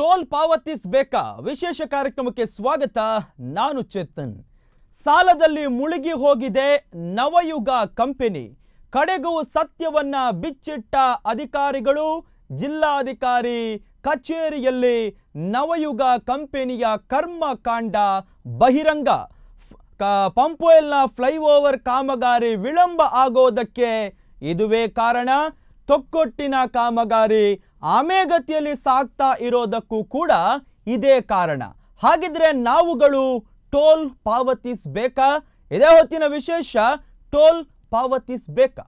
Toll ಪಾವತಿಸಬೇಕಾ ವಿಶೇಷ ಕಾರ್ಯಕ್ರಮಕ್ಕೆ ಸ್ವಾಗತ ನಾನು ಚೇತನ್ ಸಾಲದಲ್ಲಿ ಮುಳುಗಿ ಹೋಗಿದೆ ನವಯುಗ ಕಂಪನಿ ಕಡೆಗೂ ಸತ್ಯವನ್ನ ಬಿಚ್ಚಿಟ್ಟ ಅಧಿಕಾರಿಗಳು ಜಿಲ್ಲಾಧಿಕಾರಿ ಕಚೇರಿಯಲ್ಲಿ ನವಯುಗ ಕಂಪನಿಯ ಕರ್ಮಕಾಂಡ ಬಹಿರಂಗ ಫ್- ಕ- ಪಂಪೋಯಲ್ನ ಫ್ಲೈಓವರ್ ಕಾಮಗಾರಿ ವಿಳಂಬ ಆಗೋದಕ್ಕೆ ಇದುವೇ ಕಾರಣ ತೊಕ್ಕೊಟ್ಟಿನ ಕಾಮಗಾರಿ ಆಮೆಗತಿಯಲ್ಲಿ ಸಾಗ್ತಾ ಇರೋದಕ್ಕೂ ಕೂಡ ಇದೇ ಕಾರಣ ಹಾಗಿದ್ರೆ ನಾವುಗಳು ಟೋಲ್ ಪಾವತಿಸಬೇಕಾ ಇದೇ ಹೊತ್ತಿನ ವಿಶೇಷ ಟೋಲ್ ಪಾವತಿಸಬೇಕಾ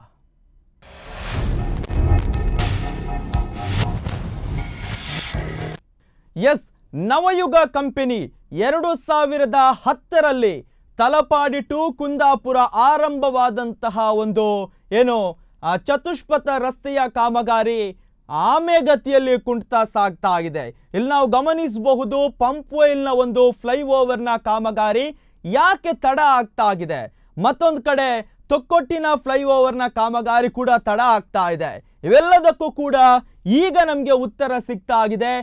ಎಸ್ ನವಯುಗ ಕಂಪನಿ ಎರಡು ಸಾವಿರದ ಹತ್ತರಲ್ಲಿ ತಲಪಾಡಿ ಟು ಕುಂದಾಪುರ ಆರಂಭವಾದಂತಹ ಒಂದು ಏನು ಆ, ಚತುಷ್ಪಥ ರಸ್ತೆಯ ಕಾಮಗಾರಿ ಆಮೆಗತಿಯಲ್ಲಿ ಕುಂಠಿತ ಸಾಗ್ತಾ ಇದೆ ಇಲ್ಲಿ ನಾವು ಗಮನಿಸಬಹುದು ಪಂಪ್ ನ ಒಂದು ಫ್ಲೈಓವರ್ನ ಕಾಮಗಾರಿ ಯಾಕೆ ತಡ ಆಗ್ತಾ ಇದೆ ಮತ್ತೊಂದು ಕಡೆ ತೊಕ್ಕೊಟ್ಟಿನ ಫ್ಲೈಓವರ್ನ ಕಾಮಗಾರಿ ಕೂಡ ತಡ ಆಗ್ತಾ ಇದೆ ಇವೆಲ್ಲದಕ್ಕೂ ಕೂಡ ಈಗ ನಮಗೆ ಉತ್ತರ ಸಿಗ್ತಾ ಇದೆ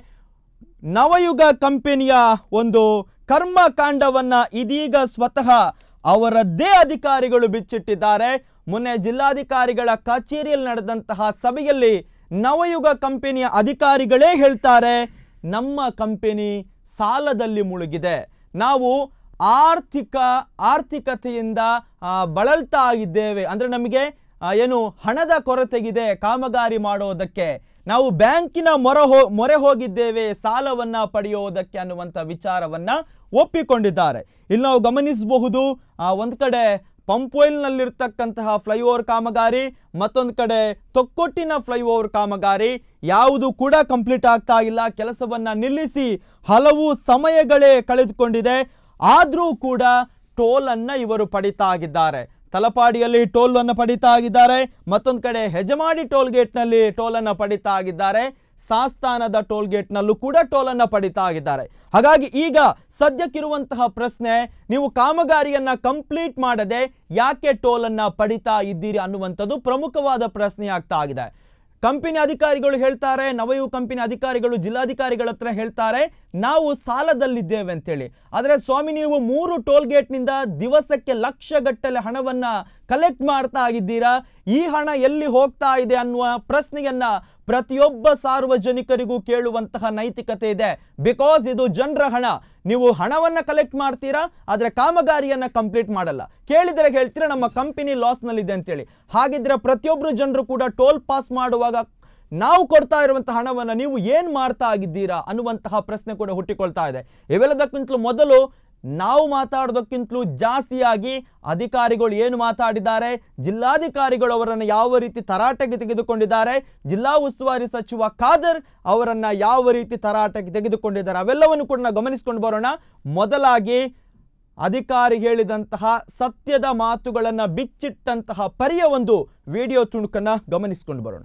ನವಯುಗ ಕಂಪನಿಯ ಒಂದು ಕರ್ಮಕಾಂಡವನ್ನ ಇದೀಗ ಸ್ವತಃ ಅವರದ್ದೇ ಅಧಿಕಾರಿಗಳು ಬಿಚ್ಚಿಟ್ಟಿದ್ದಾರೆ ಮೊನ್ನೆ ಜಿಲ್ಲಾಧಿಕಾರಿಗಳ ಕಚೇರಿಯಲ್ಲಿ ನಡೆದಂತಹ ಸಭೆಯಲ್ಲಿ ನವಯುಗ ಕಂಪನಿಯ ಅಧಿಕಾರಿಗಳೇ ಹೇಳ್ತಾರೆ ನಮ್ಮ ಕಂಪನಿ ಸಾಲದಲ್ಲಿ ಮುಳುಗಿದೆ ನಾವು ಆರ್ಥಿಕ ಆರ್ಥಿಕತೆಯಿಂದ ಆ, ಬಳಲ್ತಾ ಇದ್ದೇವೆ ಅಂದ್ರೆ ನಮಗೆ ಆ, ಏನು ಹಣದ ಕೊರತೆಗಿದೆ ಕಾಮಗಾರಿ ಮಾಡೋದಕ್ಕೆ ನಾವು ಬ್ಯಾಂಕಿನ ಮೊರೆ ಹೋ ಮೊರೆ ಹೋಗಿದ್ದೇವೆ ಸಾಲವನ್ನ ಪಡೆಯೋದಕ್ಕೆ ಅನ್ನುವಂಥ ವಿಚಾರವನ್ನ ಒಪ್ಪಿಕೊಂಡಿದ್ದಾರೆ ಇಲ್ಲಿ ನಾವು ಗಮನಿಸಬಹುದು ಆ, ಒಂದ್ ಕಡೆ ಪಂಪೋಯಿಲ್ನಲ್ಲಿರ್ತಕ್ಕಂತಹ ಫ್ಲೈಓವರ್ ಕಾಮಗಾರಿ ಮತ್ತೊಂದು ಕಡೆ ತೊಕ್ಕೊಟ್ಟಿನ ಫ್ಲೈಓವರ್ ಕಾಮಗಾರಿ ಯಾವುದು ಕೂಡ ಕಂಪ್ಲೀಟ್ ಆಗ್ತಾ ಇಲ್ಲ ಕೆಲಸವನ್ನ ನಿಲ್ಲಿಸಿ ಹಲವು ಸಮಯಗಳೇ ಕಳೆದುಕೊಂಡಿದೆ ಆದರೂ ಕೂಡ ಟೋಲ್ ಅನ್ನ ಇವರು ಪಡಿತಾ ಆಗಿದ್ದಾರೆ ತಲಪಾಡಿಯಲ್ಲಿ ಟೋಲ್ ಅನ್ನು ಪಡಿತಾ ಆಗಿದ್ದಾರೆ ಮತ್ತೊಂದು ಕಡೆ ಹೆಜಮಾಡಿ ಟೋಲ್ ಗೇಟ್ನಲ್ಲಿ ಟೋಲ್ ಅನ್ನ ಪಡಿತಾ ಆಗಿದ್ದಾರೆ ಸಾಸ್ತಾನದ ಟೋಲ್ ಗೇಟ್ನಲ್ಲೂ ಕೂಡ ಟೋಲ್ ಅನ್ನ ಪಡಿತಾ ಆಗಿದ್ದಾರೆ ಹಾಗಾಗಿ ಈಗ ಸದ್ಯಕ್ಕಿರುವಂತಹ ಪ್ರಶ್ನೆ ನೀವು ಕಾಮಗಾರಿಯನ್ನ ಕಂಪ್ಲೀಟ್ ಮಾಡದೆ ಯಾಕೆ ಟೋಲ್ ಅನ್ನ ಪಡಿತಾ ಇದ್ದೀರಿ ಅನ್ನುವಂಥದ್ದು ಪ್ರಮುಖವಾದ ಪ್ರಶ್ನೆ ಆಗ್ತಾ ಆಗಿದೆ ಕಂಪನಿ ಅಧಿಕಾರಿಗಳು ಹೇಳ್ತಾರೆ ನವಯು ಕಂಪನಿ ಅಧಿಕಾರಿಗಳು ಜಿಲ್ಲಾಧಿಕಾರಿಗಳ ಹತ್ರ ಹೇಳ್ತಾರೆ ನಾವು ಸಾಲದಲ್ಲಿದ್ದೇವೆ ಅಂತೇಳಿ ಆದರೆ ಸ್ವಾಮಿ ನೀವು ಮೂರು ಟೋಲ್ ಗೇಟ್ನಿಂದ ದಿವಸಕ್ಕೆ ಲಕ್ಷಗಟ್ಟಲೆ ಹಣವನ್ನ ಕಲೆಕ್ಟ್ ಮಾಡ್ತಾ ಆಗಿದ್ದೀರಾ ಈ ಹಣ ಎಲ್ಲಿ ಹೋಗ್ತಾ ಇದೆ ಅನ್ನುವ ಪ್ರಶ್ನೆಯನ್ನ ಪ್ರತಿಯೊಬ್ಬ ಸಾರ್ವಜನಿಕರಿಗೂ ಕೇಳುವಂತಹ ನೈತಿಕತೆ ಇದೆ ಬಿಕಾಸ್ ಇದು ಜನರ ಹಣ ನೀವು ಹಣವನ್ನ ಕಲೆಕ್ಟ್ ಮಾಡ್ತೀರಾ ಆದರೆ ಕಾಮಗಾರಿಯನ್ನ ಕಂಪ್ಲೀಟ್ ಮಾಡಲ್ಲ ಕೇಳಿದರೆ ಹೇಳ್ತೀರಾ ನಮ್ಮ ಕಂಪನಿ ಲಾಸ್ನಲ್ಲಿದೆ ಅಂತೇಳಿ ಹಾಗಿದ್ರೆ ಪ್ರತಿಯೊಬ್ಬರು ಜನರು ಕೂಡ ಟೋಲ್ ಪಾಸ್ ಮಾಡುವಾಗ ನಾವು ಕೊಡ್ತಾ ಇರುವಂತಹ ಹಣವನ್ನು ನೀವು ಏನು ಮಾಡ್ತಾ ಆಗಿದ್ದೀರಾ ಅನ್ನುವಂತಹ ಪ್ರಶ್ನೆ ಕೂಡ ಹುಟ್ಟಿಕೊಳ್ತಾ ಇದೆ ಇವೆಲ್ಲದಕ್ಕಿಂತಲೂ ಮೊದಲು ನಾವು ಮಾತಾಡೋದಕ್ಕಿಂತಲೂ ಜಾಸ್ತಿಯಾಗಿ ಅಧಿಕಾರಿಗಳು ಏನು ಮಾತಾಡಿದ್ದಾರೆ ಜಿಲ್ಲಾಧಿಕಾರಿಗಳು ಅವರನ್ನು ಯಾವ ರೀತಿ ತರಾಟೆಗೆ ತೆಗೆದುಕೊಂಡಿದ್ದಾರೆ ಜಿಲ್ಲಾ ಉಸ್ತುವಾರಿ ಸಚಿವ ಖಾದರ್ ಅವರನ್ನ ಯಾವ ರೀತಿ ತರಾಟೆಗೆ ತೆಗೆದುಕೊಂಡಿದ್ದಾರೆ ಅವೆಲ್ಲವನ್ನು ಕೂಡ ನಾವು ಗಮನಿಸಿಕೊಂಡು ಬರೋಣ ಮೊದಲಾಗಿ ಅಧಿಕಾರಿ ಹೇಳಿದಂತಹ ಸತ್ಯದ ಮಾತುಗಳನ್ನು ಬಿಚ್ಚಿಟ್ಟಂತಹ ಪರಿಯ ಒಂದು ವಿಡಿಯೋ ತುಣುಕನ್ನ ಗಮನಿಸಿಕೊಂಡು ಬರೋಣ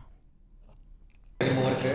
ವರ್ಕ್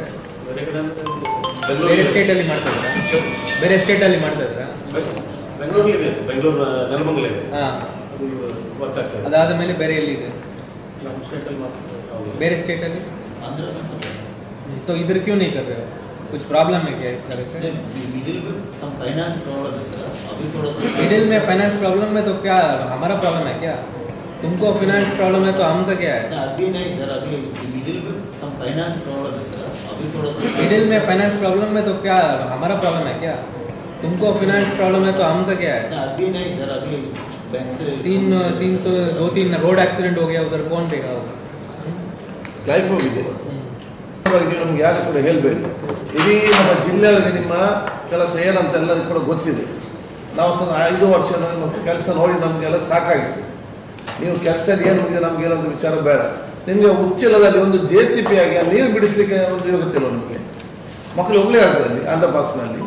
ಬೇರೆ ಸ್ಟೇಟ್ ಅಲ್ಲಿ ಮಾಡ್ತಾ ಇದ್ರಾ ಬೇರೆ ಸ್ಟೇಟ್ ಅಲ್ಲಿ ಮಾಡ್ತಾ ಇದ್ರಾ ಬೆಂಗಳೂರಲ್ಲಿ ಇದೆ ಬೆಂಗಳೂರು ನೆಲಮಂಗಲ ಇದೆ ಹಾ ಅದು ವರ್ಕ್ ಆಗ್ತದೆ ಅದಾದ ಮೇಲೆ ಬೇರೆ ಎಲ್ಲಿ ಇದೆ ನಮ್ಮ ಸ್ಟೇಟಲ್ಲಿ ಮಾತ್ರ ಯಾವ್ದು? ಬೇರೆ स्टेट ಅಲ್ಲಿ तो इधर क्यों नहीं कर रहे हो कुछ प्रॉब्लम है क्या इस तरह से मिडिल में सम फाइनेंस प्रॉब्लम है सर अभी थोड़ा सा मिडिल में फाइनेंस प्रॉब्लम है तो क्या हमारा प्रॉब्लम है क्या तुमको फाइनेंस प्रॉब्लम है तो हमका क्या है अभी नहीं सर अभी मिडिल में सम फाइनेंस प्रॉब्लम है सर अभी थोड़ा सा मिडिल में फाइनेंस प्रॉब्लम है तो क्या हमारा प्रॉब्लम है क्या तुमको फाइनेंस प्रॉब्लम है तो हमका क्या है अभी नहीं सर अभी बैंक से तीन तीन तो दो तीन रोड एक्सीडेंट हो गया उधर कौन देगा वो ಲೈಫ್ ಹೋಗಿದೆ ಬಗ್ಗೆ ನಮ್ಗೆ ಯಾರು ಕೂಡ ಹೇಳಬೇಡಿ ಇಡೀ ನಮ್ಮ ಜಿಲ್ಲೆಯೊಳಗೆ ನಿಮ್ಮ ಕೆಲಸ ಏನಂತ ಎಲ್ಲರಿಗೂ ಕೂಡ ಗೊತ್ತಿದೆ ನಾವು ಸಹ ಐದು ವರ್ಷ ನಮ್ಮ ಕೆಲಸ ನೋಡಿ ನಮಗೆಲ್ಲ ಸಾಕಾಗಿದೆ ನೀವು ಕೆಲಸ ಏನು ಇದೆ ನಮ್ಗೆ ಏನಂತ ವಿಚಾರ ಬೇಡ ನಿಮಗೆ ಉಚ್ಚಿಲದಲ್ಲಿ ಒಂದು ಜೆ ಸಿ ಪಿ ಆಗಿ ಆ ನೀರು ಬಿಡಿಸ್ಲಿಕ್ಕೆ ಒಂದು ಯೋಗ್ಯತೆ ಇಲ್ಲ ನಿಮಗೆ ಮಕ್ಕಳು ಒಬ್ಬಳೇ ಆಗ್ತದೆ ಅಲ್ಲಿ ಅಂಡರ್ ಪಾಸ್ನಲ್ಲಿ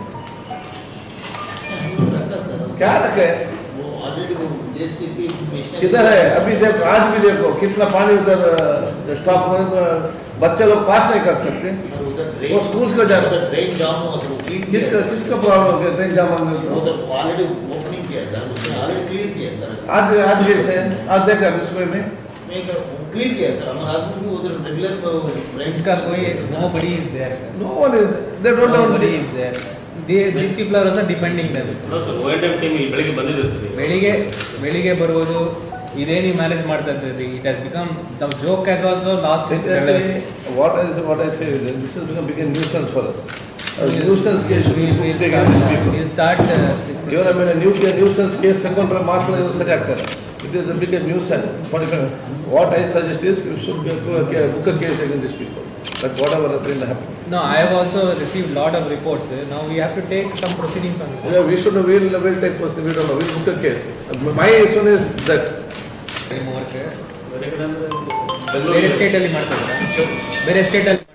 रहता सर क्या रखे वो ऑलरेडी वो जेसीबी किधर है अभी देखो आज भी देखो कितना पानी उधर स्टॉक बच्चे लोग पास नहीं कर सकते सर उधर वो schools को जाना। उधर ट्रेन जाम हुआ सर वो clean किया किसका है। किसका प्रॉब्लम हो गया ट्रेन जाम होने वो का? उधर ऑलरेडी ओपनिंग किया है सर उसने ऑलरेडी क्लियर किया है सर आज आज कैसे आज देखा विश्व में नहीं make a clear किया सर हमारा आदमी भी उधर रेगुलर रेंट इनका कोई nobody is there sir No one is, they don't know. nobody is there they, these people are also defending them hello sir O N M team ಇಲ್ಲಿ ಬೆಳಿಗ್ಗೆ ಬಂದಿದೆ ಸರ್ ಬೆಳಿಗ್ಗೆ ಬೆಳಿಗ್ಗೆ ಬರುವುದು ಇದೇ ನೀವು ಮ್ಯಾನೇಜ್ ಮಾಡ್ತಾ ಇದ್ದೀರಿ it has become the joke has also last This is, what I, what I say, is that this has become big nuisance for us. A nuisance case should be taken against people. Will start ಇವರ ಮೇಲೆ new nuisance case ತಗೊಂಡ್ರೆ ಮಾತ್ರ ಇವರು ಸರಿ ಆಗ್ತಾರೆ it is the biggest nuisance what I suggest is you should book a case against this people but whatever been happen No, I have also received lot of reports. Now we have to take some proceedings on it. We should will will take person we don't know will book a case my is is that ನಿಮ್ಮ work ಬೇರೆ ಕಡೆ ಅಂದ್ರೆ ಬೇರೆ ಬೆಂಗಳೂರಿಗೆ state ಅಲ್ಲಿ ಮಾಡ್ತಾ ಇದ್ದೀರಾ? ಬೇರೆ ಸ್ಟೇಟ್ ಅಲ್ಲಿ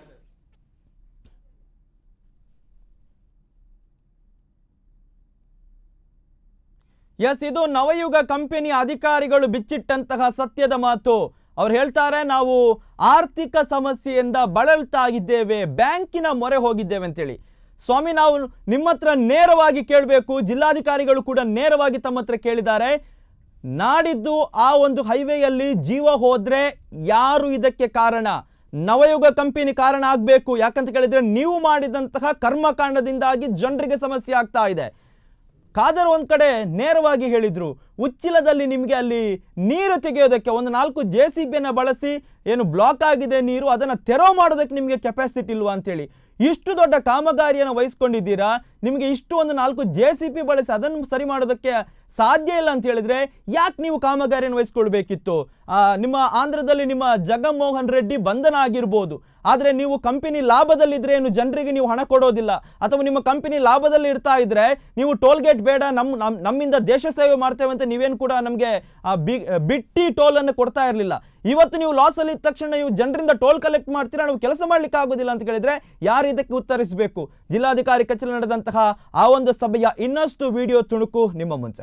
ಎಸ್ ಇದು ನವಯುಗ ಕಂಪನಿ ಅಧಿಕಾರಿಗಳು ಬಿಚ್ಚಿಟ್ಟಂತಹ ಸತ್ಯದ ಮಾತು ಅವ್ರು ಹೇಳ್ತಾರೆ ನಾವು ಆರ್ಥಿಕ ಸಮಸ್ಯೆಯಿಂದ ಬಳಲ್ತಾ ಇದ್ದೇವೆ ಬ್ಯಾಂಕಿನ ಮೊರೆ ಹೋಗಿದ್ದೇವೆ ಅಂತೇಳಿ ಸ್ವಾಮಿ ನಾವು ನಿಮ್ಮ ಹತ್ರ ನೇರವಾಗಿ ಕೇಳಬೇಕು ಜಿಲ್ಲಾಧಿಕಾರಿಗಳು ಕೂಡ ನೇರವಾಗಿ ತಮ್ಮ ಹತ್ರ ಕೇಳಿದ್ದಾರೆ ನಾಡಿದ್ದು ಆ ಒಂದು ಹೈವೇಯಲ್ಲಿ ಜೀವ ಹೋದ್ರೆ ಯಾರು ಇದಕ್ಕೆ ಕಾರಣ ನವಯುಗ ಕಂಪನಿ ಕಾರಣ ಆಗಬೇಕು ಯಾಕಂತ ಕೇಳಿದ್ರೆ ನೀವು ಮಾಡಿದಂತಹ ಕರ್ಮಕಾಂಡದಿಂದಾಗಿ ಜನರಿಗೆ ಸಮಸ್ಯೆ ಆಗ್ತಾ ಇದೆ ಖಾದರ್ ಒಂದ್ ಕಡೆ ನೇರವಾಗಿ ಹೇಳಿದ್ರು ಉಚ್ಚಿಲದಲ್ಲಿ ನಿಮಗೆ ಅಲ್ಲಿ ನೀರು ತೆಗೆಯೋದಕ್ಕೆ ಒಂದು ನಾಲ್ಕು ಜೆ ಸಿ ಬಿಯನ್ನು ಬಳಸಿ ಏನು ಬ್ಲಾಕ್ ಆಗಿದೆ ನೀರು ಅದನ್ನು ತೆರವು ಮಾಡೋದಕ್ಕೆ ನಿಮಗೆ ಕೆಪಾಸಿಟಿ ಇಲ್ವಾ ಅಂತೇಳಿ ಇಷ್ಟು ದೊಡ್ಡ ಕಾಮಗಾರಿಯನ್ನು ವಹಿಸ್ಕೊಂಡಿದ್ದೀರಾ ನಿಮಗೆ ಇಷ್ಟು ಒಂದು ನಾಲ್ಕು ಜೆ ಸಿ ಪಿ ಬಳಸಿ ಅದನ್ನು ಸರಿ ಮಾಡೋದಕ್ಕೆ ಸಾಧ್ಯ ಇಲ್ಲ ಅಂತ ಹೇಳಿದ್ರೆ ಯಾಕೆ ನೀವು ಕಾಮಗಾರಿಯನ್ನು ವಹಿಸ್ಕೊಳ್ಬೇಕಿತ್ತು ಆ, ನಿಮ್ಮ ಆಂಧ್ರದಲ್ಲಿ ನಿಮ್ಮ ಜಗನ್ಮೋಹನ್ ರೆಡ್ಡಿ ಬಂಧನ ಆಗಿರ್ಬೋದು ಆದರೆ ನೀವು ಕಂಪನಿ ಲಾಭದಲ್ಲಿದ್ರೆ ಏನು ಜನರಿಗೆ ನೀವು ಹಣ ಕೊಡೋದಿಲ್ಲ ಅಥವಾ ನಿಮ್ಮ ಕಂಪನಿ ಲಾಭದಲ್ಲಿ ಇರ್ತಾ ಇದ್ರೆ ನೀವು ಟೋಲ್ ಗೇಟ್ ಬೇಡ ನಮ್ಮ ನಮ್- ನಮ್ಮಿಂದ ದೇಶ ಸೇವೆ ಮಾಡ್ತೇವೆ ಅಂತ ನೀವೇನು ಕೂಡ ನಮಗೆ ಬಿಟ್ಟಿ ಟೋಲನ್ನು ಕೊಡ್ತಾ ಇರಲಿಲ್ಲ ಇವತ್ತು ನೀವು ಲಾಸಲ್ಲಿ ಇದ್ದ ತಕ್ಷಣ ನೀವು ಜನರಿಂದ ಟೋಲ್ ಕಲೆಕ್ಟ್ ಮಾಡ್ತೀರಾ ನಾವು ಕೆಲಸ ಮಾಡ್ಲಿಕ್ಕೆ ಆಗೋದಿಲ್ಲ ಅಂತ ಕೇಳಿದ್ರೆ ಯಾರು ಇದಕ್ಕೆ ಉತ್ತರಿಸಬೇಕು ಜಿಲ್ಲಾಧಿಕಾರಿ ಕಚೇರಿ ನಡೆದಂತಹ ಆ ಒಂದು ಸಭೆಯ ಇನ್ನಷ್ಟು ವಿಡಿಯೋ ತುಣುಕು ನಿಮ್ಮ ಮುಂಚೆ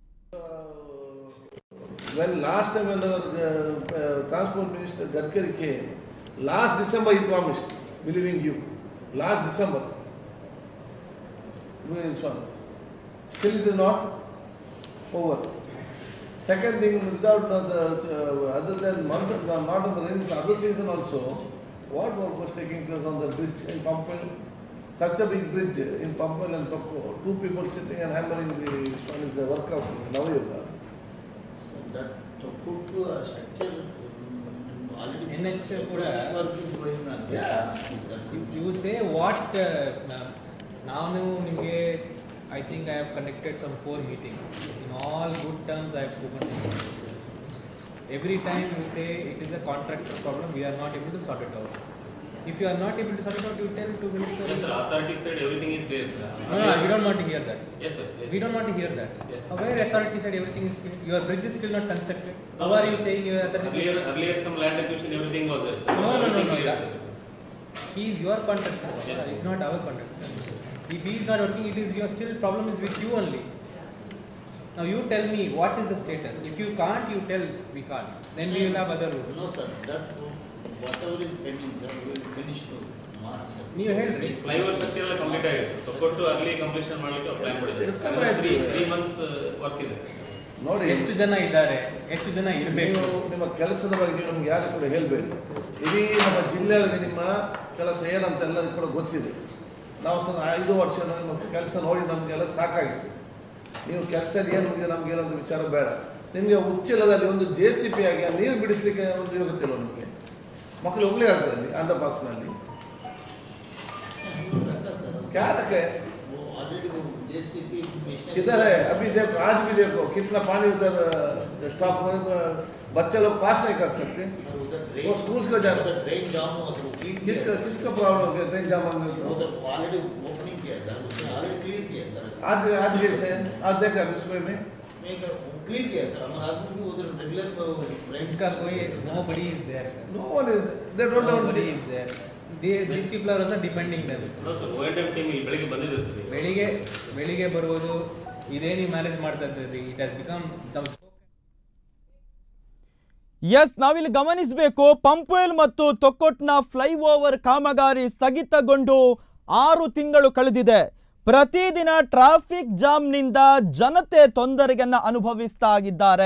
when last time when our uh, uh, transport minister Gadkari came, last December he promised, believing you, last December. Where is one? Still it is not over. Second thing, without uh, the, uh, other than monsoon, uh, not of the rains, other season also, what work was taking place on the bridge in Pampel? Such a big bridge in Pampel and Tokko, two people sitting and hammering the, one is the work of Navayoga. that to put to a structure um, already NH ಕೂಡ- work is going on sir. Yeah. That's it. You say what ನಾನು ನಿಮಗೆ I think I have connected some four meetings in all good terms I have spoken every time you say it is a contractor problem we are not able to sort it out if you are not able to sort it out you tell to minister Yes, sir. Authority said everything is clear, sir. No, no, we don't want to hear that. Yes, sir. Yes. We don't want to hear that. Yes. Uh, Where authority said everything is clear? Your bridge is still not constructed. How are you saying your authority? Earlier, earlier some land acquisition, everything was there, sir. No, no, no, Everything no, clear, that- sir. He is your contractor. Yes. It's not our contractor. If he is not working, it is your still problem is with you only. Now you tell me what is the status. If you can't, you tell we can't. Then we will have other rules. No, sir, that whatever is pending, sir, we will finish to March, sir. ನೀವು ಹೇಳ್ರಿ flyover structure ಎಲ್ಲ complete ಆಗಿದೆ sir ಕೊಟ್ಟು early completion ಮಾಡಲಿಕ್ಕೆ plan ಮಾಡಿದೆ Yes, sir. Three three months work ಇದೆ sir ನೋಡಿ ಎಷ್ಟು ಜನ ಇದ್ದಾರೆ ಎಷ್ಟು ಜನ ಇರಬೇಕು ನೀವು ನಿಮ್ಮ ಕೆಲಸದ ಬಗ್ಗೆ ನಮ್ಗೆ ಯಾರು ಕೂಡ ಹೇಳಬೇಡಿ ಇಡೀ ನಮ್ಮ ಜಿಲ್ಲೆಯೊಳಗೆ ನಿಮ್ಮ ಕೆಲಸ ಏನಂತ ಎಲ್ಲರಿಗೂ ಕೂಡ ಗೊತ್ತಿದೆ ನಾವು ಸಹ ಐದು ವರ್ಷ ನಿಮ್ಮ ಕೆಲಸ ನೋಡಿ ನಮಗೆಲ್ಲ ಸಾಕಾಗಿತ್ತು ನೀವು ಕೆಲಸದಲ್ಲಿ ಏನು ಇದೆ ನಮ್ಗೆ ಏನಂತ ವಿಚಾರ ಬೇಡ ನಿಮಗೆ ಉಚ್ಚಿಲದಲ್ಲಿ ಒಂದು ಜೆ ಸಿ ಪಿ ಆಗಿ ಆ ನೀರು ಬಿಡಿಸ್ಲಿಕ್ಕೆ ಒಂದು ಯೋಗ್ಯತೆ ಇಲ್ಲ ನಿಮಗೆ ಮಕ್ಕಳು ಹೋಗ್ಲಿಕ್ಕೆ ಆಗ್ತದೆ ಅಲ್ಲಿ ಅಂಡರ್ ಪಾಸ್ನಲ್ಲಿ रखा सर क्या रखे? वो ऑलरेडी वो जेसीबी मशीन किधर है अभी देखो आज भी देखो कितना पानी उधर स्टॉक बच्चे लोग पास नहीं कर सकते सर उधर वो ड्रेन schools का जाना। उधर ड्रेन जाम हुआ सर वो क्लीन किसका किसका प्रॉब्लम हो गया ट्रेन जाम होने तो उधर ऑलरेडी ओपनिंग किया सर उसने ऑलरेडी क्लियर किया सर आज आज कैसे है? आज देखा विश्व में मैं क्लियर किया सर हमारा आदमी भी उधर रेगुलर रेंट इनका कोई nobody is there sir. no one is they don't know Nobody is there. They, these people are also defending them. Hello sir O N M team ಇಲ್ಲಿ ಬೆಳಿಗ್ಗೆ ಬಂದಿದೆ ಸರ್ ಬೆಳಿಗ್ಗೆ ಬೆಳಿಗ್ಗೆ ಬರುವುದು ಇದೇ ನೀವು ಮ್ಯಾನೇಜ್ ಮಾಡ್ತಾ ಇದ್ದೀರಿ ಇಟ್ ಹ್ಯಾಸ್ ಬಿಕಮ್ ದ ಎಸ್ ನಾವಿಲ್ಲಿ ಗಮನಿಸಬೇಕು ಪಂಪ್ವೆಲ್ ಮತ್ತು ತೊಕ್ಕೊಟ್ನ ಫ್ಲೈಓವರ್ ಕಾಮಗಾರಿ ಸ್ಥಗಿತಗೊಂಡು ಆರು ತಿಂಗಳು ಕಳೆದಿದೆ ಪ್ರತಿದಿನ ಟ್ರಾಫಿಕ್ ಜಾಮ್ನಿಂದ ಜನತೆ ತೊಂದರೆಯನ್ನ ಅನುಭವಿಸ್ತಾ ಇದ್ದಾರೆ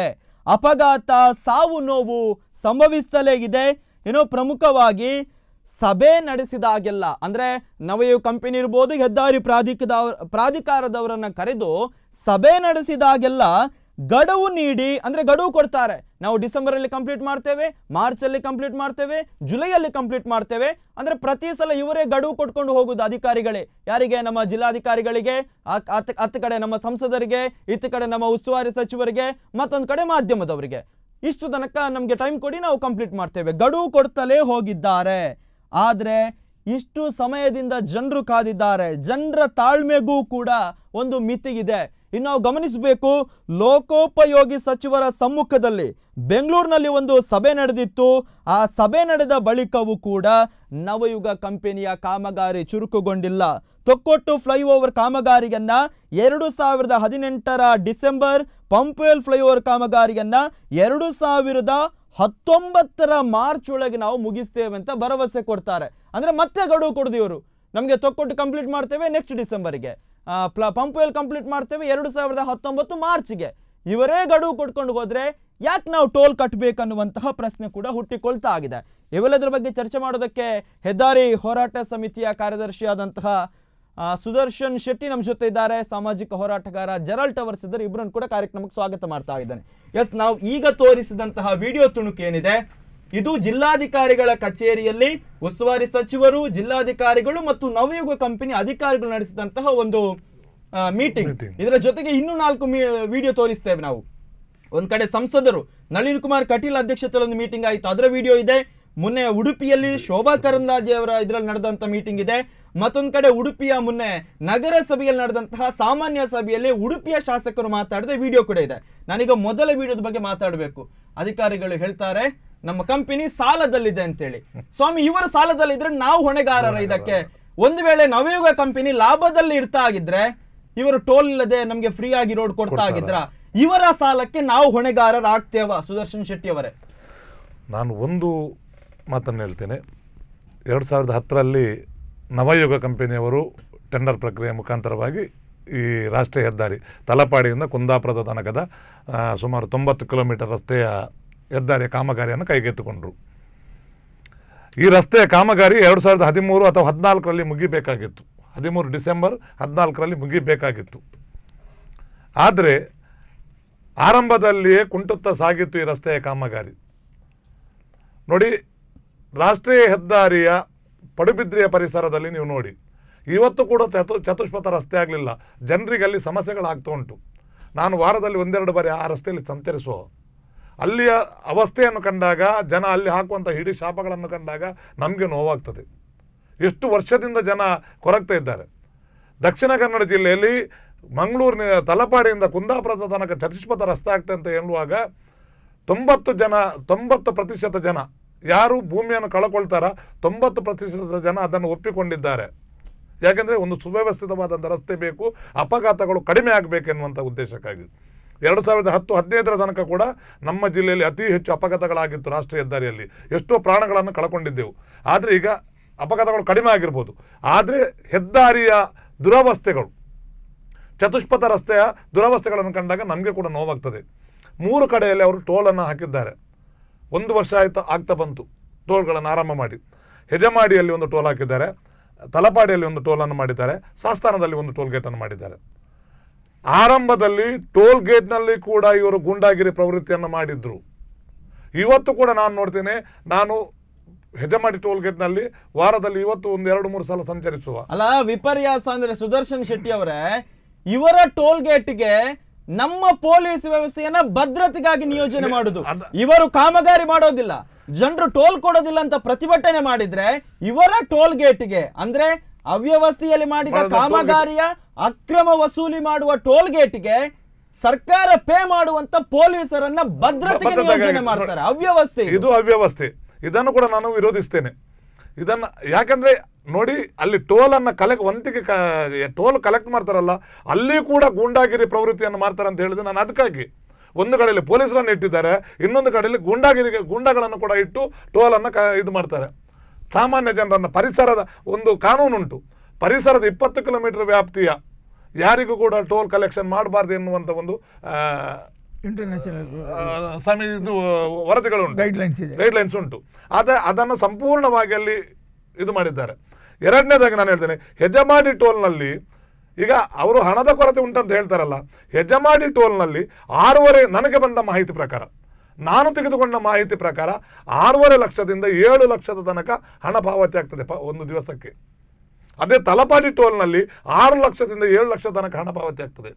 ಅಪಘಾತ ಸಾವು ನೋವು ಸಂಭವಿಸ್ತಲೇ ಇದೆ ಏನೋ ಪ್ರಮುಖವಾಗಿ ಸಭೆ ನಡೆಸಿದಾಗೆಲ್ಲ ಅಂದರೆ ನವಯುಗ ಕಂಪನಿ ಇರ್ಬೋದು ಹೆದ್ದಾರಿ ಪ್ರಾಧಿಕದ ಪ್ರಾಧಿಕಾರದವರನ್ನ ಕರೆದು ಸಭೆ ನಡೆಸಿದಾಗೆಲ್ಲ ಗಡುವು ನೀಡಿ ಅಂದರೆ ಗಡುವು ಕೊಡ್ತಾರೆ ನಾವು ಡಿಸೆಂಬರಲ್ಲಿ ಕಂಪ್ಲೀಟ್ ಮಾಡ್ತೇವೆ ಮಾರ್ಚಲ್ಲಿ ಕಂಪ್ಲೀಟ್ ಮಾಡ್ತೇವೆ ಜುಲೈಯಲ್ಲಿ ಕಂಪ್ಲೀಟ್ ಮಾಡ್ತೇವೆ ಅಂದರೆ ಪ್ರತಿ ಸಲ ಇವರೇ ಗಡುವು ಕೊಟ್ಕೊಂಡು ಹೋಗುದು ಅಧಿಕಾರಿಗಳೇ ಯಾರಿಗೆ ನಮ್ಮ ಜಿಲ್ಲಾಧಿಕಾರಿಗಳಿಗೆ ಆ- ಅತ್ತ ಅತ್ತ ಕಡೆ ನಮ್ಮ ಸಂಸದರಿಗೆ ಇತ್ತ ಕಡೆ ನಮ್ಮ ಉಸ್ತುವಾರಿ ಸಚಿವರಿಗೆ ಮತ್ತೊಂದು ಕಡೆ ಮಾಧ್ಯಮದವರಿಗೆ ಇಷ್ಟು ತನಕ ನಮಗೆ ಟೈಮ್ ಕೊಡಿ ನಾವು ಕಂಪ್ಲೀಟ್ ಮಾಡ್ತೇವೆ ಗಡುವು ಕೊಡ್ತಲೇ ಹೋಗಿದ್ದಾರೆ ಆದರೆ ಇಷ್ಟು ಸಮಯದಿಂದ ಜನರು ಕಾದಿದ್ದಾರೆ ಜನರ ತಾಳ್ಮೆಗೂ ಕೂಡ ಒಂದು ಮಿತಿಗಿದೆ ಇನ್ನು ನಾವು ಗಮನಿಸಬೇಕು ಲೋಕೋಪಯೋಗಿ ಸಚಿವರ ಸಮ್ಮುಖದಲ್ಲಿ ಬೆಂಗಳೂರಿನಲ್ಲಿ ಒಂದು ಸಭೆ ನಡೆದಿತ್ತು ಆ ಸಭೆ ನಡೆದ ಬಳಿಕವೂ ಕೂಡ ನವಯುಗ ಕಂಪನಿಯ ಕಾಮಗಾರಿ ಚುರುಕುಗೊಂಡಿಲ್ಲ ತೊಕ್ಕೊಟ್ಟು ಫ್ಲೈಓವರ್ ಕಾಮಗಾರಿಯನ್ನ ಎರಡು ಸಾವಿರದ ಹದಿನೆಂಟರ ಡಿಸೆಂಬರ್ ಪಂಪ್ವೆಲ್ ಫ್ಲೈಓವರ್ ಕಾಮಗಾರಿಯನ್ನ ಎರಡು ಸಾವಿರದ ಹತ್ತೊಂಬತ್ತರ ಮಾರ್ಚ್ ಒಳಗೆ ನಾವು ಮುಗಿಸ್ತೇವೆ ಅಂತ ಭರವಸೆ ಕೊಡ್ತಾರೆ ಅಂದ್ರೆ ಮತ್ತೆ ಗಡುವು ಕೊಡದು ಇವರು ನಮಗೆ ತೊಕ್ಕೊಟ್ಟು ಕಂಪ್ಲೀಟ್ ಮಾಡ್ತೇವೆ ನೆಕ್ಸ್ಟ್ ಡಿಸೆಂಬರ್ಗೆ ಪಂಪ್ವೆಲ್ ಕಂಪ್ಲೀಟ್ ಮಾಡ್ತೇವೆ ಎರಡು ಸಾವಿರದ ಹತ್ತೊಂಬತ್ತು ಮಾರ್ಚ್ಗೆ ಇವರೇ ಗಡುವು ಕೊಟ್ಕೊಂಡು ಹೋದ್ರೆ ಯಾಕೆ ನಾವು ಟೋಲ್ ಕಟ್ಟಬೇಕನ್ನುವಂತಹ ಪ್ರಶ್ನೆ ಕೂಡ ಹುಟ್ಟಿಕೊಳ್ತಾ ಆಗಿದೆ ಇವೆಲ್ಲದರ ಬಗ್ಗೆ ಚರ್ಚೆ ಮಾಡೋದಕ್ಕೆ ಹೆದ್ದಾರಿ ಹೋರಾಟ ಸಮಿತಿಯ ಕಾರ್ಯದರ್ಶಿಯಾದಂತಹ ಆ, ಸುದರ್ಶನ್ ಶೆಟ್ಟಿ ನಮ್ಮ ಜೊತೆ ಇದ್ದಾರೆ ಸಾಮಾಜಿಕ ಹೋರಾಟಗಾರ ಜೆರಾಲ್ಡ್ ಟವರ್ಸ್ ಇದ್ದಾರೆ ಇಬ್ಬರನ್ನು ಕೂಡ ಕಾರ್ಯಕ್ರಮಕ್ಕೆ ಸ್ವಾಗತ ಮಾಡ್ತಾ ಇದ್ದೇನೆ ಎಸ್ ನಾವು ಈಗ ತೋರಿಸಿದಂತಹ ವಿಡಿಯೋ ತುಣುಕು ಏನಿದೆ ಇದು ಜಿಲ್ಲಾಧಿಕಾರಿಗಳ ಕಚೇರಿಯಲ್ಲಿ ಉಸ್ತುವಾರಿ ಸಚಿವರು ಜಿಲ್ಲಾಧಿಕಾರಿಗಳು ಮತ್ತು ನವಯುಗ ಕಂಪನಿ ಅಧಿಕಾರಿಗಳು ನಡೆಸಿದಂತಹ ಒಂದು ಮೀಟಿಂಗ್ ಇದರ ಜೊತೆಗೆ ಇನ್ನೂ ನಾಲ್ಕು ವಿಡಿಯೋ ತೋರಿಸ್ತೇವೆ ನಾವು ಒಂದ್ ಕಡೆ ಸಂಸದರು ನಳಿನ್ ಕುಮಾರ್ ಕಟೀಲ್ ಅಧ್ಯಕ್ಷತೆಯಲ್ಲಿ ಒಂದು ಮೀಟಿಂಗ್ ಆಯಿತು ಅದರ ವಿಡಿಯೋ ಇದೆ ಮೊನ್ನೆ ಉಡುಪಿಯಲ್ಲಿ ಶೋಭಾ ಕರಂದಾಜೆ ಅವರ ಇದರಲ್ಲಿ ನಡೆದಂತ ಮೀಟಿಂಗ್ ಇದೆ ಮತ್ತೊಂದ್ ಕಡೆ ಉಡುಪಿಯ ಮೊನ್ನೆ ನಗರಸಭೆಯಲ್ಲಿ ನಡೆದಂತಹ ಸಾಮಾನ್ಯ ಸಭೆಯಲ್ಲಿ ಉಡುಪಿಯ ಶಾಸಕರು ಮಾತಾಡಿದ ವಿಡಿಯೋ ಕೂಡ ಇದೆ ನಾನೀಗ ಮೊದಲ ವಿಡಿಯೋದ ಬಗ್ಗೆ ಮಾತಾಡಬೇಕು ಅಧಿಕಾರಿಗಳು ಹೇಳ್ತಾರೆ ನಮ್ಮ ಕಂಪನಿ ಸಾಲದಲ್ಲಿದೆ ಅಂತೇಳಿ ಸ್ವಾಮಿ ಇವರ ಸಾಲದಲ್ಲಿದ್ರೆ ನಾವು ಹೊಣೆಗಾರರ ಇದಕ್ಕೆ ಒಂದು ವೇಳೆ ನವಯುಗ ಕಂಪನಿ ಲಾಭದಲ್ಲಿ ಇರ್ತಾ ಆಗಿದ್ರೆ ಇವರು ಟೋಲ್ ಇಲ್ಲದೆ ನಮ್ಗೆ ಫ್ರೀ ಆಗಿ ರೋಡ್ ಕೊಡ್ತಾ ಆಗಿದ್ರ ಇವರ ಸಾಲಕ್ಕೆ ನಾವು ಹೊಣೆಗಾರರಾಗ್ತೇವ ಸುದರ್ಶನ್ ಶೆಟ್ಟಿ ಅವರೇ ನಾನು ಒಂದು ಮಾತನ್ನು ಹೇಳ್ತೇನೆ ಎರಡು ಸಾವಿರದ ಹತ್ತರಲ್ಲಿ ನವಯುಗ ಕಂಪನಿಯವರು ಟೆಂಡರ್ ಪ್ರಕ್ರಿಯೆ ಮುಖಾಂತರವಾಗಿ ಈ ರಾಷ್ಟ್ರೀಯ ಹೆದ್ದಾರಿ ತಲಪಾಡಿಯಿಂದ ಕುಂದಾಪುರದ ತನಕದ ಆ, ಸುಮಾರು ತೊಂಬತ್ತು ಕಿಲೋಮೀಟರ್ ರಸ್ತೆಯ ಹೆದ್ದಾರಿಯ ಕಾಮಗಾರಿಯನ್ನು ಕೈಗೆತ್ತಿಕೊಂಡರು ಈ ರಸ್ತೆಯ ಕಾಮಗಾರಿ ಎರಡು ಸಾವಿರದ ಹದಿಮೂರು ಅಥವಾ ಹದಿನಾಲ್ಕರಲ್ಲಿ ಮುಗಿಬೇಕಾಗಿತ್ತು ಹದಿಮೂರು ಡಿಸೆಂಬರ್ ಹದಿನಾಲ್ಕರಲ್ಲಿ ಮುಗಿಬೇಕಾಗಿತ್ತು ಆದರೆ ಆರಂಭದಲ್ಲಿಯೇ ಕುಂಟುತ್ತಾ ಸಾಗಿತ್ತು ಈ ರಸ್ತೆಯ ಕಾಮಗಾರಿ ನೋಡಿ ರಾಷ್ಟ್ರೀಯ ಹೆದ್ದಾರಿಯ ಪಡುಬಿದ್ರಿಯ ಪರಿಸರದಲ್ಲಿ ನೀವು ನೋಡಿ ಇವತ್ತು ಕೂಡ ಚತು ಚತುಷ್ಪಥ ರಸ್ತೆ ಆಗಲಿಲ್ಲ ಜನರಿಗೆ ಅಲ್ಲಿ ಸಮಸ್ಯೆಗಳಾಗ್ತಾ ಉಂಟು ನಾನು ವಾರದಲ್ಲಿ ಒಂದೆರಡು ಬಾರಿ ಆ ರಸ್ತೆಯಲ್ಲಿ ಸಂಚರಿಸುವ ಅಲ್ಲಿಯ ಅವಸ್ಥೆಯನ್ನು ಕಂಡಾಗ ಜನ ಅಲ್ಲಿ ಹಾಕುವಂಥ ಹಿಡಿ ಶಾಪಗಳನ್ನು ಕಂಡಾಗ ನಮಗೆ ನೋವಾಗ್ತದೆ ಎಷ್ಟು ವರ್ಷದಿಂದ ಜನ ಕೊರಗ್ತಾ ಇದ್ದಾರೆ ದಕ್ಷಿಣ ಕನ್ನಡ ಜಿಲ್ಲೆಯಲ್ಲಿ ಮಂಗಳೂರಿನ ತಲಪಾಡಿಯಿಂದ ಕುಂದಾಪುರದ ತನಕ ಚತುಷ್ಪಥ ರಸ್ತೆ ಆಗ್ತದೆ ಅಂತ ಹೇಳುವಾಗ ತೊಂಬತ್ತು ಜನ ತೊಂಬತ್ತು ಪ್ರತಿಶತ ಜನ ಯಾರು ಭೂಮಿಯನ್ನು ಕಳ್ಕೊಳ್ತಾರ ತೊಂಬತ್ತು ಪ್ರತಿಶತ ಜನ ಅದನ್ನು ಒಪ್ಪಿಕೊಂಡಿದ್ದಾರೆ ಯಾಕೆಂದರೆ ಒಂದು ಸುವ್ಯವಸ್ಥಿತವಾದಂಥ ರಸ್ತೆ ಬೇಕು ಅಪಘಾತಗಳು ಕಡಿಮೆ ಆಗಬೇಕೆನ್ನುವಂಥ ಉದ್ದೇಶಕ್ಕಾಗಿ ಎರಡು ಸಾವಿರದ ಹತ್ತು ಹದಿನೈದರ ತನಕ ಕೂಡ ನಮ್ಮ ಜಿಲ್ಲೆಯಲ್ಲಿ ಅತಿ ಹೆಚ್ಚು ಅಪಘಾತಗಳಾಗಿತ್ತು ರಾಷ್ಟ್ರೀಯ ಹೆದ್ದಾರಿಯಲ್ಲಿ ಎಷ್ಟೋ ಪ್ರಾಣಗಳನ್ನು ಕಳ್ಕೊಂಡಿದ್ದೆವು ಆದರೆ ಈಗ ಅಪಘಾತಗಳು ಕಡಿಮೆ ಆಗಿರ್ಬೋದು ಆದರೆ ಹೆದ್ದಾರಿಯ ದುರವಸ್ಥೆಗಳು ಚತುಷ್ಪಥ ರಸ್ತೆಯ ದುರವಸ್ಥೆಗಳನ್ನು ಕಂಡಾಗ ನಮಗೆ ಕೂಡ ನೋವಾಗ್ತದೆ ಮೂರು ಕಡೆಯಲ್ಲಿ ಅವರು ಟೋಲನ್ನು ಹಾಕಿದ್ದಾರೆ ಒಂದು ವರ್ಷ ಆಯ್ತಾ ಆಗ್ತಾ ಬಂತು ಟೋಲ್ಗಳನ್ನು ಆರಂಭ ಮಾಡಿ ಹೆಜಮಾಡಿಯಲ್ಲಿ ಒಂದು ಟೋಲ್ ಹಾಕಿದ್ದಾರೆ ತಲಪಾಡಿಯಲ್ಲಿ ಒಂದು ಟೋಲನ್ನು ಮಾಡಿದ್ದಾರೆ ಸಾಸ್ತಾನದಲ್ಲಿ ಒಂದು ಟೋಲ್ ಗೇಟನ್ನು ಮಾಡಿದ್ದಾರೆ ಆರಂಭದಲ್ಲಿ ಟೋಲ್ ಗೇಟ್ನಲ್ಲಿ ಕೂಡ ಇವರು ಗೂಂಡಾಗಿರಿ ಪ್ರವೃತ್ತಿಯನ್ನು ಮಾಡಿದ್ರು ಇವತ್ತು ಕೂಡ ನಾನು ನೋಡ್ತೇನೆ ನಾನು ಹೆಜಮಾಡಿ ಟೋಲ್ ಗೇಟ್ನಲ್ಲಿ ವಾರದಲ್ಲಿ ಇವತ್ತು ಒಂದು ಎರಡು ಮೂರು ಸಲ ಸಂಚರಿಸುವ ಅಲ್ಲ ವಿಪರ್ಯಾಸ ಅಂದ್ರೆ ಸುದರ್ಶನ್ ಶೆಟ್ಟಿ ಅವರೇ ಇವರ ಟೋಲ್ ಗೇಟ್ಗೆ ನಮ್ಮ ಪೊಲೀಸ್ ವ್ಯವಸ್ಥೆಯನ್ನ ಭದ್ರತೆಗಾಗಿ ನಿಯೋಜನೆ ಮಾಡುದು ಅದ- ಇವರು ಕಾಮಗಾರಿ ಮಾಡೋದಿಲ್ಲ ಜನರು ಟೋಲ್ ಕೊಡೋದಿಲ್ಲ ಅಂತ ಪ್ರತಿಭಟನೆ ಮಾಡಿದ್ರೆ ಇವರ ಟೋಲ್ ಗೇಟ್ಗೆ ಅಂದ್ರೆ ಅವ್ಯವಸ್ಥೆಯಲ್ಲಿ ಮಾಡಿದ ಮಾಡಿದ toll gate- ಕಾಮಗಾರಿಯ ಅಕ್ರಮ ವಸೂಲಿ ಮಾಡುವ ಟೋಲ್ ಗೇಟ್ಗೆ ಸರ್ಕಾರ ಪೇ ಮಾಡುವಂತ ಪೊಲೀಸರನ್ನ ಭದ್ರತೆಗೆ ಭದ್ರತೆಗಾಗಿ ನಿಯೋಜನೆ ಮಾಡ್ತಾರೆ ಅವ್ಯವಸ್ಥೆ ಇದು. ಇದು ಅವ್ಯವಸ್ಥೆ ಇದನ್ನು ಕೂಡ ನಾನು ವಿರೋಧಿಸ್ತೇನೆ ಇದನ್ನ ಯಾಕಂದ್ರೆ ನೋಡಿ ಅಲ್ಲಿ ಟೋಲ್ ಅನ್ನ ಕಲೆಕ್ಟ್ ಒಂತಿಗೆ ಟೋಲ್ ಕಲೆಕ್ಟ್ ಮಾಡ್ತಾರಲ್ಲ ಅಲ್ಲಿ ಕೂಡ ಗೂಂಡಾಗಿರಿ ಪ್ರವೃತ್ತಿಯನ್ನು ಮಾಡ್ತಾರೆ ಅಂತ ಹೇಳಿದ್ರೆ ನಾನು ಅದಕ್ಕಾಗಿ ಒಂದು ಕಡೆಯಲ್ಲಿ ಪೊಲೀಸರನ್ನು ಇಟ್ಟಿದ್ದಾರೆ ಇನ್ನೊಂದು ಕಡೆಯಲ್ಲಿ ಗೂಂಡಾಗಿರಿಗೆ ಗೂಂಡಾಗಳನ್ನು ಕೂಡ ಇಟ್ಟು ಟೋಲನ್ನು ಕ ಇದು ಮಾಡ್ತಾರೆ ಸಾಮಾನ್ಯ ಜನರನ್ನು ಪರಿಸರದ ಒಂದು ಕಾನೂನುಂಟು ಪರಿಸರದ ಇಪ್ಪತ್ತು ಕಿಲೋಮೀಟರ್ ವ್ಯಾಪ್ತಿಯ ಯಾರಿಗೂ ಕೂಡ ಟೋಲ್ ಕಲೆಕ್ಷನ್ ಮಾಡಬಾರ್ದು ಎನ್ನುವಂಥ ಒಂದು ಆ, ಇಂಟರ್ನ್ಯಾಷನಲ್ ಆ, ಸಮಿ ಇದು ವರದಿಗಳು ಉಂಟು ಗೈಡ್ಲೈನ್ಸ್ ಇದೆ ಗೈಡ್ಲೈನ್ಸ್ ಉಂಟು ಅದ ಅದನ್ನು ಸಂಪೂರ್ಣವಾಗಿ ಅಲ್ಲಿ ಇದು ಮಾಡಿದ್ದಾರೆ ಎರಡನೇದಾಗಿ ನಾನು ಹೇಳ್ತೇನೆ ಹೆಜಮಾಡಿ ಟೋಲ್ನಲ್ಲಿ ಈಗ ಅವರು ಹಣದ ಕೊರತೆ ಉಂಟಂತ ಹೇಳ್ತಾರಲ್ಲ ಹೆಜಮಾಡಿ ಟೋಲ್ನಲ್ಲಿ ಆರೂವರೆ ನನಗೆ ಬಂದ ಮಾಹಿತಿ ಪ್ರಕಾರ ನಾನು ತೆಗೆದುಕೊಂಡ ಮಾಹಿತಿ ಪ್ರಕಾರ ಆರೂವರೆ ಲಕ್ಷದಿಂದ ಏಳು ಲಕ್ಷದ ತನಕ ಹಣ ಪಾವತಿ ಆಗ್ತದೆ ಪ- ಒಂದು ದಿವಸಕ್ಕೆ ಅದೇ ತಲಪಾಡಿ ಟೋಲ್ನಲ್ಲಿ ಆರು ಲಕ್ಷದಿಂದ ಏಳು ಲಕ್ಷ ತನಕ ಹಣ ಪಾವತಿ ಆಗ್ತದೆ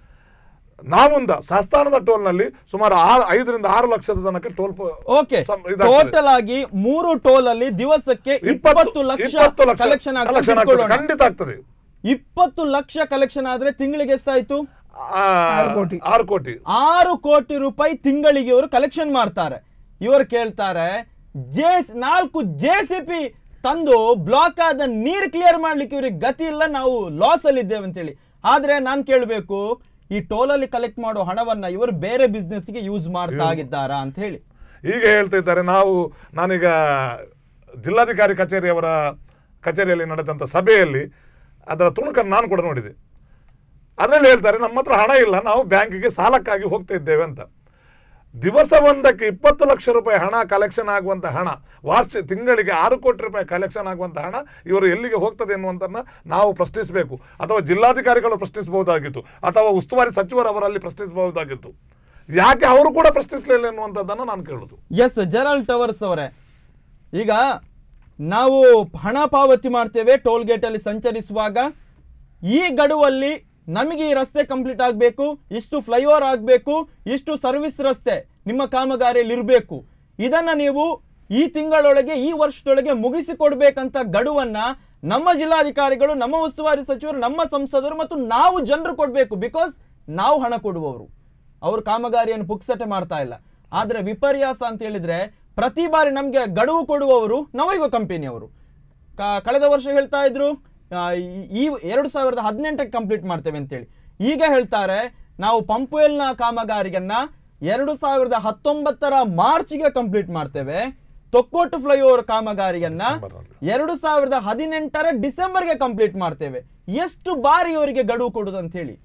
ನಾಮುಂದ ಸಸ್ತಾನದ ಟೋಲ್ನಲ್ಲಿ ಸುಮಾರು ಆರು ಐದರಿಂದ ಆರು ಲಕ್ಷದ ತನಕ ಟೋಲ್ ಪ- ಓಕೆ ಸಂ- ಇದಾಗ್ತದೆ. ಟೋಟಲ್ ಆಗಿ ಮೂರು ಟೋಲ್ ಅಲ್ಲಿ ದಿವಸಕ್ಕೆ ಇಪ್ಪತ್ತು ಲಕ್ಷ ಇಪ್ಪತ್ತು ಲಕ್ಷ ಕಲೆಕ್ಷನ್ collection ಆಗ್ತದೆ. ಖಂಡಿತ ಆಗ್ತದೆ ಇಪ್ಪತ್ತು ಲಕ್ಷ ಕಲೆಕ್ಷನ್ ಆದ್ರೆ ತಿಂಗಳಿಗೆ ಎಷ್ಟಾಯ್ತು ಆ, ಆರು ಕೋಟಿ. ಆರು ಕೋಟಿ ಆರು ಕೋಟಿ ರೂಪಾಯಿ ತಿಂಗಳಿಗೆ ಇವರು ಕಲೆಕ್ಷನ್ ಮಾಡ್ತಾರೆ ಇವರು ಕೇಳ್ತಾರೆ ಜೆ ನಾಲ್ಕು ಜೆ ಸಿ ಪಿ ತಂದು ಬ್ಲಾಕ್ ಆದ ನೀರು ಕ್ಲಿಯರ್ ಮಾಡ್ಲಿಕ್ಕೆ ಇವ್ರಿಗೆ ಗತಿ ಇಲ್ಲ ನಾವು ಲಾಸ್ ಅಲ್ಲಿ ಇದ್ದೇವೆ ಅಂತೇಳಿ ಆದ್ರೆ ನಾನು ಕೇಳಬೇಕು ಈ ಟೋಲಲ್ಲಿ ಕಲೆಕ್ಟ್ ಮಾಡೋ ಹಣವನ್ನ ಇವರು ಬೇರೆ business ಗೆ ಯೂಸ್ ಮಾಡ್ತಾ ಆಗಿದ್ದಾರಾ ಅಂತ ಹೇಳಿ ಈಗ ಹೇಳ್ತಾ ಇದ್ದಾರೆ ನಾವು ನಾನೀಗ ಜಿಲ್ಲಾಧಿಕಾರಿ ಕಚೇರಿಯವರ ಕಚೇರಿಯಲ್ಲಿ ನಡೆದಂಥ ಸಭೆಯಲ್ಲಿ ಅದರ ತುಣುಕನ್ನು ನಾನು ಕೂಡ ನೋಡಿದೆ ಅದರಲ್ಲಿ ಹೇಳ್ತಾರೆ ನಮ್ಮ ಹತ್ರ ಹಣ ಇಲ್ಲ ನಾವು ಬ್ಯಾಂಕಿಗೆ ಸಾಲಕ್ಕಾಗಿ ಹೋಗ್ತಾ ಇದ್ದೇವೆ ಅಂತ ದಿವಸ ಒಂದಕ್ಕೆ ಇಪ್ಪತ್ತು ಲಕ್ಷ ರೂಪಾಯಿ ಹಣ ಕಲೆಕ್ಷನ್ ಆಗುವಂಥ ಹಣ ವಾರ್ಷ ತಿಂಗಳಿಗೆ ಆರು ಕೋಟಿ ರೂಪಾಯಿ ಕಲೆಕ್ಷನ್ ಆಗುವಂಥ ಹಣ ಇವರು ಎಲ್ಲಿಗೆ ಹೋಗ್ತದೆ ಎನ್ನುವಂಥನ್ನ ನಾವು ಪ್ರಶ್ನಿಸಬೇಕು ಅಥವಾ ಜಿಲ್ಲಾಧಿಕಾರಿಗಳು ಪ್ರಶ್ನಿಸಬಹುದಾಗಿತ್ತು ಅಥವಾ ಉಸ್ತುವಾರಿ ಸಚಿವರು ಅವರಲ್ಲಿ ಪ್ರಶ್ನಿಸಬಹುದಾಗಿತ್ತು ಯಾಕೆ ಅವರು ಕೂಡ ಪ್ರಶ್ನಿಸಲಿಲ್ಲ ಎನ್ನುವಂಥದ್ದನ್ನು ನಾನು ಕೇಳುದು ಎಸ್ ಜೆರಲ್ ಟವರ್ಸ್ ಅವರೇ ಈಗ ನಾವು ಹಣ ಪಾವತಿ ಮಾಡ್ತೇವೆ ಟೋಲ್ ಗೇಟ್ ಅಲ್ಲಿ ಸಂಚರಿಸುವಾಗ ಈ ಗಡುವಲ್ಲಿ ನಮಗೆ ಈ ರಸ್ತೆ ಕಂಪ್ಲೀಟ್ ಆಗಬೇಕು ಇಷ್ಟು ಫ್ಲೈಓವರ್ ಆಗಬೇಕು ಇಷ್ಟು ಸರ್ವಿಸ್ ರಸ್ತೆ ನಿಮ್ಮ ಕಾಮಗಾರಿಯಲ್ಲಿ ಇರಬೇಕು ಇದನ್ನ ನೀವು ಈ ತಿಂಗಳೊಳಗೆ ಈ ವರ್ಷದೊಳಗೆ ಮುಗಿಸಿಕೊಡ್ಬೇಕಂತ ಗಡುವನ್ನ ನಮ್ಮ ಜಿಲ್ಲಾಧಿಕಾರಿಗಳು ನಮ್ಮ ಉಸ್ತುವಾರಿ ಸಚಿವರು ನಮ್ಮ ಸಂಸದರು ಮತ್ತು ನಾವು ಜನರು ಕೊಡಬೇಕು ಬಿಕಾಸ್ ನಾವು ಹಣ ಕೊಡುವವರು ಅವರು ಕಾಮಗಾರಿಯನ್ನು ಪುಕ್ಸಟೆ ಮಾಡ್ತಾ ಇಲ್ಲ ಆದ್ರೆ ವಿಪರ್ಯಾಸ ಅಂತ ಹೇಳಿದ್ರೆ ಪ್ರತಿ ಬಾರಿ ನಮಗೆ ಗಡುವು ಕೊಡುವವರು ನವಯುಗ ಕಂಪನಿಯವರು ಕ- ಕಳೆದ ವರ್ಷ ಹೇಳ್ತಾ ಇದ್ರು ಆ, ಈ- ಈ ಎರಡು ಸಾವಿರದ ಹದಿನೆಂಟಕ್ಕೆ ಕಂಪ್ಲೀಟ್ ಮಾಡ್ತೇವೆ ಅಂತೇಳಿ ಈಗ ಹೇಳ್ತಾರೆ ನಾವು ಪಂಪುವೆಲ್ನ ಕಾಮಗಾರಿಯನ್ನ ಎರಡು ಸಾವಿರದ ಹತ್ತೊಂಬತ್ತರ ಮಾರ್ಚ್ಗೆ ಕಂಪ್ಲೀಟ್ ಮಾಡ್ತೇವೆ ತೊಕ್ಕೋಟು ಫ್ಲೈಓವರ್ ಕಾಮಗಾರಿಯನ್ನ ಎರಡು ಸಾವಿರದ ಹದಿನೆಂಟರ ಡಿಸೆಂಬರ್ಗೆ ಕಂಪ್ಲೀಟ್ ಮಾಡ್ತೇವೆ ಎಷ್ಟು ಬಾರಿ ಇವರಿಗೆ ಗಡುವು ಕೊಡುದು ಅಂತ ಹೇಳಿ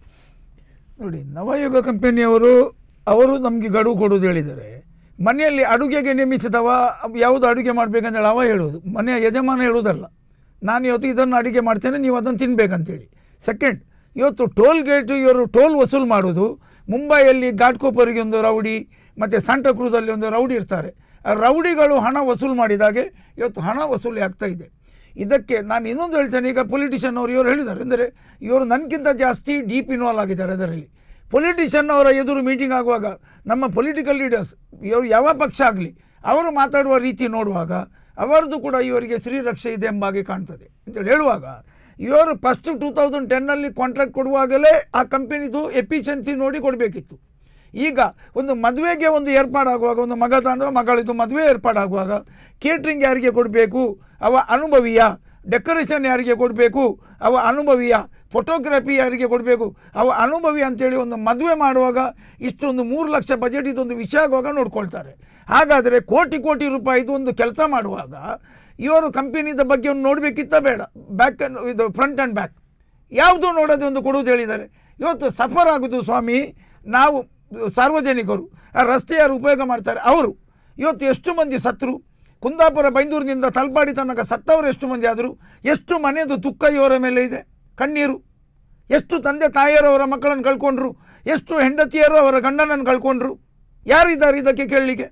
ನೋಡಿ ನವಯುಗ ಕಂಪನಿಯವರು ಅವರು ನಮಗೆ ಗಡುವು ಕೊಡುವುದು ಹೇಳಿದ್ದಾರೆ ಮನೆಯಲ್ಲಿ ಅಡುಗೆಗೆ ನೇಮಿಸಿದವ ಯಾವುದು ಅಡುಗೆ ಮಾಡಬೇಕಂತೇಳಿ ಅವ ಹೇಳೋದು ಮನೆಯ ಯಜಮಾನ ಹೇಳೋದಲ್ಲ ನಾನು ಇವತ್ತು ಇದನ್ನು ಅಡುಗೆ ಮಾಡ್ತೇನೆ ನೀವು ಅದನ್ನು ತಿನ್ನಬೇಕಂತೇಳಿ ಸೆಕೆಂಡ್ ಇವತ್ತು ಟೋಲ್ ಗೇಟ್ ಇವರು ಟೋಲ್ ವಸೂಲು ಮಾಡೋದು ಮುಂಬೈಯಲ್ಲಿ ಘಾಟ್ಕೋಪರಿಗೆ ಒಂದು ರೌಡಿ ಮತ್ತು ಸಂಟಕ್ರೂಸಲ್ಲಿ ಒಂದು ರೌಡಿ ಇರ್ತಾರೆ ಆ ರೌಡಿಗಳು ಹಣ ವಸೂಲು ಮಾಡಿದಾಗೆ ಇವತ್ತು ಹಣ ವಸೂಲಿ ಆಗ್ತಾ ಇದೆ ಇದಕ್ಕೆ ನಾನು ಇನ್ನೊಂದು ಹೇಳ್ತೇನೆ ಈಗ ಪೊಲಿಟಿಷಿಯನ್ ಅವರು ಇವರು ಹೇಳಿದ್ದಾರೆ ಅಂದರೆ ಇವರು ನನಗಿಂತ ಜಾಸ್ತಿ ಡೀಪ್ ಇನ್ವಾಲ್ವ್ ಆಗಿದ್ದಾರೆ ಅದರಲ್ಲಿ ಪೊಲಿಟಿಷಿಯನ್ ಅವರ ಎದುರು ಮೀಟಿಂಗ್ ಆಗುವಾಗ ನಮ್ಮ ಪೊಲಿಟಿಕಲ್ ಲೀಡರ್ಸ್ ಇವರು ಯಾವ ಪಕ್ಷ ಆಗಲಿ ಅವರು ಮಾತಾಡುವ ರೀತಿ ನೋಡುವಾಗ ಅವರದ್ದು ಕೂಡ ಇವರಿಗೆ ಶ್ರೀರಕ್ಷೆ ಇದೆ ಎಂಬಾಗೆ ಕಾಣ್ತದೆ ಅಂತೇಳಿ ಹೇಳುವಾಗ ಇವರು ಫಸ್ಟ್ ಟೂ ತೌಸಂಡ್ ಟೆನ್ನಲ್ಲಿ ಕಾಂಟ್ರಾಕ್ಟ್ ಕೊಡುವಾಗಲೇ ಆ ಕಂಪನಿದು ಎಫಿಷಿಯನ್ಸಿ ನೋಡಿ ಕೊಡಬೇಕಿತ್ತು ಈಗ ಒಂದು ಮದುವೆಗೆ ಒಂದು ಏರ್ಪಾಡಾಗುವಾಗ ಒಂದು ಮಗ ತಂದ ಮಗಳಿದು ಮದುವೆ ಏರ್ಪಾಡಾಗುವಾಗ ಕೇಟ್ರಿಂಗ್ ಯಾರಿಗೆ ಕೊಡಬೇಕು ಅವ ಅನುಭವಿಯ ಡೆಕೋರೇಷನ್ ಯಾರಿಗೆ ಕೊಡಬೇಕು ಅವ ಅನುಭವಿಯ ಫೋಟೋಗ್ರಫಿ ಯಾರಿಗೆ ಕೊಡಬೇಕು ಅವ ಅನುಭವಿ ಅಂತೇಳಿ ಒಂದು ಮದುವೆ ಮಾಡುವಾಗ ಇಷ್ಟೊಂದು ಮೂರು ಲಕ್ಷ ಬಜೆಟ್ ಇದೊಂದು ವಿಷಯ ಆಗುವಾಗ ನೋಡ್ಕೊಳ್ತಾರೆ ಹಾಗಾದರೆ ಕೋಟಿ ಕೋಟಿ ರೂಪಾಯಿದು ಒಂದು ಕೆಲಸ ಮಾಡುವಾಗ ಇವರು ಕಂಪನಿದ ಬಗ್ಗೆ ಒಂದು ನೋಡಬೇಕಿತ್ತ ಬೇಡ ಬ್ಯಾಕ್ ಇದು ಫ್ರಂಟ್ ಆ್ಯಂಡ್ ಬ್ಯಾಕ್ ಯಾವುದು ನೋಡೋದು ಒಂದು ಕೊಡುವುದು ಹೇಳಿದ್ದಾರೆ ಇವತ್ತು ಸಫರ್ ಆಗೋದು ಸ್ವಾಮಿ ನಾವು ಸಾರ್ವಜನಿಕರು ಆ ರಸ್ತೆ ಯಾರು ಉಪಯೋಗ ಮಾಡ್ತಾರೆ ಅವರು ಇವತ್ತು ಎಷ್ಟು ಮಂದಿ ಸತ್ರು ಕುಂದಾಪುರ ಬೈಂದೂರಿನಿಂದ ತಲಪಾಡಿ ತನಕ ಸತ್ತವರು ಎಷ್ಟು ಮಂದಿ ಆದರು ಎಷ್ಟು ಮನೆಯದು ದುಃಖ ಇವರ ಮೇಲೆ ಇದೆ ಕಣ್ಣೀರು ಎಷ್ಟು ತಂದೆ ತಾಯಿಯರು ಅವರ ಮಕ್ಕಳನ್ನು ಕಳ್ಕೊಂಡ್ರು ಎಷ್ಟು ಹೆಂಡತಿಯರು ಅವರ ಗಂಡನನ್ನು ಕಳ್ಕೊಂಡ್ರು ಯಾರಿದ್ದಾರೆ ಇದಕ್ಕೆ ಕೇಳಲಿಕ್ಕೆ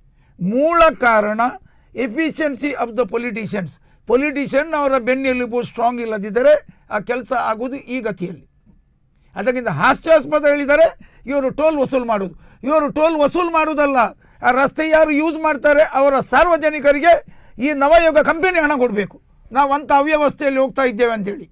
ಮೂಲ ಕಾರಣ efficiency of the politicians politician ಅವರ ಬೆನ್ನೆಲುಬು ಸ್ಟ್ರಾಂಗ್ ಇಲ್ಲದಿದ್ದರೆ ಆ ಕೆಲಸ ಆಗುವುದು ಈ ಗತಿಯಲ್ಲಿ ಅದಕ್ಕಿಂತ ಹಾಸ್ಯಾಸ್ಪದ ಹೇಳಿದರೆ ಇವರು ಟೋಲ್ ವಸೂಲು ಮಾಡೋದು ಇವರು ಟೋಲ್ ವಸೂಲು ಮಾಡುವುದಲ್ಲ ಆ ರಸ್ತೆ ಯಾರು ಯೂಸ್ ಮಾಡ್ತಾರೆ ಅವರ ಸಾರ್ವಜನಿಕರಿಗೆ ಈ ನವಯುಗ ಕಂಪನಿ ಹಣ ಕೊಡಬೇಕು ನಾವು ಅಂಥ ಅವ್ಯವಸ್ಥೆಯಲ್ಲಿ ಹೋಗ್ತಾ ಇದ್ದೇವೆ ಅಂತೇಳಿ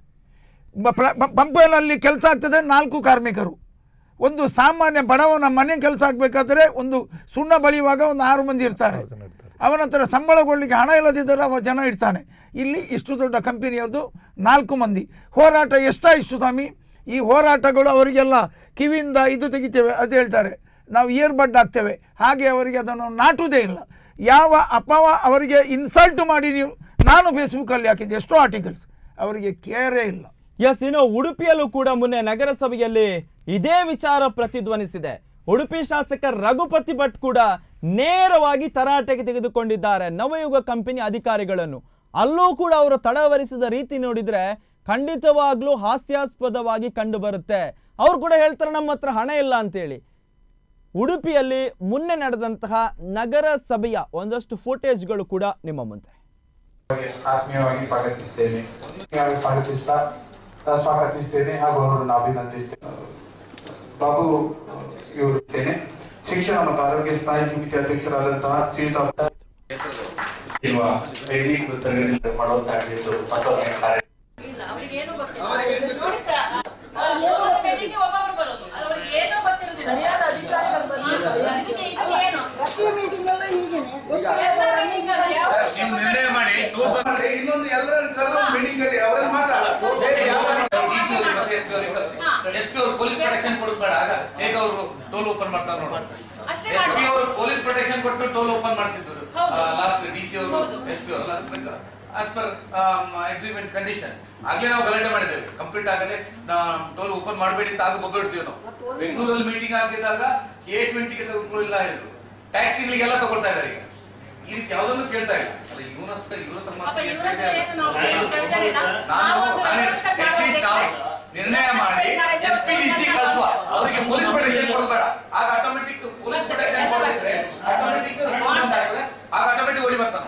ಪಂಪೇನಲ್ಲಿ ಕೆಲಸ ಆಗ್ತದೆ ನಾಲ್ಕು ಕಾರ್ಮಿಕರು ಒಂದು ಸಾಮಾನ್ಯ ಬಡವನ ಮನೆ ಕೆಲಸ ಆಗಬೇಕಾದ್ರೆ ಒಂದು ಸುಣ್ಣ ಬಳಿಯುವಾಗ ಒಂದು ಆರು ಮಂದಿ ಇರ್ತಾರೆ ಅವನ ಹತ್ರ ಸಂಬಳ ಕೊಡಲಿಕ್ಕೆ ಹಣ ಇಲ್ಲದಿದ್ದರೆ ಅವ ಜನ ಇಡ್ತಾನೆ ಇಲ್ಲಿ ಇಷ್ಟು ದೊಡ್ಡ ಕಂಪನಿಯವ್ರದ್ದು ನಾಲ್ಕು ಮಂದಿ ಹೋರಾಟ ಎಷ್ಟಾಯಿತು ಸ್ವಾಮಿ ಈ ಹೋರಾಟಗಳು ಅವರಿಗೆಲ್ಲ ಕಿವಿಯಿಂದ ಇದು ತೆಗಿತೇವೆ ಅದು ಹೇಳ್ತಾರೆ ನಾವು ಇಯರ್ ಬಡ್ ಆಗ್ತೇವೆ ಹಾಗೆ ಅವರಿಗೆ ಅದನ್ನು ನಾಟುವುದೇ ಇಲ್ಲ ಯಾವ ಅಪವ ಅವರಿಗೆ ಇನ್ಸಲ್ಟ್ ಮಾಡಿ ನೀವು ನಾನು ಫೇಸ್ಬುಕ್ಕಲ್ಲಿ ಹಾಕಿದ್ದೆ ಎಷ್ಟೋ ಆರ್ಟಿಕಲ್ಸ್ ಅವರಿಗೆ ಕೇರೇ ಇಲ್ಲ ಎಸ್ ಇನ್ನು ಉಡುಪಿಯಲ್ಲೂ ಕೂಡ ಮೊನ್ನೆ ನಗರಸಭೆಯಲ್ಲಿ ಇದೇ ವಿಚಾರ ಪ್ರತಿಧ್ವನಿಸಿದೆ ಉಡುಪಿ ಶಾಸಕ ರಘುಪತಿ ಭಟ್ ಕೂಡ ನೇರವಾಗಿ ತರಾಟೆಗೆ ತೆಗೆದುಕೊಂಡಿದ್ದಾರೆ ನವಯುಗ ಕಂಪನಿ ಅಧಿಕಾರಿಗಳನ್ನು ಅಲ್ಲೂ ಕೂಡ ಅವರು ತಡವರಿಸಿದ ರೀತಿ ನೋಡಿದ್ರೆ ಖಂಡಿತವಾಗ್ಲೂ ಹಾಸ್ಯಾಸ್ಪದವಾಗಿ ಕಂಡು ಬರುತ್ತೆ ಅವ್ರು ಕೂಡ ಹೇಳ್ತಾರೆ ನಮ್ಮ ಹತ್ರ ಹಣ ಇಲ್ಲ ಅಂತೇಳಿ ಉಡುಪಿಯಲ್ಲಿ ಮುನ್ನೆ ನಡೆದಂತಹ ನಗರ ಸಭೆಯ ಒಂದಷ್ಟು ಫುಟೇಜ್ಗಳು ಕೂಡ ನಿಮ್ಮ ಮುಂದೆ ಆತ್ಮೀಯವಾಗಿ ಸ್ವಾಗತಿಸ್ತೇನೆ ಆತ್ಮೀಯವಾಗಿ ಸ್ವಾಗತಿಸ್ತಾ ಆ, ಸ್ವಾಗತಿಸ್ತೇನೆ ಹಾಗೂ ಅವರನ್ನು ಅಭಿನಂದಿಸ್ತೇನೆ ಬಾಬು ಇವರು ಇದ್ದೇನೆ ಶಿಕ್ಷಣ ಮತ್ತು ಆರೋಗ್ಯ ಸ್ಥಾಯಿ ಸಮಿತಿ ಅಧ್ಯಕ್ಷರಾದಂತಹ ಶ್ರೀಯುತ ಇರುವ ದೈಹಿಕ ತರಗತಿ ಮಾಡುವಂತಾಗಿದ್ದು ಮತ್ತೊಮ್ಮೆ ಕಾರ್ಯ ಇಲ್ಲ ಅವ್ರಿಗೆ ಏನು ಗೊತ್ತಿಲ್ಲ ನೋಡಿ ಸರ್ ಮೂವತ್ತು ಬೆಳ್ಳಿಗೆ ಒಬ್ಬೊಬ್ರು ಬರೋದು ಅವ್ರಿಗೆ ಏನೂ ಗೊತ್ತಿರೋದಿಲ್ಲ ಸರಿಯಾದ ಅಧಿಕಾರಿಗಳು ಬರ್ಲಿಲ್ಲ. ಇದಕ್ಕೆ ಇದು ಏನು ಪ್ರತಿ ಮೀಟಿಂಗ್ ಎಲ್ಲ ಹೀಗೇನೆ ಎಲ್ಲ meeting ಅಲ್ಲಿ ಯಾವ- ನಿರ್ಣಯ ಮಾಡಿ ಇನ್ನೊಂದು ಎಲ್ಲರನ್ನು ಕರೆದು ಮೀಟಿಂಗ್ ಅಲ್ಲಿ ಅವರನ್ನು ಮಾತ್ರ ಬೇರೆ ಯಾರು- ಹಾ. ಪೊಲೀಸ್ ಪ್ರೊಟೆಕ್ಷನ್ ಕೊಡೋದು ಬೇಡ ಆಗ ಹೇಗೆ ಅವರು ಟೋಲ್ ಓಪನ್ ಮಾಡ್ತಾರೆ ನೋಡು ಅಷ್ಟೇ ಎಸ್ ಪಿ ಮಾಡಿ ಅವರು ಪೊಲೀಸ್ ಪ್ರೊಟೆಕ್ಷನ್ ಕೊಟ್ಟು ಟೋಲ್ ಓಪನ್ ಮಾಡಿಸಿದ್ರು ಹೌದು. ಲಾಸ್ಟ್ ಡಿ ಸಿ ಅವರು ಹೌದು. ಎಸ್ ಪಿ ಅವರು ಆಸ್ ಪರ್ ಅಗ್ರಿಮೆಂಟ್ ಕಂಡೀಷನ್ ಆಗ್ಲೇ ನಾವು ಗಲಾಟೆ ಮಾಡಿದ್ದೇವೆ ಕಂಪ್ಲೀಟ್ ಆಗದೆ ಟೋಲ್ ಓಪನ್ ಮಾಡಬೇಡಿ ಅಂತ ಆಗ ಬೊಬ್ಬಿಡ್ತೀವಿ ನಾವು ಬೆಂಗಳೂರಲ್ಲಿ ಮೀಟಿಂಗ್ ಆಗಿದ್ದಾಗ ಕೆ ಟ್ವೆಂಟಿಗೆ ತಗೊಳ್ಳಿಲ್ಲ ಹೇಳಿದ್ರು ಟ್ಯಾಕ್ಸಿಗಳಿಗೆಲ್ಲ ತಗೊಳ್ತಾ ಇದ್ದಾರೆ ಈಗ ಈ ರೀತಿ ಯಾವುದನ್ನು ಕೇಳ್ತಾ ಇಲ್ಲ ಅಲ್ಲ ಇವನ ಹತ್ರ ಇವರು ತಮ್ಮ ಪಾಪ ಇವ್ರ ಹತ್ರ ಏನು ನಾವು ಪ್ರಯೋಜನ ಇಲ್ಲ. ನಾನು ನಾವೊಂದು resolution ಮಾಡುವ ಅಟ್ಲೀಸ್ಟ್ ನಾವು ನಿರ್ಣಯ ಮಾಡಿ ಎಸ್ ಪಿ ಡಿ ಸಿ ಕಳಿಸುವ ಅವರಿಗೆ ಪೊಲೀಸ್ ಪ್ರೊಟೆಕ್ಷನ್ ಕೊಡಬೇಡ ಆಗ ಆಟೋಮೆಟಿಕ್ ಪೊಲೀಸ್ ಪ್ರೊಟೆಕ್ಷನ್ ಕೊಡಿದ್ರೆ ಆಟೋಮೆಟಿಕ್ ಬಂದ್ ಆಗ್ತದೆ ಆಗ ಆಟೋಮೆಟಿಕ್ ಓಡಿ ಬರ್ತಾನೆ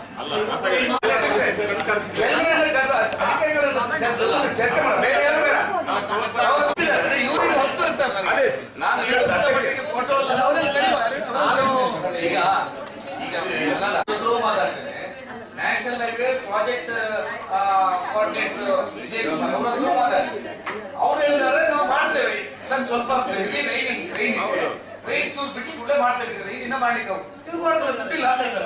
ಎಲ್ಲರನ್ನು ಕರೆದು ಅಧಿಕಾರಿಗಳನ್ನು ಕರೆದು ಚರ್ಚೆ ಮಾಡ ಬೇರೆ ಯಾರು ಬೇಡ ಅದೇ ಇವ್ರಿಗೆ ಹೊಸ್ತು ಇರ್ತಾರೆ ನನಗೆ. ಅದೇ, ನಾನು ಇವತ್ತಿನ ಮಟ್ಟಿಗೆ photo ಎಲ್ಲ ನಾನು ಈಗ ಈಗ ಎಲ್ಲ ಎದುರು ಮಾತಾಡ್ತೇನೆ national highway project coordinator Vijay Kumar ಅವ್ರ ಹತ್ರ ಮಾತಾಡ್ತೇನೆ ಅವ್ರು ಹೇಳಿದಾರೆ ನಾವು ಮಾಡ್ತೇವೆ ಸರ್ ಸ್ವಲ್ಪ ಹೆವಿ ರೈನಿಂಗ್ ರೈನ್ ಇದೆ ರೈನ್ ಚೂರು ಬಿಟ್ಟು ಕೂಡ ಮಾಡ್ತೇವೆ ರೈನ್ ಇನ್ನ ಮಾಡ್ಲಿಕ್ಕೆ ಅವ್ರು. ಇವ್ರು ಮಾಡೋದಿಲ್ಲ ದುಡ್ಡಿಲ್ಲ ಅಂತ ಹೇಳ್ತಾರೆ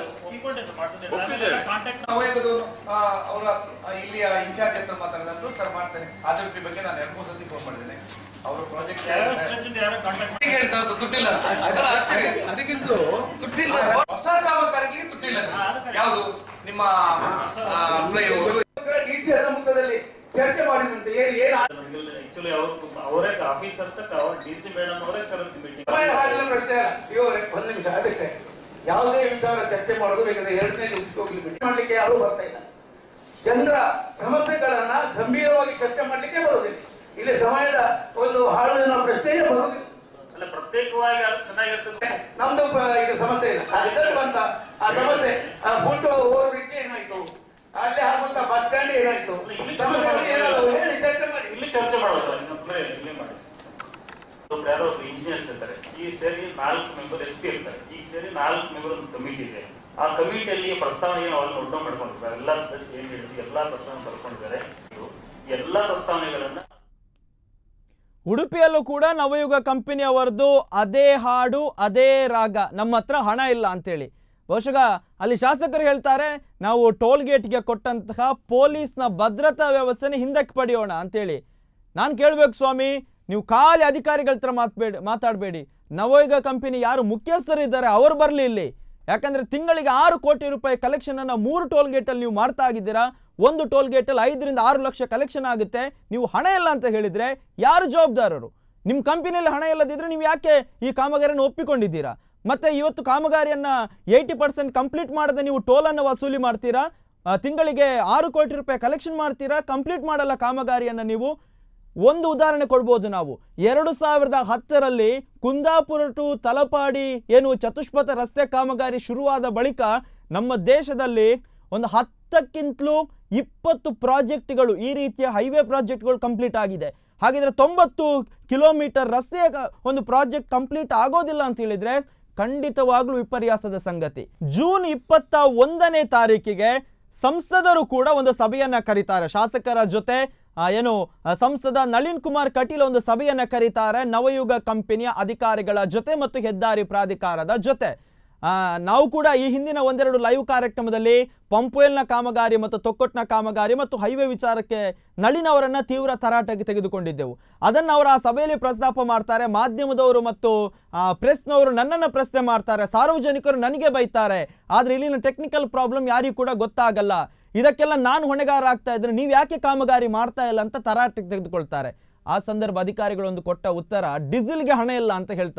ನಾವೇಗದು ಅವರ ಇಲ್ಲಿಯ ಇನ್ಚಾರ್ಜ್ ಹತ್ರ ಮಾತಾಡಿದ್ರು ಸರ್ ಮಾಡ್ತೇನೆ ಆದರ್ಟಿ ಬಗ್ಗೆ ನಾನು ಎರಡು ಮೂರು ಸತಿ ಫೋನ್ ಮಾಡಿದ್ದೇನೆ ಅವರ ಪ್ರಾಜೆಕ್ಟ್ ಹೇಳ್ತಾರೆ ದುಡ್ಡಿಲ್ಲ ಅಂತ. ಅದೆಲ್ಲ ಆಗ್ತದೆ. ದುಡ್ಡಿಲ್ಲ ಹೊಸ ಕಾಮಗಾರಿಗೆ ದುಡ್ಡಿಲ್ಲ ಯಾವುದು ನಿಮ್ಮ ಫ್ಲೈಓವರ್ ಡಿಸಿ ಸಮ್ಮುಖದಲ್ಲಿ ಚರ್ಚೆ ಮಾಡಿದಂತೆ ಏನು ಏನು ಆಕ್ಚುಲಿ ಅವ್ರು ಅವರೇ ಆಫೀಸರ್ಸ್ ಡಿ ಸಿ ಮೇಡಮ್ ಅವರೇ ಕರೆದು ಮೀಟಿಂಗ್ ಸಮಯ ಹಾಗೆಲ್ಲ ಪ್ರಶ್ನೆ ಅಲ್ಲ. ಇವರೇ ಒಂದು ನಿಮಿಷ ಅಧ್ಯಕ್ಷ ಯಾವುದೇ ವಿಚಾರ ಚರ್ಚೆ ಮಾಡೋದು ಬೇಕಾದ್ರೆ ಎರಡನೇ ದಿವಸಕ್ಕೆ ಹೋಗ್ಲಿ ಬಿಟ್ಟು ಮಾಡ್ಲಿಕ್ಕೆ ಯಾರು ಬರ್ತಾ ಇಲ್ಲ ಜನರ ಸಮಸ್ಯೆಗಳನ್ನ ಗಂಭೀರವಾಗಿ ಚರ್ಚೆ ಮಾಡ್ಲಿಕ್ಕೆ ಬರುವುದಿಲ್ಲ ಇಲ್ಲಿ ಸಮಯದ ಒಂದು ಹಾಳುವಿನ ಪ್ರಶ್ನೆಯೇ ಬರುವುದಿಲ್ಲ ಅಲ್ಲ ಪ್ರತ್ಯೇಕವಾಗಿ ಅದು ಚೆನ್ನಾಗಿರ್ತದೆ ನಮ್ದು ಪ- ಇದು ಸಮಸ್ಯೆ ಇಲ್ಲ ಆ ರಿಸಲ್ಟ್ ಬಂತ ಆ ಸಮಸ್ಯೆ ಆ ಫುಡ್ ಓವರ್ ಬ್ರಿಡ್ಜ್ ಏನಾಯ್ತು ಅಲ್ಲಿ ಹಾಕುವಂತ ಬಸ್ ಸ್ಟ್ಯಾಂಡ್ ಏನಾಯ್ತು ಸಮಸ್ಯೆಗಳು ಏನಾದವು ಹೇಳಿ ಚರ್ಚೆ ಮಾಡಿ ಇಲ್ಲಿ ಚರ್ಚೆ ಮಾಡೋದು ಇನ್ನು ತೊಂದರೆ ಇಲ್ಲ, ಇಲ್ಲೇ ಮಾಡಿ ಒಬ್ರು ಯಾರೋ ಒಬ್ರು ಇಂಜಿನಿಯರ್ಸ್ ಇರ್ತಾರೆ ಈ ಸೇರಿ ನಾಲ್ಕು ಮೆಂಬರ್ ಎಸ್ ಪಿ ಇರ್ತಾರೆ ಈ ಸೇರಿ ನಾಲ್ಕು ಮೆಂಬರ್ ಒಂದು ಕಮಿಟಿ ಇದೆ ಆ ಕಮಿಟಿಯಲ್ಲಿ ಪ್ರಸ್ತಾವನೆಗೆ ನಾವು ಅಲ್ಲಿ ನೋಟ್ ಮಾಡ್ಕೊಂಡಿದ್ದಾರೆ ಎಲ್ಲ ಸದಸ್ಯರು ಏನ್ ಹೇಳಿದ್ವಿ ಎಲ್ಲಾ ಪ್ರಸ್ತಾವನೆ ಬರ್ಕೊಂಡಿದ್ದಾರೆ ಎಲ್ಲಾ ಪ್ರಸ್ತಾವನೆಗಳನ್ನ ಉಡುಪಿಯಲ್ಲೂ ಕೂಡ ನವಯುಗ ಕಂಪನಿ ಅವರದ್ದು ಅದೇ ಹಾಡು ಅದೇ ರಾಗ ನಮ್ಮ ಹತ್ರ ಹಣ ಇಲ್ಲ ಅಂತೇಳಿ ಬಹುಶಃ ಅಲ್ಲಿ ಶಾಸಕರು ಹೇಳ್ತಾರೆ ನಾವು ಟೋಲ್ ಗೇಟ್ಗೆ ಕೊಟ್ಟಂತಹ ಪೊಲೀಸ್ನ ಭದ್ರತಾ ವ್ಯವಸ್ಥೆನ ಹಿಂದಕ್ಕೆ ಪಡೆಯೋಣ ಅಂತೇಳಿ ನಾನು ಕೇಳಬೇಕು ಸ್ವಾಮಿ ನೀವು ಖಾಲಿ ಅಧಿಕಾರಿಗಳ ಹತ್ರ ಮಾತಬೇಡಿ ಮಾತಾಡಬೇಡಿ ನವಯುಗ ಕಂಪನಿ ಯಾರು ಮುಖ್ಯಸ್ಥರಿದ್ದಾರೆ ಅವರು ಬರಲಿ ಇಲ್ಲಿ ಯಾಕಂದರೆ ತಿಂಗಳಿಗೆ ಆರು ಕೋಟಿ ರೂಪಾಯಿ ಕಲೆಕ್ಷನನ್ನು ಮೂರು ಟೋಲ್ ಗೇಟಲ್ಲಿ ನೀವು ಮಾಡ್ತಾ ಆಗಿದ್ದೀರಾ ಒಂದು ಟೋಲ್ ಗೇಟಲ್ಲಿ ಐದರಿಂದ ಆರು ಲಕ್ಷ ಕಲೆಕ್ಷನ್ ಆಗುತ್ತೆ ನೀವು ಹಣ ಇಲ್ಲ ಅಂತ ಹೇಳಿದರೆ ಯಾರು ಜವಾಬ್ದಾರರು ನಿಮ್ಮ ಕಂಪನಿಯಲ್ಲಿ ಹಣ ಇಲ್ಲದಿದ್ದರೆ ನೀವು ಯಾಕೆ ಈ ಕಾಮಗಾರಿಯನ್ನು ಒಪ್ಪಿಕೊಂಡಿದ್ದೀರಾ ಮತ್ತು ಇವತ್ತು ಕಾಮಗಾರಿಯನ್ನು ಏಯ್ಟಿ ಪರ್ಸೆಂಟ್ ಕಂಪ್ಲೀಟ್ ಮಾಡದೆ ನೀವು ಟೋಲನ್ನು ವಸೂಲಿ ಮಾಡ್ತೀರಾ ಆ, ತಿಂಗಳಿಗೆ ಆರು ಕೋಟಿ ರೂಪಾಯಿ ಕಲೆಕ್ಷನ್ ಮಾಡ್ತೀರಾ ಕಂಪ್ಲೀಟ್ ಮಾಡಲ್ಲ ಕಾಮಗಾರಿಯನ್ನು ನೀವು ಒಂದು ಉದಾಹರಣೆ ಕೊಡ್ಬೋದು ನಾವು ಎರಡು ಸಾವಿರದ ಹತ್ತರಲ್ಲಿ ಕುಂದಾಪುರ ಟು ತಲಪಾಡಿ ಏನು ಚತುಷ್ಪಥ ರಸ್ತೆ ಕಾಮಗಾರಿ ಶುರುವಾದ ಬಳಿಕ ನಮ್ಮ ದೇಶದಲ್ಲಿ ಒಂದು ಹತ್ತಕ್ಕಿಂತಲೂ ಇಪ್ಪತ್ತು ಪ್ರಾಜೆಕ್ಟ್ಗಳು ಈ ರೀತಿಯ ಹೈವೇ ಪ್ರಾಜೆಕ್ಟ್ಗಳು ಕಂಪ್ಲೀಟ್ ಆಗಿದೆ ಹಾಗಿದ್ರೆ ತೊಂಬತ್ತು ಕಿಲೋಮೀಟರ್ ರಸ್ತೆಯ ಕ- ಒಂದು ಪ್ರಾಜೆಕ್ಟ್ ಕಂಪ್ಲೀಟ್ ಆಗೋದಿಲ್ಲ ಅಂತ ಹೇಳಿದ್ರೆ ಖಂಡಿತವಾಗ್ಲೂ ವಿಪರ್ಯಾಸದ ಸಂಗತಿ ಜೂನ್ ಇಪ್ಪತ್ತ ಒಂದನೇ ತಾರೀಕಿಗೆ ಸಂಸದರು ಕೂಡ ಒಂದು ಸಭೆಯನ್ನ ಕರೀತಾರೆ ಶಾಸಕರ ಜೊತೆ ಆ, ಏನು ಆ, ಸಂಸದ ನಳಿನ್ ಕುಮಾರ್ ಕಟೀಲ್ ಒಂದು ಸಭೆಯನ್ನ ಕರೀತಾರೆ ನವಯುಗ ಕಂಪನಿಯ ಅಧಿಕಾರಿಗಳ ಜೊತೆ ಮತ್ತು ಹೆದ್ದಾರಿ ಪ್ರಾಧಿಕಾರದ ಜೊತೆ ಆ, ನಾವು ಕೂಡ ಈ ಹಿಂದಿನ ಒಂದೆರಡು ಲೈವ್ ಕಾರ್ಯಕ್ರಮದಲ್ಲಿ ಪಂಪುಯಲ್ನ ಕಾಮಗಾರಿ ಮತ್ತು ತೊಕ್ಕೊಟ್ನ ಕಾಮಗಾರಿ ಮತ್ತು ಹೈವೇ ವಿಚಾರಕ್ಕೆ ನಳಿನ್ ಅವರನ್ನ ತೀವ್ರ ತರಾಟೆಗೆ ತೆಗೆದುಕೊಂಡಿದ್ದೆವು ಅದನ್ನು ಅವರು ಆ ಸಭೆಯಲ್ಲಿ ಪ್ರಸ್ತಾಪ ಮಾಡ್ತಾರೆ ಮಾಧ್ಯಮದವರು ಮತ್ತು ಆ, ಪ್ರೆಸ್ನವರು ನನ್ನನ್ನು ಪ್ರಶ್ನೆ ಮಾಡ್ತಾರೆ ಸಾರ್ವಜನಿಕರು ನನಗೆ ಬೈತಾರೆ ಆದರೆ ಇಲ್ಲಿನ ಟೆಕ್ನಿಕಲ್ ಪ್ರಾಬ್ಲಮ್ ಯಾರಿಗೂ ಕೂಡ ಗೊತ್ತಾಗಲ್ಲ ಇದಕ್ಕೆಲ್ಲ ನಾನು ಹೊಣೆಗಾರ ಆಗ್ತಾ ಇದ್ರೆ ನೀವು ಯಾಕೆ ಕಾಮಗಾರಿ ಮಾಡ್ತಾ ಇಲ್ಲ ಅಂತ ತರಾಟೆಗೆ ತೆಗೆದುಕೊಳ್ತಾರೆ ಆ ಸಂದರ್ಭ ಅಧಿಕಾರಿಗಳೊಂದು ಕೊಟ್ಟ ಉತ್ತರ ಡೀಸೆಲ್ಗೆ ಹಣ ಇಲ್ಲ ಅಂತ ಹೇಳ್ತಾರೆ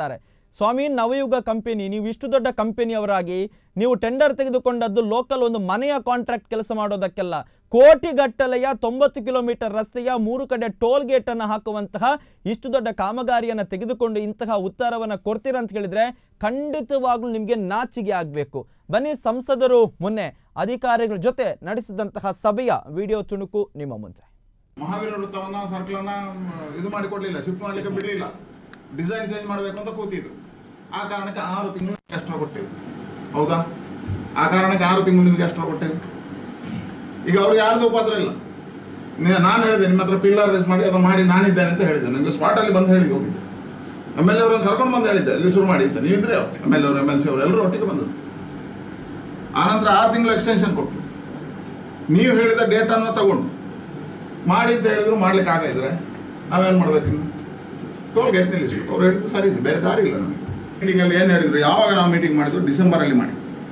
ಸ್ವಾಮಿ ನವಯುಗ ಕಂಪನಿ ನೀವು ಇಷ್ಟು ದೊಡ್ಡ ಕಂಪನಿಯವರಾಗಿ ನೀವು ಟೆಂಡರ್ ತೆಗೆದುಕೊಂಡದ್ದು ಲೋಕಲ್ ಒಂದು ಮನೆಯ ಕಾಂಟ್ರಾಕ್ಟ್ ಕೆಲಸ ಮಾಡೋದಕ್ಕೆಲ್ಲ ಕೋಟಿಗಟ್ಟಲೆಯ ತೊಂಬತ್ತು ಕಿಲೋಮೀಟರ್ ರಸ್ತೆಯ ಮೂರು ಕಡೆ ಟೋಲ್ ಗೇಟ್ ಅನ್ನು ಹಾಕುವಂತಹ ಇಷ್ಟು ದೊಡ್ಡ ಕಾಮಗಾರಿಯನ್ನು ತೆಗೆದುಕೊಂಡು ಇಂತಹ ಉತ್ತರವನ್ನು ಕೊಡ್ತೀರಾ ಅಂತ ಹೇಳಿದ್ರೆ ಖಂಡಿತವಾಗ್ಲೂ ನಿಮಗೆ ನಾಚಿಗೆ ಆಗಬೇಕು ಬನ್ನಿ ಸಂಸದರು ಮೊನ್ನೆ ಅಧಿಕಾರಿಗಳ ಜೊತೆ ನಡೆಸಿದಂತಹ ಸಭೆಯ ವಿಡಿಯೋ ತುಣುಕು ನಿಮ್ಮ ಮುಂದೆ ಮಹಾವೀರ ವೃತ್ತವನ್ನ ಸರ್ಕಲನ್ನ ಇದು ಮಾಡಿ ಕೊಡ್ಲಿಲ್ಲ ಶಿಫ್ಟ್ ಮಾಡ್ಲಿಕ್ಕೆ ಬಿಡಲಿಲ್ಲ ಡಿಸೈನ್ ಚೇಂಜ್ ಮಾಡಬೇಕು ಅಂತ ಕೂತಿದ್ರು ಆ ಕಾರಣಕ್ಕೆ ಆರು ತಿಂಗಳು ಎಕ್ಸ್ಟ್ರಾ ಕೊಟ್ಟೆವು ಹೌದಾ ಆ ಕಾರಣಕ್ಕೆ ಆರು ತಿಂಗಳು ನಿಮಗೆ ಎಕ್ಸ್ಟ್ರಾ ಕೊಟ್ಟೆವು ಈಗ ಅವ್ರಿಗೆ ಯಾರ್ದು ಉಪದ್ರ ಇಲ್ಲ ನೀ- ನಾನು ಹೇಳಿದೆ ನಿಮ್ಮ ಹತ್ರ ಪಿಲ್ಲರ್ ರೇಸ್ ಮಾಡಿ ಅದನ್ನು ಮಾಡಿ ನಾನಿದ್ದೇನೆ ಅಂತ ಹೇಳಿದೆ ನನಗೆ ಸ್ಪಾಟಲ್ಲಿ ಬಂದು ಹೇಳಿ ಹೋಗಿದ್ದೆ ಎಮ್ ಎಲ್ ಅವ್ರನ್ನ ಕರ್ಕೊಂಡು ಬಂದು ಹೇಳಿದ್ದೆ ಇಲ್ಲಿ ಶುರು ಮಾಡಿ ಅಂತ ನೀವಿದ್ರೆ ಎಮ್ ಎಲ್ ಅವರು ಎಮ್ ಎಲ್ ಸಿ ಅವರು ಎಲ್ಲರೂ ಒಟ್ಟಿಗೆ ಬಂದದ್ದು ಆನಂತರ ಆರು ತಿಂಗಳು ಎಕ್ಸ್ಟೆನ್ಷನ್ ಕೊಟ್ಟು ನೀವು ಹೇಳಿದ ಡೇಟನ್ನು ತಗೊಂಡು ಮಾಡಿ ಅಂತ ಹೇಳಿದ್ರು ಮಾಡ್ಲಿಕ್ಕೆ ಆಗಿದ್ರೆ ನಾವೇನು ಮಾಡ್ಬೇಕು ಟೋಲ್ ಗೇಟ್ ನಿಲ್ಲಿಸ್ಬೇಕು ಅವ್ರು ಹೇಳಿದ್ದು ಸರಿ ಇದೆ ಬೇರೆ ದಾರಿ ಇಲ್ಲ ನಮಗೆ ಮೀಟಿಂಗಲ್ಲಿ ಏನು ಹೇಳಿದ್ರು ಯಾವಾಗ ನಾವು ಮೀಟಿಂಗ್ ಮಾಡಿದ್ರು ಡಿಸೆಂಬರಲ್ಲಿ ಮಾಡಿ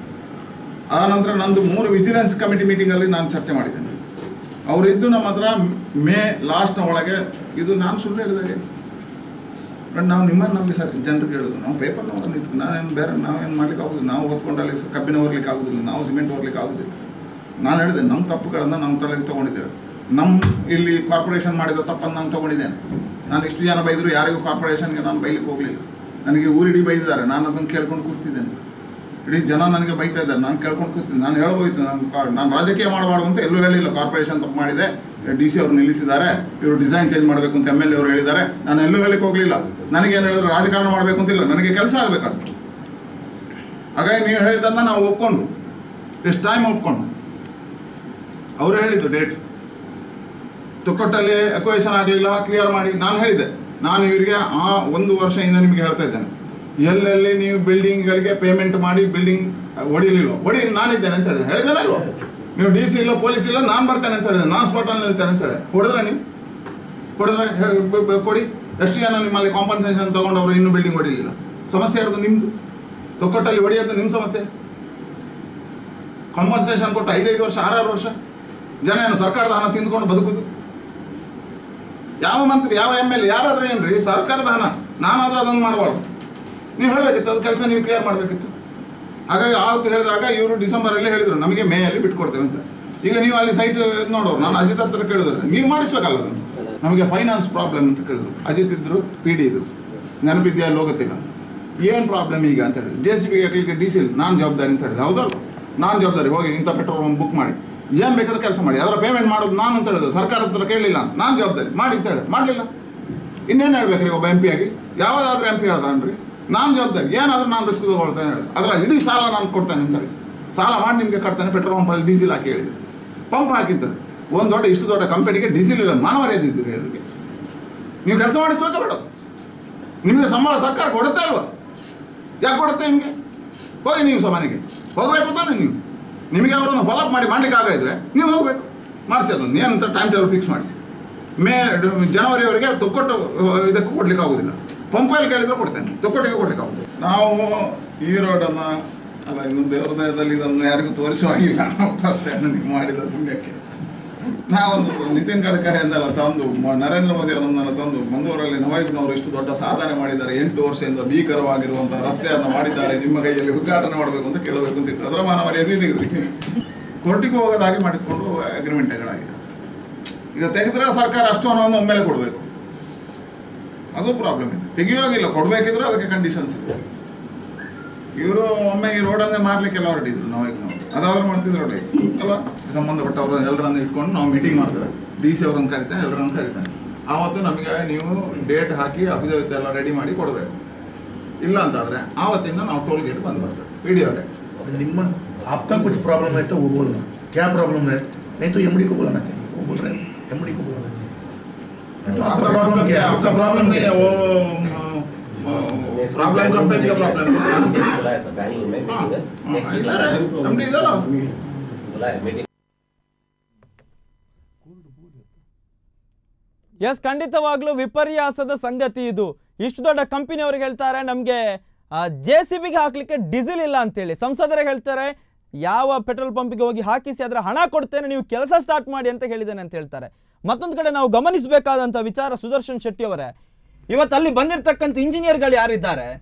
ಆ ನಂತರ ನಂದು ಮೂರು ವಿಜಿಲೆನ್ಸ್ ಕಮಿಟಿ ಮೀಟಿಂಗಲ್ಲಿ ನಾನು ಚರ್ಚೆ ಮಾಡಿದ್ದೇನೆ ಅವರು ಇದ್ದು ನಮ್ಮ ಹತ್ರ ಮೇ ಲಾಸ್ಟ್ನ ಒಳಗೆ ಇದು ನಾನು ಸುಳ್ಳು ಹೇಳಿದಾಗೆ ಆಯ್ತು ಬಟ್ ನಾವು ನಿಮ್ಮನ್ನು ನಂಬಿ ಸರ್ ಜನರಿಗೆ ಹೇಳೋದು ನಾವು ಪೇಪರ್ ನೋಡೋದು ಇಟ್ಟು ನಾವೇನು ಬೇರೆ ನಾವೇನು ಮಾಡ್ಲಿಕ್ಕೆ ಆಗೋದಿಲ್ಲ ನಾವು ಓದ್ಕೊಂಡಲ್ಲಿ ಸ- ಕಬ್ಬಿನ ಹೊರ್ಲಿಕ್ಕೆ ಆಗೋದಿಲ್ಲ ನಾವು ಸಿಮೆಂಟ್ ಹೊರ್ಲಿಕ್ಕೆ ಆಗೋದಿಲ್ಲ ನಾನು ಹೇಳಿದೆ ನಮ್ಮ ತಪ್ಪುಗಳನ್ನು ನಮ್ಮ ತಲೆಗೆ ತೊಗೊಂಡಿದ್ದೇವೆ ನಮ್ಮ ಇಲ್ಲಿ ಕಾರ್ಪೊರೇಷನ್ ಮಾಡಿದ ತಪ್ಪನ್ನು ನಾನು ತೊಗೊಂಡಿದ್ದೇನೆ ನಾನು ಇಷ್ಟು ಜನ ಬೈದರು ಯಾರಿಗೂ ಕಾರ್ಪೊರೇಷನ್ಗೆ ನಾನು ಬೈಲಿಕ್ಕೆ ಹೋಗಲಿಲ್ಲ ನನಗೆ ಊರಿಡೀ ಬೈದಿದ್ದಾರೆ ನಾನು ಅದನ್ನು ಕೇಳ್ಕೊಂಡು ಕೂರ್ತಿದ್ದೇನೆ ಇಡೀ ಜನ ನನಗೆ ಬೈತಾ ಇದ್ದಾರೆ ನಾನು ಕೇಳ್ಕೊಂಡು ಕೂತಿದ್ದೆ ನಾನು ಹೇಳ್ಬೋಯ್ತು ನಾನು ಕಾ- ನಾನು ರಾಜಕೀಯ ಮಾಡಬಾರ್ದು ಅಂತ ಎಲ್ಲೂ ಹೇಳಿಲ್ಲ ಕಾರ್ಪೊರೇಷನ್ ತಪ್ಪು ಮಾಡಿದೆ ಡಿ ಸಿ ಅವರು ನಿಲ್ಲಿಸಿದ್ದಾರೆ ಇವರು ಡಿಸೈನ್ ಚೇಂಜ್ ಮಾಡಬೇಕು ಅಂತ ಎಮ್ ಎಲ್ ಎ ಅವರು ಹೇಳಿದ್ದಾರೆ ನಾನು ಎಲ್ಲೂ ಹೇಳಿಕ್ಕೆ ಹೋಗಲಿಲ್ಲ ನನಗೇನು ಹೇಳಿದ್ರು ರಾಜಕಾರಣ ಮಾಡಬೇಕು ಅಂತಿಲ್ಲ ನನಗೆ ಕೆಲಸ ಆಗಬೇಕಾದ್ರು ಹಾಗಾಗಿ ನೀವು ಹೇಳಿದ್ದನ್ನು ನಾವು ಒಪ್ಕೊಂಡು ಎಷ್ಟು ಟೈಮ್ ಒಪ್ಕೊಂಡು ಅವರು ಹೇಳಿದ್ದು ಡೇಟ್ ತುಕ್ಕಟ್ಟಲ್ಲಿ ಅಕ್ವೇಷನ್ ಆಗಲಿಲ್ಲ ಕ್ಲಿಯರ್ ಮಾಡಿ ನಾನು ಹೇಳಿದೆ ನಾನು ಇವರಿಗೆ ಆ ಒಂದು ವರ್ಷದಿಂದ ನಿಮಗೆ ಹೇಳ್ತಾ ಇದ್ದೇನೆ ಎಲ್ಲೆಲ್ಲಿ ನೀವು ಬಿಲ್ಡಿಂಗ್ಗಳಿಗೆ ಪೇಮೆಂಟ್ ಮಾಡಿ ಬಿಲ್ಡಿಂಗ್ ಹೊಡಿಲಿಲ್ಲ ಹೊಡಿ ನಾನಿದ್ದೇನೆ ಅಂತ ಹೇಳಿದೆ ಹೇಳಿದ್ದೇನೆ ಇಲ್ವೋ ನೀವು ಡಿ ಸಿ ಇಲ್ಲ ಪೊಲೀಸ್ ಇಲ್ಲ ನಾನು ಬರ್ತೇನೆ ಅಂತ ಹೇಳಿದೆ ನಾನು ಸ್ಪಾಟಲ್ಲಿ ನಿಲ್ತೇನೆ ಅಂತ ಹೇಳಿ ಹೊಡೆದ್ರೆ ನೀವು ಹೊಡೆದ್ರೆ ಹೇ- ಬ- ಬ- ಕೊಡಿ ಎಷ್ಟು ಜನ ನಿಮ್ಮಲ್ಲಿ ಕಾಂಪನ್ಸೇಷನ್ ತೊಗೊಂಡವರು ಇನ್ನೂ ಬಿಲ್ಡಿಂಗ್ ಹೊಡಿಲಿಲ್ಲ ಸಮಸ್ಯೆ ಇರೋದು ನಿಮ್ಮದು ತೊಕ್ಕೊಟ್ಟಲ್ಲಿ ಹೊಡೆಯೋದು ನಿಮ್ಮ ಸಮಸ್ಯೆ ಕಾಂಪನ್ಸೇಷನ್ ಕೊಟ್ಟು ಐದೈದು ವರ್ಷ ಆರಾರು ವರ್ಷ ಜನ ಏನು ಸರ್ಕಾರದ ಹಣ ತಿಂದ್ಕೊಂಡು ಬದುಕುದು ಯಾವ ಮಂತ್ರಿ ಯಾವ ಎಮ್ ಎಲ್ ಯಾರಾದ್ರೂ ಏನ್ರಿ ಸರ್ಕಾರದ ಹಣ ನಾನಾದ್ರೂ ಅದನ್ನು ಮಾಡಬಾರ್ದು ನೀವು ಹೇಳಬೇಕಿತ್ತು ಅದು ಕೆಲಸ ನೀವು ಕ್ಲಿಯರ್ ಮಾಡಬೇಕಿತ್ತು ಹಾಗಾಗಿ ಆವತ್ತು ಹೇಳಿದಾಗ ಇವರು ಡಿಸೆಂಬರಲ್ಲಿ ಹೇಳಿದರು ನಮಗೆ ಮೇಯಲ್ಲಿ ಬಿಟ್ಕೊಡ್ತೇವೆ ಅಂತ ಈಗ ನೀವು ಅಲ್ಲಿ ಸೈಟ್ ನೋಡೋರು ನಾನು ಅಜಿತ್ ಹತ್ರ ಕೇಳಿದ್ರು ನೀವು ಮಾಡಿಸ್ಬೇಕಲ್ಲ ಅದನ್ನು ನಮಗೆ ಫೈನಾನ್ಸ್ ಪ್ರಾಬ್ಲಮ್ ಅಂತ ಕೇಳಿದ್ರು ಅಜಿತ್ ಇದ್ರು ಪಿ ಡಿ ಇದು ನೆನಪಿದ್ಯಾ ಅಲ್ಲಿ ಹೋಗುತ್ತಿಲ್ಲ ಏನು ಪ್ರಾಬ್ಲಮ್ ಈಗ ಅಂತ ಹೇಳಿದ್ರು ಜೆ ಸಿ ಬಿಗೆ ಹಾಕ್ಲಿಕ್ಕೆ ಡೀಸೆಲ್ ನಾನು ಜವಾಬ್ದಾರಿ ಅಂತ ಹೇಳಿದೆ ಹೌದಲ್ಲ ನಾನು ಜವಾಬ್ದಾರಿ ಹೋಗಿ ಇಂಥ ಪೆಟ್ರೋಲ್ ಪಂಪ್ ಬುಕ್ ಮಾಡಿ ಏನು ಬೇಕಾದ್ರೆ ಕೆಲಸ ಮಾಡಿ ಅದರ ಪೇಮೆಂಟ್ ಮಾಡೋದು ನಾನು ಅಂತ ಹೇಳಿದೆ ಸರ್ಕಾರದ ಹತ್ರ ಕೇಳಲಿಲ್ಲ ನಾನು ಜವಾಬ್ದಾರಿ ಮಾಡಿ ಅಂತ ಹೇಳಿದೆ ಮಾಡಲಿಲ್ಲ ಇನ್ನೇನು ಹೇಳ್ಬೇಕ್ರಿ ಒಬ್ಬ ಎಂ ಪಿ ಆಗಿ ಯಾವುದಾದ್ರೂ ಎಂ ಪಿ ಹೇಳ್ದಾನ್ರಿ ನಾನು ಜವಾಬ್ದಾರಿ ಏನಾದರೂ ನಾನು ರಿಸ್ಕ್ ತಗೊಳ್ತೇನೆ ಹೇಳಿದೆ ಅದರ ಇಡೀ ಸಾಲ ನಾನು ಕೊಡ್ತೇನೆ ಅಂತ ಹೇಳಿದೆ ಸಾಲ ಮಾಡಿ ನಿಮಗೆ ಕಟ್ತೇನೆ ಪೆಟ್ರೋಲ್ ಪಂಪಲ್ಲಿ ಡೀಸೆಲ್ ಹಾಕಿ ಹೇಳಿದೆ ಪಂಪ್ ಹಾಕಿದ್ದಾರೆ ಒಂದು ದೊಡ್ಡ ಇಷ್ಟು ದೊಡ್ಡ ಕಂಪನಿಗೆ ಡೀಸೆಲ್ ಇಲ್ಲ ಮಾನವರ್ಯಾದೆ ಇದ್ದೀರಿ ಅವರಿಗೆ ನೀವು ಕೆಲಸ ಮಾಡಿಸ್ಬೇಕಾ ಬೇಡ ನಿಮಗೆ ಸಂಬಳ ಸರ್ಕಾರ ಕೊಡುತ್ತಾ ಇಲ್ವಾ ಯಾಕೆ ಕೊಡುತ್ತೆ ನಿಮಗೆ ಹೋಗಿ ನೀವು ಸಹ ಮನೆಗೆ ಹೋಗಬೇಕು ತಾನೆ ನೀವು ನಿಮಗೆ ಅವರನ್ನು ಫಾಲೋಅಪ್ ಮಾಡಿ ಮಾಡ್ಲಿಕ್ಕೆ ಆಗಿದ್ರೆ ನೀವು ಹೋಗಬೇಕು ಮಾಡಿಸಿ ಅದನ್ನು ಏನಂತ ಟೈಮ್ ಟೇಬಲ್ ಫಿಕ್ಸ್ ಮಾಡಿಸಿ ಮೇ ಜನವರಿವರೆಗೆ ತೊಕ್ಕೊಟ್ಟು ಇದಕ್ಕೆ ಕೊಡ್ಲಿಕ್ಕೆ ಆಗೋದಿಲ್ಲ ಪಂಪಲ್ಲಿ ಕೇಳಿದ್ರೆ ಕೊಡ್ತೇನೆ ತೊಕ್ಕೊಟ್ಟಿಗೆ ಕೊಡ್ಲಿಕ್ಕೆ ಆಗೋದಿಲ್ಲ ನಾವು ಈ ರೋಡನ್ನು ಅಲ್ಲ ಇನ್ನು ದೇವರದಯದಲ್ಲಿ ಇದನ್ನು ಯಾರಿಗೂ ತೋರಿಸುವಾಗಿಲ್ಲ ನಾವು ರಸ್ತೆಯನ್ನು ನೀವು ಮಾಡಿದ ಪುಣ್ಯಕ್ಕೆ ನಾವೊಂದು ನಿತಿನ್ ಗಡ್ಕರಿ ಅಂದೆಲ್ಲ ತಂದು ಮ- ನರೇಂದ್ರ ಮೋದಿ ಅವರನ್ನೆಲ್ಲ ತಂದು ಮಂಗಳೂರಲ್ಲಿ ನವಾಯಿಬ್ನವರು ಇಷ್ಟು ದೊಡ್ಡ ಸಾಧನೆ ಮಾಡಿದ್ದಾರೆ ಎಂಟು ವರ್ಷದಿಂದ ಭೀಕರವಾಗಿರುವಂತಹ ರಸ್ತೆಯನ್ನು ಮಾಡಿದ್ದಾರೆ ನಿಮ್ಮ ಕೈಯಲ್ಲಿ ಉದ್ಘಾಟನೆ ಮಾಡಬೇಕು ಅಂತ ಕೇಳಬೇಕು ಅಂತಿತ್ತು ಅದರ ಮಾನವ ಎದುರಿದ್ರಿ ಕೋರ್ಟಿಗೂ ಹೋಗೋದಾಗಿ ಮಾಡಿಕೊಂಡು ಅಗ್ರಿಮೆಂಟ್ಗಳಾಗಿದೆ ಈಗ ತೆಗೆದ್ರೆ ಸರ್ಕಾರ ಅಷ್ಟು ಹಣವನ್ನು ಒಮ್ಮೆಲೆ ಕೊಡಬೇಕು ಅದು ಪ್ರಾಬ್ಲಮ್ ಇದೆ ತೆಗಿಯೋಗಿಲ್ಲ ಕೊಡಬೇಕಿದ್ರೆ ಅದಕ್ಕೆ ಕಂಡೀಷನ್ಸ್ ಇದೆ ಇವರು ಒಮ್ಮೆ ಈ ರೋಡನ್ನೇ ಮಾರ್ಲಿಕ್ಕೆಲ್ಲ ಹೊರಟಿದ್ರು ನಾವಿಗ್ನವರು ಅದಾದ್ರೂ ಮಾಡ್ತಿದ್ರು ನೋಡಿ ಅಲ್ಲ ಸಂಬಂಧಪಟ್ಟವರು ಎಲ್ಲರನ್ನು ಇಟ್ಕೊಂಡು ನಾವು ಮೀಟಿಂಗ್ ಮಾಡ್ತೇವೆ ಡಿ ಸಿ ಅವ್ರನ್ನ ಕರಿತಾನೆ ಎಲ್ಲರನ್ನು ಕರಿತಾನೆ ಆವತ್ತು ನಮಗೆ ನೀವು ಡೇಟ್ ಹಾಕಿ ಅಭಿದವಿತ ಎಲ್ಲ ರೆಡಿ ಮಾಡಿ ಕೊಡಬೇಕು ಇಲ್ಲ ಅಂತಾದ್ರೆ ಆವತ್ತಿಂದ ನಾವು ಟೋಲ್ ಗೇಟ್ ಬಂದು ಬರ್ತೇವೆ ಪಿ ಡಿ ಅವರೇ ನಿಮ್ಮ आपका कुछ प्रॉब्लम है तो वो बोलना क्या प्रॉब्लम है नहीं तो एमडी को बुलाना चाहिए वो बोल रहे हैं एमडी को बुलाना चाहिए तो आपका प्रॉब्लम क्या है आपका प्रॉब्लम नहीं है वो प्रॉब्लम कंपनी का प्रॉब्लम ಇದ್ದಾರೆ ನಮ್ದು ಇದ್ದಾರ ಎಸ್ ಖಂಡಿತವಾಗ್ಲೂ ವಿಪರ್ಯಾಸದ ಸಂಗತಿ ಇದು ಇಷ್ಟು ದೊಡ್ಡ ಕಂಪನಿಯವ್ರಿಗೆ ಹೇಳ್ತಾರೆ ನಮಗೆ ಜೆ ಸಿ ಬಿಗೆ ಹಾಕ್ಲಿಕ್ಕೆ ಡೀಸೆಲ್ ಇಲ್ಲ ಅಂತೇಳಿ ಸಂಸದರೇ ಹೇಳ್ತಾರೆ ಯಾವ ಪೆಟ್ರೋಲ್ ಪಂಪಿಗೆ ಹೋಗಿ ಹಾಕಿಸಿ ಅದರ ಹಣ ಕೊಡ್ತೇನೆ ನೀವು ಕೆಲಸ ಸ್ಟಾರ್ಟ್ ಮಾಡಿ ಅಂತ ಹೇಳಿದ್ದೇನೆ ಅಂತ ಹೇಳ್ತಾರೆ ಮತ್ತೊಂದು ಕಡೆ ನಾವು ಗಮನಿಸಬೇಕಾದಂಥ ವಿಚಾರ ಸುದರ್ಶನ್ ಶೆಟ್ಟಿ ಅವರೇ ಇವತ್ತು ಅಲ್ಲಿ ಬಂದಿರತಕ್ಕಂಥ ಇಂಜಿನಿಯರ್ಗಳು ಯಾರಿದ್ದಾರೆ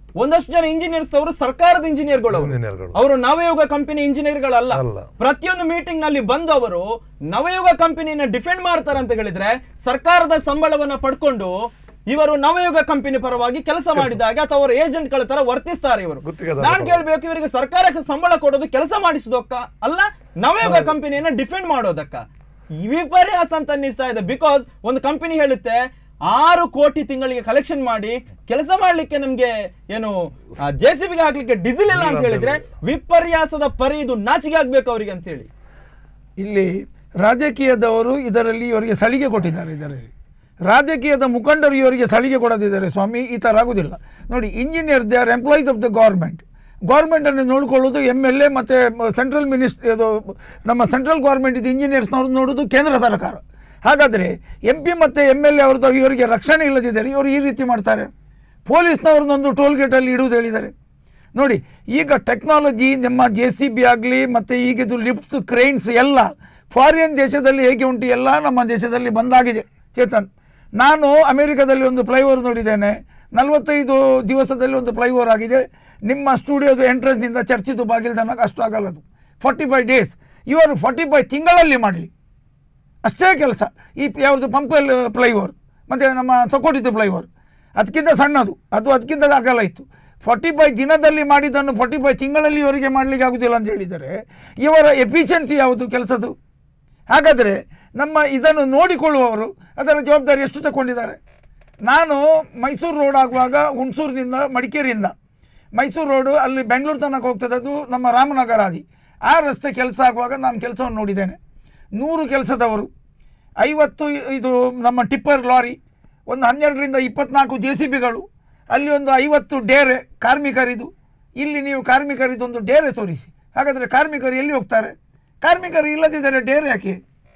ಒಂದಷ್ಟು ಜನ ಇಂಜಿನಿಯರ್ಸ್ ಅವರು ಸರ್ಕಾರದ ಇಂಜಿನಿಯರ್ಗಳು ಅವರು. ಇಂಜಿನಿಯರ್ಗಳು. ಅವರು ನವಯುಗ ಕಂಪನಿ ಇಂಜಿನಿಯರ್ಗಳಲ್ಲ ಅಲ್ಲ. ಪ್ರತಿಯೊಂದು ಮೀಟಿಂಗ್ ನಲ್ಲಿ ಬಂದವರು ನವಯುಗ ಕಂಪನಿನ ಡಿಫೆಂಡ್ ಮಾಡ್ತಾರೆ ಅಂತ ಹೇಳಿದ್ರೆ ಸರ್ಕಾರದ ಸಂಬಳವನ್ನ ಪಡ್ಕೊಂಡು ಇವರು ನವಯುಗ ಕಂಪನಿ ಪರವಾಗಿ ಕೆಲಸ ಮಾಡಿದಾಗ ಅಥವಾ ಅವರ ಏಜೆಂಟ್ಗಳ ತರ ವರ್ತಿಸ್ತಾರೆ ಇವರು ಗುತ್ತಿಗೆದಾರ ನಾನು ಪರವಾಗಿ. ಕೇಳ್ಬೇಕು ಇವರಿಗೆ ಸರ್ಕಾರಕ್ಕೆ ಸಂಬಳ ಕೊಡೋದು ಕೆಲಸ ಮಾಡಿಸೋದಕ್ಕ ಅಲ್ಲ ನವಯುಗ ಕಂಪನಿಯನ್ನ ಡಿಫೆಂಡ್ ಮಾಡೋದಕ್ಕ ಈ ವಿಪರ್ಯಾಸ ಅಂತ ಅನ್ನಿಸ್ತಾ ಇದೆ ಬಿಕಾಸ್ ಒಂದು ಕಂಪನಿ ಹೇಳುತ್ತೆ ಆರು ಕೋಟಿ ತಿಂಗಳಿಗೆ ಕಲೆಕ್ಷನ್ ಮಾಡಿ ಕೆಲಸ ಮಾಡ್ಲಿಕ್ಕೆ ನಮ್ಗೆ ಏನು ಜೆ ಸಿ ಬಿಗೆ ಹಾಕ್ಲಿಕ್ಕೆ ಡೀಸೆಲ್ ಇಲ್ಲ ಅಂತ ಹೇಳಿದ್ರೆ ವಿಪರ್ಯಾಸದ ಪರಿ ಇದು ನಾಚಿಕೆ ಆಗ್ಬೇಕು ಅವರಿಗೆ ಅಂತ ಹೇಳಿ ಇಲ್ಲಿ ರಾಜಕೀಯದವರು ಇದರಲ್ಲಿ ಇವರಿಗೆ ಸಲಿಗೆ ಕೊಟ್ಟಿದ್ದಾರೆ ಇದರಲ್ಲಿ ರಾಜಕೀಯದ ಮುಖಂಡರು ಇವರಿಗೆ ಸಲಿಗೆ ಕೊಡದಿದ್ದಾರೆ ಸ್ವಾಮಿ ಈ ಥರ ಆಗುದಿಲ್ಲ ನೋಡಿ engineers they are employees of the government ಗೌರ್ಮೆಂಟನ್ನು ನೋಡ್ಕೊಳ್ಳೋದು ಎಮ್ ಎಲ್ ಎ ಮತ್ತು ಸೆಂಟ್ರಲ್ ಮಿನಿಸ್ಟ್ ಇದು ನಮ್ಮ ಸೆಂಟ್ರಲ್ ಗೌರ್ಮೆಂಟ್ ಇದು ಇಂಜಿನಿಯರ್ಸ್ನವ್ರು ನೋಡೋದು ಕೇಂದ್ರ ಸರ್ಕಾರ ಹಾಗಾದರೆ ಎಂ ಪಿ ಮತ್ತು ಎಮ್ ಎಲ್ ಎ ಅವ್ರದ್ದು ಇವರಿಗೆ ರಕ್ಷಣೆ ಇಲ್ಲದಿದ್ದರೆ ಇವರು ಈ ರೀತಿ ಮಾಡ್ತಾರೆ ಪೊಲೀಸ್ನವ್ರನ್ನೊಂದು ಟೋಲ್ ಗೇಟಲ್ಲಿ ಇಡುವುದು ಹೇಳಿದ್ದಾರೆ ನೋಡಿ ಈಗ ಟೆಕ್ನಾಲಜಿ ನಮ್ಮ ಜೆ ಸಿ ಬಿ ಆಗಲಿ ಮತ್ತು ಈಗಿದು ಲಿಫ್ಟ್ಸ್ ಕ್ರೈನ್ಸ್ ಎಲ್ಲ ಫಾರಿನ್ ದೇಶದಲ್ಲಿ ಹೇಗೆ ಉಂಟು ಎಲ್ಲ ನಮ್ಮ ದೇಶದಲ್ಲಿ ಬಂದಾಗಿದೆ ಚೇತನ್ ನಾನು ಅಮೆರಿಕದಲ್ಲಿ ಒಂದು ಫ್ಲೈಓವರ್ ನೋಡಿದ್ದೇನೆ ನಲವತ್ತೈದು ದಿವಸದಲ್ಲಿ ಒಂದು ಫ್ಲೈಓವರ್ ಆಗಿದೆ ನಿಮ್ಮ ಸ್ಟುಡಿಯೋದು ಎಂಟ್ರೆನ್ಸ್ನಿಂದ ಚರ್ಚಿದು ಬಾಗಿಲು ತನಕ ಅಷ್ಟು ಆಗಲ್ಲದು ಫಾರ್ಟಿ ಫೈವ್ ಡೇಸ್ ಇವರು ಫಾರ್ಟಿ ಫೈವ್ ತಿಂಗಳಲ್ಲಿ ಮಾಡಲಿ ಅಷ್ಟೇ ಕೆಲಸ ಈ ಯಾವುದು ಪಂಪಲ್ ಫ್ಲೈಓವರ್ ಮತ್ತು ನಮ್ಮ ತೊಕೊಟ್ಟಿದ್ದು ಫ್ಲೈಓವರ್ ಅದಕ್ಕಿಂತ ಸಣ್ಣದು ಅದು ಅದಕ್ಕಿಂತ ಅಗಲ ಇತ್ತು ಫಾರ್ಟಿ ಫೈವ್ ದಿನದಲ್ಲಿ ಮಾಡಿದ್ದನ್ನು ಫಾರ್ಟಿ ಫೈವ್ ತಿಂಗಳಲ್ಲಿ ಇವರಿಗೆ ಮಾಡಲಿಕ್ಕೆ ಆಗುದಿಲ್ಲ ಅಂತ ಹೇಳಿದರೆ ಇವರ ಎಫಿಷಿಯನ್ಸಿ ಯಾವುದು ಕೆಲಸದ್ದು ಹಾಗಾದರೆ ನಮ್ಮ ಇದನ್ನು ನೋಡಿಕೊಳ್ಳುವವರು ಅದರ ಜವಾಬ್ದಾರಿ ಎಷ್ಟು ತಗೊಂಡಿದ್ದಾರೆ ನಾನು ಮೈಸೂರು ರೋಡ್ ಆಗುವಾಗ ಹುಣಸೂರಿನಿಂದ ಮಡಿಕೇರಿಯಿಂದ ಮೈಸೂರು ರೋಡು ಅಲ್ಲಿ ಬೆಂಗಳೂರು ತನಕ ಹೋಗ್ತದೆ ಅದು ನಮ್ಮ ರಾಮನಗರ ಆದಿ ಆ ರಸ್ತೆ ಕೆಲಸ ಆಗುವಾಗ ನಾನು ಕೆಲಸವನ್ನು ನೋಡಿದ್ದೇನೆ ನೂರು ಕೆಲಸದವರು ಐವತ್ತು ಇದು ನಮ್ಮ ಟಿಪ್ಪರ್ ಲಾರಿ ಒಂದು ಹನ್ನೆರಡರಿಂದ ಇಪ್ಪತ್ನಾಲ್ಕು ಜೆ ಸಿ ಬಿಗಳು ಅಲ್ಲಿ ಒಂದು ಐವತ್ತು ಡೇರೆ ಕಾರ್ಮಿಕರಿದು ಇಲ್ಲಿ ನೀವು ಕಾರ್ಮಿಕರಿದು ಒಂದು ಡೇರೆ ತೋರಿಸಿ ಹಾಗಾದರೆ ಕಾರ್ಮಿಕರು ಎಲ್ಲಿ ಹೋಗ್ತಾರೆ ಕಾರ್ಮಿಕರು ಇಲ್ಲದಿದ್ದರೆ ಡೇರೆ ಯಾಕೆ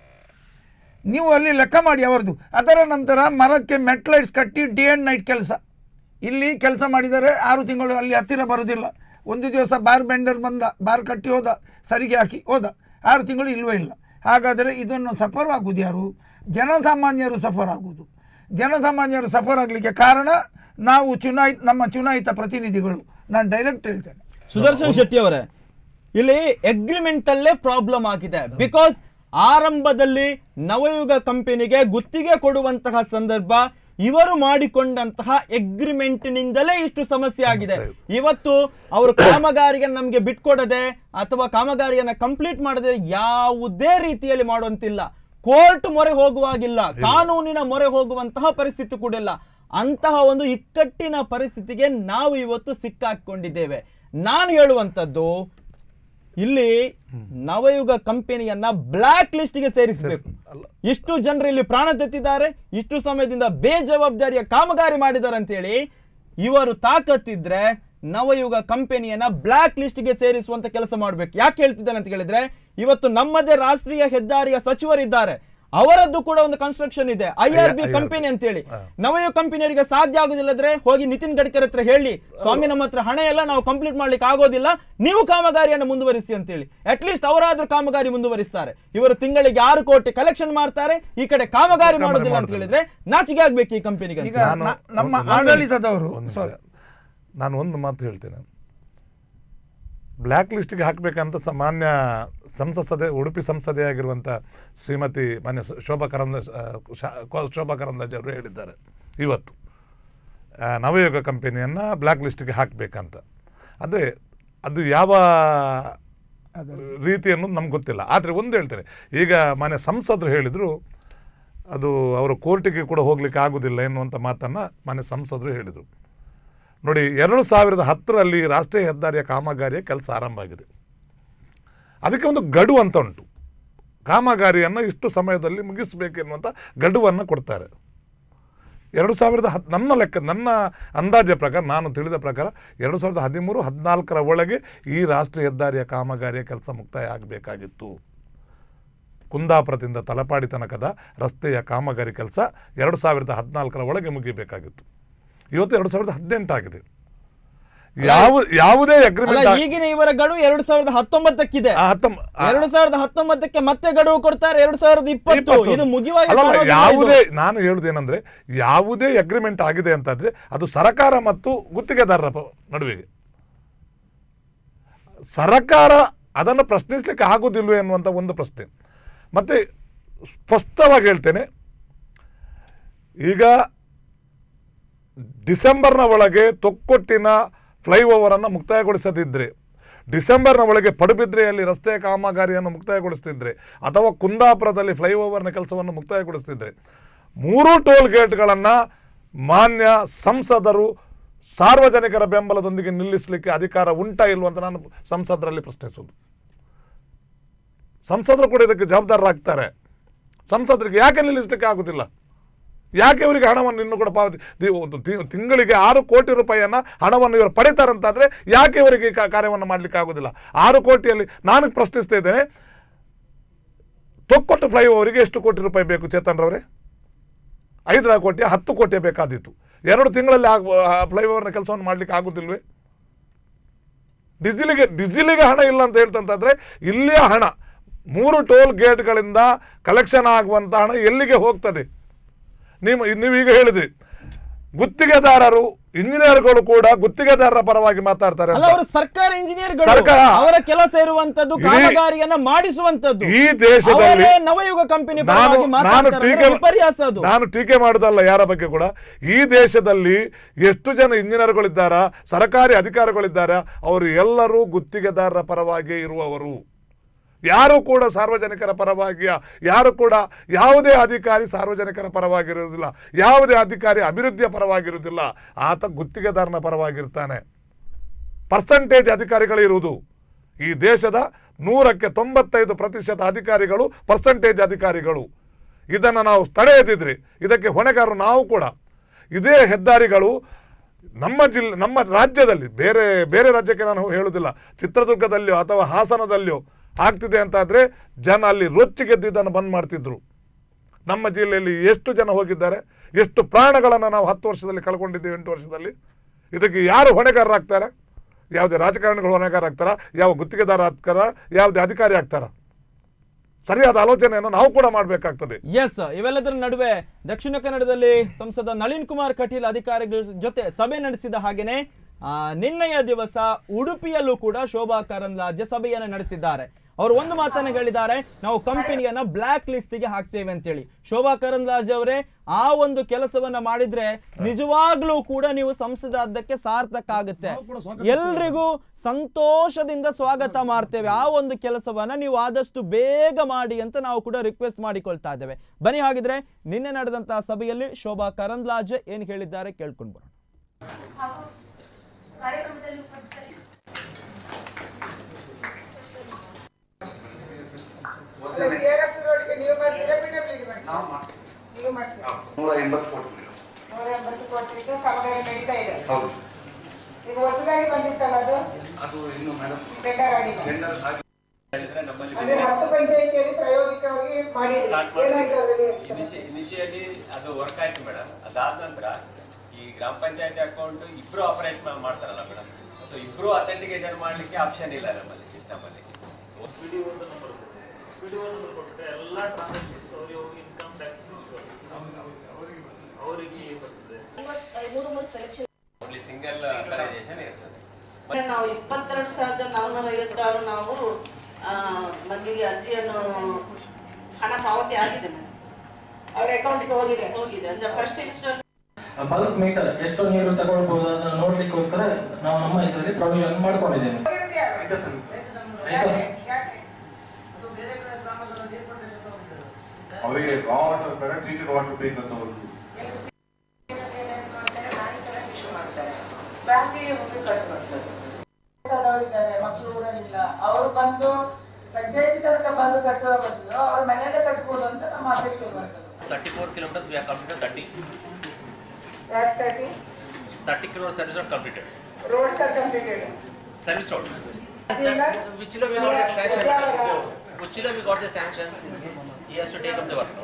ನೀವು ಅಲ್ಲಿ ಲೆಕ್ಕ ಮಾಡಿ ಅವರದು ಅದರ ನಂತರ ಮರಕ್ಕೆ ಮೆಟ್ಲೈಟ್ಸ್ ಕಟ್ಟಿ ಡೇ ಆ್ಯಂಡ್ ನೈಟ್ ಕೆಲಸ ಇಲ್ಲಿ ಕೆಲಸ ಮಾಡಿದರೆ ಆರು ತಿಂಗಳು ಅಲ್ಲಿ ಹತ್ತಿರ ಬರೋದಿಲ್ಲ ಒಂದು ದಿವಸ ಬಾರ್ ಬೆಂಡರ್ ಬಂದ ಬಾರ್ ಕಟ್ಟಿ ಹೋದ ಸರಿಗೆ ಹಾಕಿ ಹೋದ ಆರು ತಿಂಗಳು ಇಲ್ಲವೇ ಇಲ್ಲ ಹಾಗಾದರೆ ಇದನ್ನು ಸಫರ್ ಆಗುವುದು ಯಾರು ಜನಸಾಮಾನ್ಯರು ಸಫರ್ ಆಗುವುದು ಜನಸಾಮಾನ್ಯರು ಸಫರ್ ಆಗಲಿಕ್ಕೆ ಕಾರಣ ನಾವು ಚುನಾಯಿತ ನಮ್ಮ ಚುನಾಯಿತ ಪ್ರತಿನಿಧಿಗಳು ನಾನು ಡೈರೆಕ್ಟ್ ಹೇಳ್ತೇನೆ ಸುದರ್ಶನ್ ಶೆಟ್ಟಿ ಅವರೇ ಇಲ್ಲಿ ಅಗ್ರಿಮೆಂಟ್ ಅಲ್ಲೇ ಪ್ರಾಬ್ಲಮ್ ಆಗಿದೆ ಬಿಕಾಸ್ ಆರಂಭದಲ್ಲಿ ನವಯುಗ ಕಂಪನಿಗೆ ಗುತ್ತಿಗೆ ಕೊಡುವಂತಹ ಸಂದರ್ಭ ಇವರು ಮಾಡಿಕೊಂಡಂತಹ ಅಗ್ರಿಮೆಂಟ್ ನಿಂದಲೇ ಇಷ್ಟು ಸಮಸ್ಯೆ ಆಗಿದೆ ಇವತ್ತು ಅವರು ಕಾಮಗಾರಿಗೆ ನಮಗೆ ಬಿಟ್ಕೊಡದೆ ಅಥವಾ ಕಾಮಗಾರಿಯನ್ನ ಕಂಪ್ಲೀಟ್ ಮಾಡದೆ ಯಾವುದೇ ರೀತಿಯಲ್ಲಿ ಮಾಡುವಂತಿಲ್ಲ ಕೋರ್ಟ್ ಮೊರೆ ಹೋಗುವಾಗಿಲ್ಲ ಕಾನೂನಿನ ಮೊರೆ ಹೋಗುವಂತಹ ಪರಿಸ್ಥಿತಿ ಕೂಡ ಇಲ್ಲ ಅಂತಹ ಒಂದು ಇಕ್ಕಟ್ಟಿನ ಪರಿಸ್ಥಿತಿಗೆ ನಾವು ಇವತ್ತು ಸಿಕ್ಕಾಕೊಂಡಿದ್ದೇವೆ ನಾನು ಹೇಳುವಂಥದ್ದು ಇಲ್ಲಿ ನವಯುಗ ಕಂಪನಿಯನ್ನ ಬ್ಲಾಕ್ ಲಿಸ್ಟ್ಗೆ ಸೇರಿಸಬೇಕು ಇಷ್ಟು ಜನರು ಇಲ್ಲಿ ಪ್ರಾಣ ತೆತ್ತಿದ್ದಾರೆ ಇಷ್ಟು ಸಮಯದಿಂದ ಬೇಜವಾಬ್ದಾರಿಯ ಕಾಮಗಾರಿ ಮಾಡಿದ್ದಾರೆ ಅಂತೇಳಿ ಇವರು ತಾಕತ್ತಿದ್ರೆ ನವಯುಗ ಕಂಪನಿಯನ್ನ ಬ್ಲಾಕ್ ಲಿಸ್ಟ್ಗೆ ಸೇರಿಸುವಂತ ಕೆಲಸ ಮಾಡಬೇಕು ಯಾಕೆ ಹೇಳ್ತಿದ್ದಾನೆ ಅಂತ ಹೇಳಿದ್ರೆ ಇವತ್ತು ನಮ್ಮದೇ ರಾಷ್ಟ್ರೀಯ ಹೆದ್ದಾರಿಯ ಸಚಿವರಿದ್ದಾರೆ ಅವರದ್ದು ಕೂಡ ಒಂದು ಕನ್ಸ್ಟ್ರಕ್ಷನ್ ಇದೆ ಐ ಆರ್ ಬಿ ಕಂಪನಿ ಅಂತೇಳಿ ನವಯುಗ ಕಂಪನಿಯವರಿಗೆ ಸಾಧ್ಯ ಆಗುದಿಲ್ಲದ್ರೆ ಹೋಗಿ ನಿತಿನ್ ಗಡ್ಕರಿ ಹತ್ರ ಹೇಳಿ ಸ್ವಾಮಿ ನಮ್ಮ ಹತ್ರ ಹಣ ಎಲ್ಲ ನಾವು ಕಂಪ್ಲೀಟ್ ಮಾಡ್ಲಿಕ್ಕೆ ಆಗೋದಿಲ್ಲ ನೀವು ಕಾಮಗಾರಿಯನ್ನು ಮುಂದುವರಿಸಿ ಅಂತೇಳಿ ಅಟ್ ಲೀಸ್ಟ್ ಅವರಾದ್ರೂ ಕಾಮಗಾರಿ ಮುಂದುವರಿಸ್ತಾರೆ ಇವರು ತಿಂಗಳಿಗೆ ಆರು ಕೋಟಿ ಕಲೆಕ್ಷನ್ ಮಾಡ್ತಾರೆ ಈ ಕಡೆ ಕಾಮಗಾರಿ ಮಾಡೋದಿಲ್ಲ ಅಂತ ಹೇಳಿದ್ರೆ ನಾಚಿಕೆ ಆಗ್ಬೇಕು ಈ ಕಂಪನಿಗೆ ಈಗ ನ- ನಮ್ಮ ಆಡಳಿತದವರು ಒಂದು ನಿಮಿಷ. sorry. ನಾನು ಒಂದು ಮಾತು ಹೇಳ್ತೇನೆ ಬ್ಲ್ಯಾಕ್ ಲಿಸ್ಟಿಗೆ ಹಾಕಬೇಕಂತ ಸಾಮಾನ್ಯ ಸಂಸತ್ ಸದಸ್ಯ ಉಡುಪಿ ಸಂಸದೆ ಆಗಿರುವಂಥ ಶ್ರೀಮತಿ ಮಾನ್ಯ ಸ- ಶೋಭಾ ಕರಂದ್ಲಾಜ್ ಆ, ಶಾ- ಕೋ- ಶೋಭಾ ಕರಂದ್ಲಾಜೆ ಅವರು ಹೇಳಿದ್ದಾರೆ ಇವತ್ತು ಆ, ನವಯುಗ ಕಂಪನಿಯನ್ನು ಬ್ಲ್ಯಾಕ್ ಲಿಸ್ಟಿಗೆ ಹಾಕಬೇಕಂತ ಅಂದರೆ ಅದು ಯಾವ ರೀತಿ ಅನ್ನೋದು ನಮ್ಗೆ ಗೊತ್ತಿಲ್ಲ ಆದರೆ ಒಂದು ಹೇಳ್ತೇನೆ ಈಗ ಮಾನ್ಯ ಸಂಸದರು ಹೇಳಿದರು ಅದು ಅವರು ಕೋರ್ಟಿಗೆ ಕೂಡ ಹೋಗ್ಲಿಕ್ಕೆ ಆಗುದಿಲ್ಲ ಎನ್ನುವಂಥ ಮಾತನ್ನು ಮಾನ್ಯ ಸಂಸದರು ಹೇಳಿದರು ನೋಡಿ ಎರಡು ಸಾವಿರದ ಹತ್ತರಲ್ಲಿ ರಾಷ್ಟ್ರೀಯ ಹೆದ್ದಾರಿಯ ಕಾಮಗಾರಿಯ ಕೆಲಸ ಆರಂಭ ಆಗಿದೆ ಅದಕ್ಕೆ ಒಂದು ಗಡುವು ಅಂತ ಉಂಟು ಕಾಮಗಾರಿಯನ್ನು ಇಷ್ಟು ಸಮಯದಲ್ಲಿ ಮುಗಿಸಬೇಕೆನ್ನುವಂಥ ಗಡುವನ್ನು ಕೊಡ್ತಾರೆ ಎರಡು ಸಾವಿರದ ಹತ್ ನನ್ನ ಲೆಕ್ಕ ನನ್ನ ಅಂದಾಜಿನ ಪ್ರಕಾರ ನಾನು ತಿಳಿದ ಪ್ರಕಾರ ಎರಡು ಸಾವಿರದ ಹದಿಮೂರು ಹದಿನಾಲ್ಕರ ಒಳಗೆ ಈ ರಾಷ್ಟ್ರೀಯ ಹೆದ್ದಾರಿಯ ಕಾಮಗಾರಿಯ ಕೆಲಸ ಮುಕ್ತಾಯ ಆಗಬೇಕಾಗಿತ್ತು ಕುಂದಾಪುರದಿಂದ ತಲಪಾಡಿ ತನಕದ ರಸ್ತೆಯ ಕಾಮಗಾರಿ ಕೆಲಸ ಎರಡು ಸಾವಿರದ ಹದಿನಾಲ್ಕರ ಒಳಗೆ ಮುಗಿಬೇಕಾಗಿತ್ತು ಇವತ್ತು ಎರಡು ಸಾವಿರದ ಹದಿನೆಂಟಾಗಿದೆ ಯಾವ ಯಾವುದೇ ಅಲ್ಲ ಅಗ್ರಿಮೆಂಟ್ ಈಗಿನ ಇವರ ಗಡುವು ಎರಡ್ ಸಾವಿರದ ಹತ್ತೊಂಬತ್ತಕ್ಕಿದೆ ಹತ್ತೊಂಬ ಎರಡು ಸಾವಿರದ ಹತ್ತೊಂಬತ್ತಕ್ಕೆ ಮತ್ತೆ ಗಡುವು ಕೊಡ್ತಾರೆ ಎರಡ್ ಸಾವಿರದ ಇಪ್ಪತ್ತು ಇದು ಮುಗಿಯುವಾಗ ಅಲ್ಲಲ್ಲ, ಕಾಣೋದಿಲ್ಲ ಇದು. ಯಾವುದೇ ನಾನು ಹೇಳುದೇನಂದ್ರೆ ಯಾವುದೇ ಅಗ್ರಿಮೆಂಟ್ ಆಗಿದೆ ಅಂತಂದ್ರೆ ಅದು ಸರಕಾರ ಮತ್ತು ಗುತ್ತಿಗೆದಾರರ ಪ- ನಡುವೆಗೆ ಸರಕಾರ ಅದನ್ನು ಪ್ರಶ್ನಿಸ್ಲಿಕ್ಕೆ ಆಗುದಿಲ್ವೇ ಅನ್ನುವಂಥ ಒಂದು ಪ್ರಶ್ನೆ ಮತ್ತೆ ಸ್ಪಷ್ಟವಾಗಿ ಹೇಳ್ತೇನೆ ಈಗ ಡಿಸೆಂಬರ್ನ ಒಳಗೆ ತೊಕ್ಕೊಟ್ಟಿನ ಫ್ಲೈಓವರನ್ನು ಮುಕ್ತಾಯಗೊಳಿಸದಿದ್ದರೆ ಡಿಸೆಂಬರ್ನ ಒಳಗೆ ಪಡುಬಿದ್ರೆಯಲ್ಲಿ ರಸ್ತೆ ಕಾಮಗಾರಿಯನ್ನು ಮುಕ್ತಾಯಗೊಳಿಸ್ತಿದ್ರೆ ಅಥವಾ ಕುಂದಾಪುರದಲ್ಲಿ ಫ್ಲೈಓವರ್ನ ಕೆಲಸವನ್ನು ಮುಕ್ತಾಯಗೊಳಿಸ್ತಿದ್ರೆ ಮೂರೂ ಟೋಲ್ ಗೇಟ್ಗಳನ್ನು ಮಾನ್ಯ ಸಂಸದರು ಸಾರ್ವಜನಿಕರ ಬೆಂಬಲದೊಂದಿಗೆ ನಿಲ್ಲಿಸಲಿಕ್ಕೆ ಅಧಿಕಾರ ಉಂಟಾ ಇಲ್ವ ಅಂತ ನಾನು ಸಂಸದರಲ್ಲಿ ಪ್ರಶ್ನಿಸುವುದು ಸಂಸದರು ಕೂಡ ಇದಕ್ಕೆ ಜವಾಬ್ದಾರರಾಗ್ತಾರೆ ಸಂಸದರಿಗೆ ಯಾಕೆ ನಿಲ್ಲಿಸಲಿಕ್ಕೆ ಆಗುದಿಲ್ಲ ಯಾಕೆ ಇವರಿಗೆ ಹಣವನ್ನು ಇನ್ನೂ ಕೂಡ ಪಾವತಿ ದಿ- ಒಂದು ತಿ- ತಿಂಗಳಿಗೆ ಆರು ಕೋಟಿ ರೂಪಾಯಿಯನ್ನ ಹಣವನ್ನು ಇವರು ಪಡಿತಾರಂತಾದ್ರೆ ಯಾಕೆ ಇವರಿಗೆ ಈ ಕಾ- ಕಾರ್ಯವನ್ನು ಮಾಡಲಿಕ್ಕೆ ಆಗುದಿಲ್ಲ ಆರು ಕೋಟಿಯಲ್ಲಿ ನಾನು ಪ್ರಶ್ನಿಸ್ತಾ ಇದ್ದೇನೆ ತೊಕ್ಕೊಟ್ಟು ಫ್ಲೈಓವರಿಗೆ ಎಷ್ಟು ಕೋಟಿ ರೂಪಾಯಿ ಬೇಕು ಚೇತನ್ ರವರೇ ಐದರ ಕೋಟಿ ಹತ್ತು ಕೋಟಿ ಬೇಕಾದಿತ್ತು ಎರಡು ತಿಂಗಳಲ್ಲಿ ಆಗ ಫ್ಲೈಓವರ್ನ ಕೆಲಸವನ್ನು ಮಾಡಲಿಕ್ಕೆ ಆಗುದಿಲ್ವೇ ಡಿಸಿಲಿಗೆ ಡಿಸಿಲಿಗೆ ಹಣ ಇಲ್ಲ ಅಂತ ಹೇಳ್ತಂತಂದ್ರೆ ಇಲ್ಲಿಯ ಹಣ ಮೂರು ಟೋಲ್ ಗೇಟ್ಗಳಿಂದ ಕಲೆಕ್ಷನ್ ಆಗುವಂಥ ಹಣ ಎಲ್ಲಿಗೆ ಹೋಗ್ತದೆ ನೀವು ನೀವೀಗ ಹೇಳಿದ್ರಿ ಗುತ್ತಿಗೆದಾರರು ಇಂಜಿನಿಯರ್ಗಳು ಕೂಡ ಗುತ್ತಿಗೆದಾರರ ಪರವಾಗಿ ಮಾತಾಡ್ತಾರೆ ಅಲ್ಲ ಅಂತ. ಅವರು ಸರ್ಕಾರ ಇಂಜಿನಿಯರ್ಗಳು ಸರ್ಕಾರ ಅವರ ಕೆಲಸ ಇರುವಂತದ್ದು ಇಡೀ- ಕಾಮಗಾರಿಯನ್ನ ಮಾಡಿಸುವಂತದ್ದು ಈ ದೇಶದಲ್ಲಿ ಅವರೇ ನವಯುಗ ಕಂಪನಿ ನಾನು ಪರವಾಗಿ ನಾನು ಮಾತಾಡ್ತಾರೆ ಟೀಕೆ ಅಂದ್ರೆ ವಿಪರ್ಯಾಸ ಅದು ನಾನು ಟೀಕೆ ಮಾಡುದಲ್ಲ ಯಾರ ಬಗ್ಗೆ ಕೂಡ ಈ ದೇಶದಲ್ಲಿ ಎಷ್ಟು ಜನ ಇಂಜಿನಿಯರ್ಗಳಿದ್ದಾರಾ ಸರ್ಕಾರಿ ಅಧಿಕಾರಿಗಳಿದ್ದಾರಾ ಅವರು ಎಲ್ಲರೂ ಗುತ್ತಿಗೆದಾರರ ಪರವಾಗಿ ಇರುವವರು ಯಾರು ಕೂಡ ಸಾರ್ವಜನಿಕರ ಪರವಾಗಿಯ ಯಾರು ಕೂಡ ಯಾವುದೇ ಅಧಿಕಾರಿ ಸಾರ್ವಜನಿಕರ ಪರವಾಗಿರುವುದಿಲ್ಲ ಯಾವುದೇ ಅಧಿಕಾರಿ ಅಭಿವೃದ್ಧಿಯ ಪರವಾಗಿರುವುದಿಲ್ಲ ಆತ ಗುತ್ತಿಗೆದಾರನ ಪರವಾಗಿರ್ತಾನೆ ಪರ್ಸಂಟೇಜ್ ಅಧಿಕಾರಿಗಳಿರುವುದು ಈ ದೇಶದ ನೂರಕ್ಕೆ ತೊಂಬತ್ತೈದು ಪ್ರತಿಶತ ಅಧಿಕಾರಿಗಳು ಪರ್ಸಂಟೇಜ್ ಅಧಿಕಾರಿಗಳು ಇದನ್ನು ನಾವು ತಡೆಯದಿದ್ರೆ ಇದಕ್ಕೆ ಹೊಣೆಗಾರರು ನಾವು ಕೂಡ ಇದೇ ಹೆದ್ದಾರಿಗಳು ನಮ್ಮ ಜಿಲ್ಲೆ ನಮ್ಮ ರಾಜ್ಯದಲ್ಲಿ ಬೇರೆ ಬೇರೆ ರಾಜ್ಯಕ್ಕೆ ನಾನು ಹೇಳುವುದಿಲ್ಲ ಚಿತ್ರದುರ್ಗದಲ್ಲಿಯೋ ಅಥವಾ ಹಾಸನದಲ್ಲಿಯೋ ಆಗ್ತಿದೆ ಅಂತಾದರೆ ಜನ ಅಲ್ಲಿ ರೊಚ್ಚಿಗೆದ್ದಿದ್ದನ್ನು ಬಂದ್ ಮಾಡ್ತಿದ್ರು ನಮ್ಮ ಜಿಲ್ಲೆಯಲ್ಲಿ ಎಷ್ಟು ಜನ ಹೋಗಿದ್ದಾರೆ ಎಷ್ಟು ಪ್ರಾಣಗಳನ್ನು ನಾವು ಹತ್ತು ವರ್ಷದಲ್ಲಿ ಕಳ್ಕೊಂಡಿದ್ದೀವಿ ಎಂಟು ವರ್ಷದಲ್ಲಿ ಇದಕ್ಕೆ ಯಾರು ಹೊಣೆಗಾರರಾಗ್ತಾರೆ ಯಾವುದೇ ರಾಜಕಾರಣಿಗಳು ಹೊಣೆಗಾರ ಆಗ್ತಾರ ಯಾವ ಗುತ್ತಿಗೆದಾರ ಆಗ್ತಾರ ಯಾವುದೇ ಅಧಿಕಾರಿ ಆಗ್ತಾರ ಸರಿಯಾದ ಆಲೋಚನೆಯನ್ನು ನಾವು ಕೂಡ ಮಾಡಬೇಕಾಗ್ತದೆ ಎಸ್ ಇವೆಲ್ಲದರ ನಡುವೆ ದಕ್ಷಿಣ ಕನ್ನಡದಲ್ಲಿ ಸಂಸದ ನಳಿನ್ ಕುಮಾರ್ ಕಟೀಲ್ ಅಧಿಕಾರಿಗಳ ಜೊತೆ ಸಭೆ ನಡೆಸಿದ ಹಾಗೇನೆ ಆ, ನಿನ್ನೆಯ ದಿವಸ ಉಡುಪಿಯಲ್ಲೂ ಕೂಡ ಶೋಭಾ ಕರಂದ್ಲಾಜೆ ಸಭೆಯನ್ನು ನಡೆಸಿದ್ದಾರೆ ಅವರು ಒಂದು ಮಾತನ್ನ ಹೇಳಿದ್ದಾರೆ ನಾವು ಕಂಪನಿಯನ್ನ ಬ್ಲಾಕ್ ಲಿಸ್ಟಿಗೆ ಹಾಕ್ತೇವೆ ಅಂತೇಳಿ ಶೋಭಾ ಕರಂದ್ಲಾಜೆ ಅವರೇ ಆ ಒಂದು ಕೆಲಸವನ್ನ ಮಾಡಿದ್ರೆ ನಿಜವಾಗ್ಲೂ ಕೂಡ ನೀವು ಸಂಸದಾದ್ದಕ್ಕೆ ಸಾರ್ಥಕ ಆಗುತ್ತೆ ಎಲ್ರಿಗೂ ಸಂತೋಷದಿಂದ ಸ್ವಾಗತ ಮಾಡ್ತೇವೆ ಆ ಒಂದು ಕೆಲಸವನ್ನ ನೀವು ಆದಷ್ಟು ಬೇಗ ಮಾಡಿ ಅಂತ ನಾವು ಕೂಡ ರಿಕ್ವೆಸ್ಟ್ ಮಾಡಿಕೊಳ್ತಾ ಇದ್ದೇವೆ ಬನ್ನಿ ಹಾಗಿದ್ರೆ ನಿನ್ನೆ ನಡೆದಂತಹ ಸಭೆಯಲ್ಲಿ ಶೋಭಾ ಕರಂದ್ಲಾಜೆ ಏನ್ ಹೇಳಿದ್ದಾರೆ ಕೇಳ್ಕೊಂಡು ಬರೋಣ ಕಾರ್ಯಕ್ರಮದಲ್ಲಿ ಉಪಸ್ಥಿತರಿ ಸಿಆರ್ಎಫ್ ರೋಡ್ಗೆ ನೀವು ಮಾಡ್ತೀರಾ ಪಿಡಬ್ಲ್ಯೂಡಿ ಮಾಡ್ತೀರಾ ನೀವು ಮಾಡ್ತೀರಾ ನೂರ ಎಂಬತ್ತು ಕೋಟಿ ನೂರ ಎಂಬತ್ತು ಕೋಟಿದು ಕಾಮಗಾರಿ ನಡೀತಾ ಇದೆ ಹೌದು ಈಗ ಹೊಸದಾಗಿ ಬಂದಿತ್ತಲ್ಲ ಅದು ಅದು ಇನ್ನು ಮೇಡಮ್ ಟೆಂಡರ್ ಆಗಿಲ್ಲ ಟೆಂಡರ್ ಆಗಿ ಅಂದ್ರೆ ಹತ್ತು ಪಂಚಾಯಿತಿಯಲ್ಲಿ ಪ್ರಾಯೋಗಿಕವಾಗಿ ಮಾಡಿದ್ರಿ ಏನಾಯ್ತು ಅದರಲ್ಲಿ ಇನಿಷಿಯಲಿ ಅದು ವರ್ಕ್ ಆಯ್ತು ಮೇಡಮ್ ಅದಾದ ನಂತರ ಈ ಗ್ರಾಮ ಪಂಚಾಯತಿ ಅಕೌಂಟ್ ಇಬ್ರು ಆಪರೇಟ್ ಮಾಡ್ತಾರಲ್ಲ ಮೇಡಮ್ ಸೊ ಇಬ್ರು ಅಥೆಂಟಿಕೇಶನ್ ಮಾಡ್ಲಿಕ್ಕೆ ಆಪ್ಷನ್ ಇಲ್ಲ ನಮ್ಮಲ್ಲಿ ಸಿಸ್ಟಮ್ ಅಲ್ಲಿ ವಿಡಿಯೋ ನಂಬರ್ ವಿಡಿಯೋ ನಂಬರ್ ಕೊಟ್ಟರೆ ಎಲ್ಲ ಟ್ರಾನ್ಸಾಕ್ಷನ್ಸ್ ಅವರಿಗೆ ಹೋಗಿ ಇನ್ಕಮ್ ಟ್ಯಾಕ್ಸ್ ಅವರಿಗೆ ಬರ್ತದೆ ಮೂರು ಮೂರು ಸೆಲೆಕ್ಷನ್ ಓನ್ಲಿ ಸಿಂಗಲ್ ಕಲೈಸೇಷನ್ ಇರ್ತದೆ ನಾವು ಇಪ್ಪತ್ತೆರಡು ಸಾವಿರದ ನಾನ್ನೂರ ಐವತ್ತಾರು ನಾವು ಆ, ಮಂದಿಗೆ ಅರ್ಜಿಯನ್ನು ಹಣ ಪಾವತಿ ಆಗಿದೆ ಮೇಡಮ್ ಅವ್ರ ಅಕೌಂಟ್ಗೆ ಹೋಗಿದೆ ಹೋಗಿದೆ ಅಂದ್ರೆ ಫಸ್ಟ್ ಇನ್ಸ್ಟಾಲ್ ಬಲ್ಕ್ ಮೀಟರ್ ಎಷ್ಟು ನೀರು ತಗೊಳ್ಬಹುದು ಅದನ್ನು ನೋಡ್ಲಿಕ್ಕೋಸ್ಕರ ನಾವು ನಮ್ಮ ಇದರಲ್ಲಿ ಪ್ರೊವಿಷನ್ ಮಾಡ್ಕೊಂಡಿದ್ದೇವೆ ಆಯ್ತಾ ಸರ್? ಅವರಿಗೆ ರಾ ವಾಟರ್ ಬೇಡ ಟ್ರೀಟೆಡ್ ವಾಟರ್ ಬೇಕಂತ ಒಂದು ಬ್ಯಾಂಕಿಗೆ ಹೋಗಿ ಕಟ್ ಮಾಡ್ತಾರೆ ವಯಸ್ಸಾದವರಿದ್ದಾರೆ ಮಕ್ಕಳು ಊರಲ್ಲಿಲ್ಲ ಅವರು ಬಂದು ಪಂಚಾಯತಿ ತನಕ ಬಂದು ಕಟ್ಟುವ ಬದಲು ಅವ್ರ ಮನೆಯಲ್ಲೇ ಕಟ್ಬೋದು ಅಂತ ನಮ್ಮ ಅಪೇಕ್ಷೆ ಇರುವಂತದ್ದು 34 kilometers we have completed 30. ಯಾಕೆ thirty 30 crore service road completed. Roads are completed Service road. ಅದಿಲ್ಲ? Which we got the sanction. ಯಾವಾಗ? Which we got the sanction. He has to take up the work.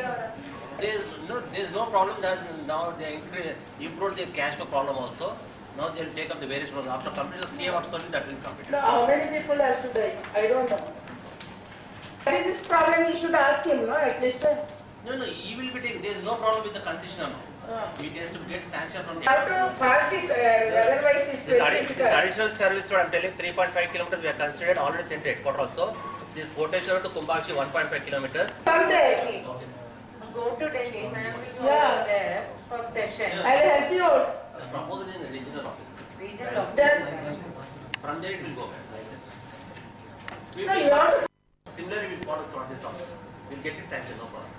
There is no, there is no problem that now they increase, improved the cash flow problem also. Now they'll take up the various roles. After completion of CA work solely, that will complete. No, how many people has to die? I don't know. What is this problem? You should ask him, no, at least. uh, No, no, he will be taking, there is no problem with the concession amount. It has to get sanction from the. How to fast it, uh, otherwise it's This, very addi- this difficult. additional service road, I'm telling, three point five kilometers, we are considered already sent to headquarter also. This Koteshwar to Kumbhashi, one point five kilometer. Come Delhi. Go to Delhi, ma'am is Yeah. also there for session. I'll help you out. Proposal in the regional office. Regional office. Then, From there it will go back, like that. We No, will- you have Similarly, we'll follow throughout this also. We'll get it sanctioned, no problem.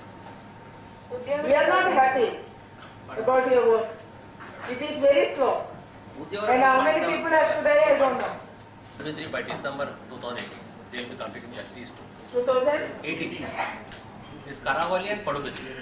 we are not happy about your work. It is very slow. Udyavara And how many Kumbhashi- people has to die, I don't know. 23 by December 2018, they will be completing that, these two. 2000? 18. This Karavali and Padubidri.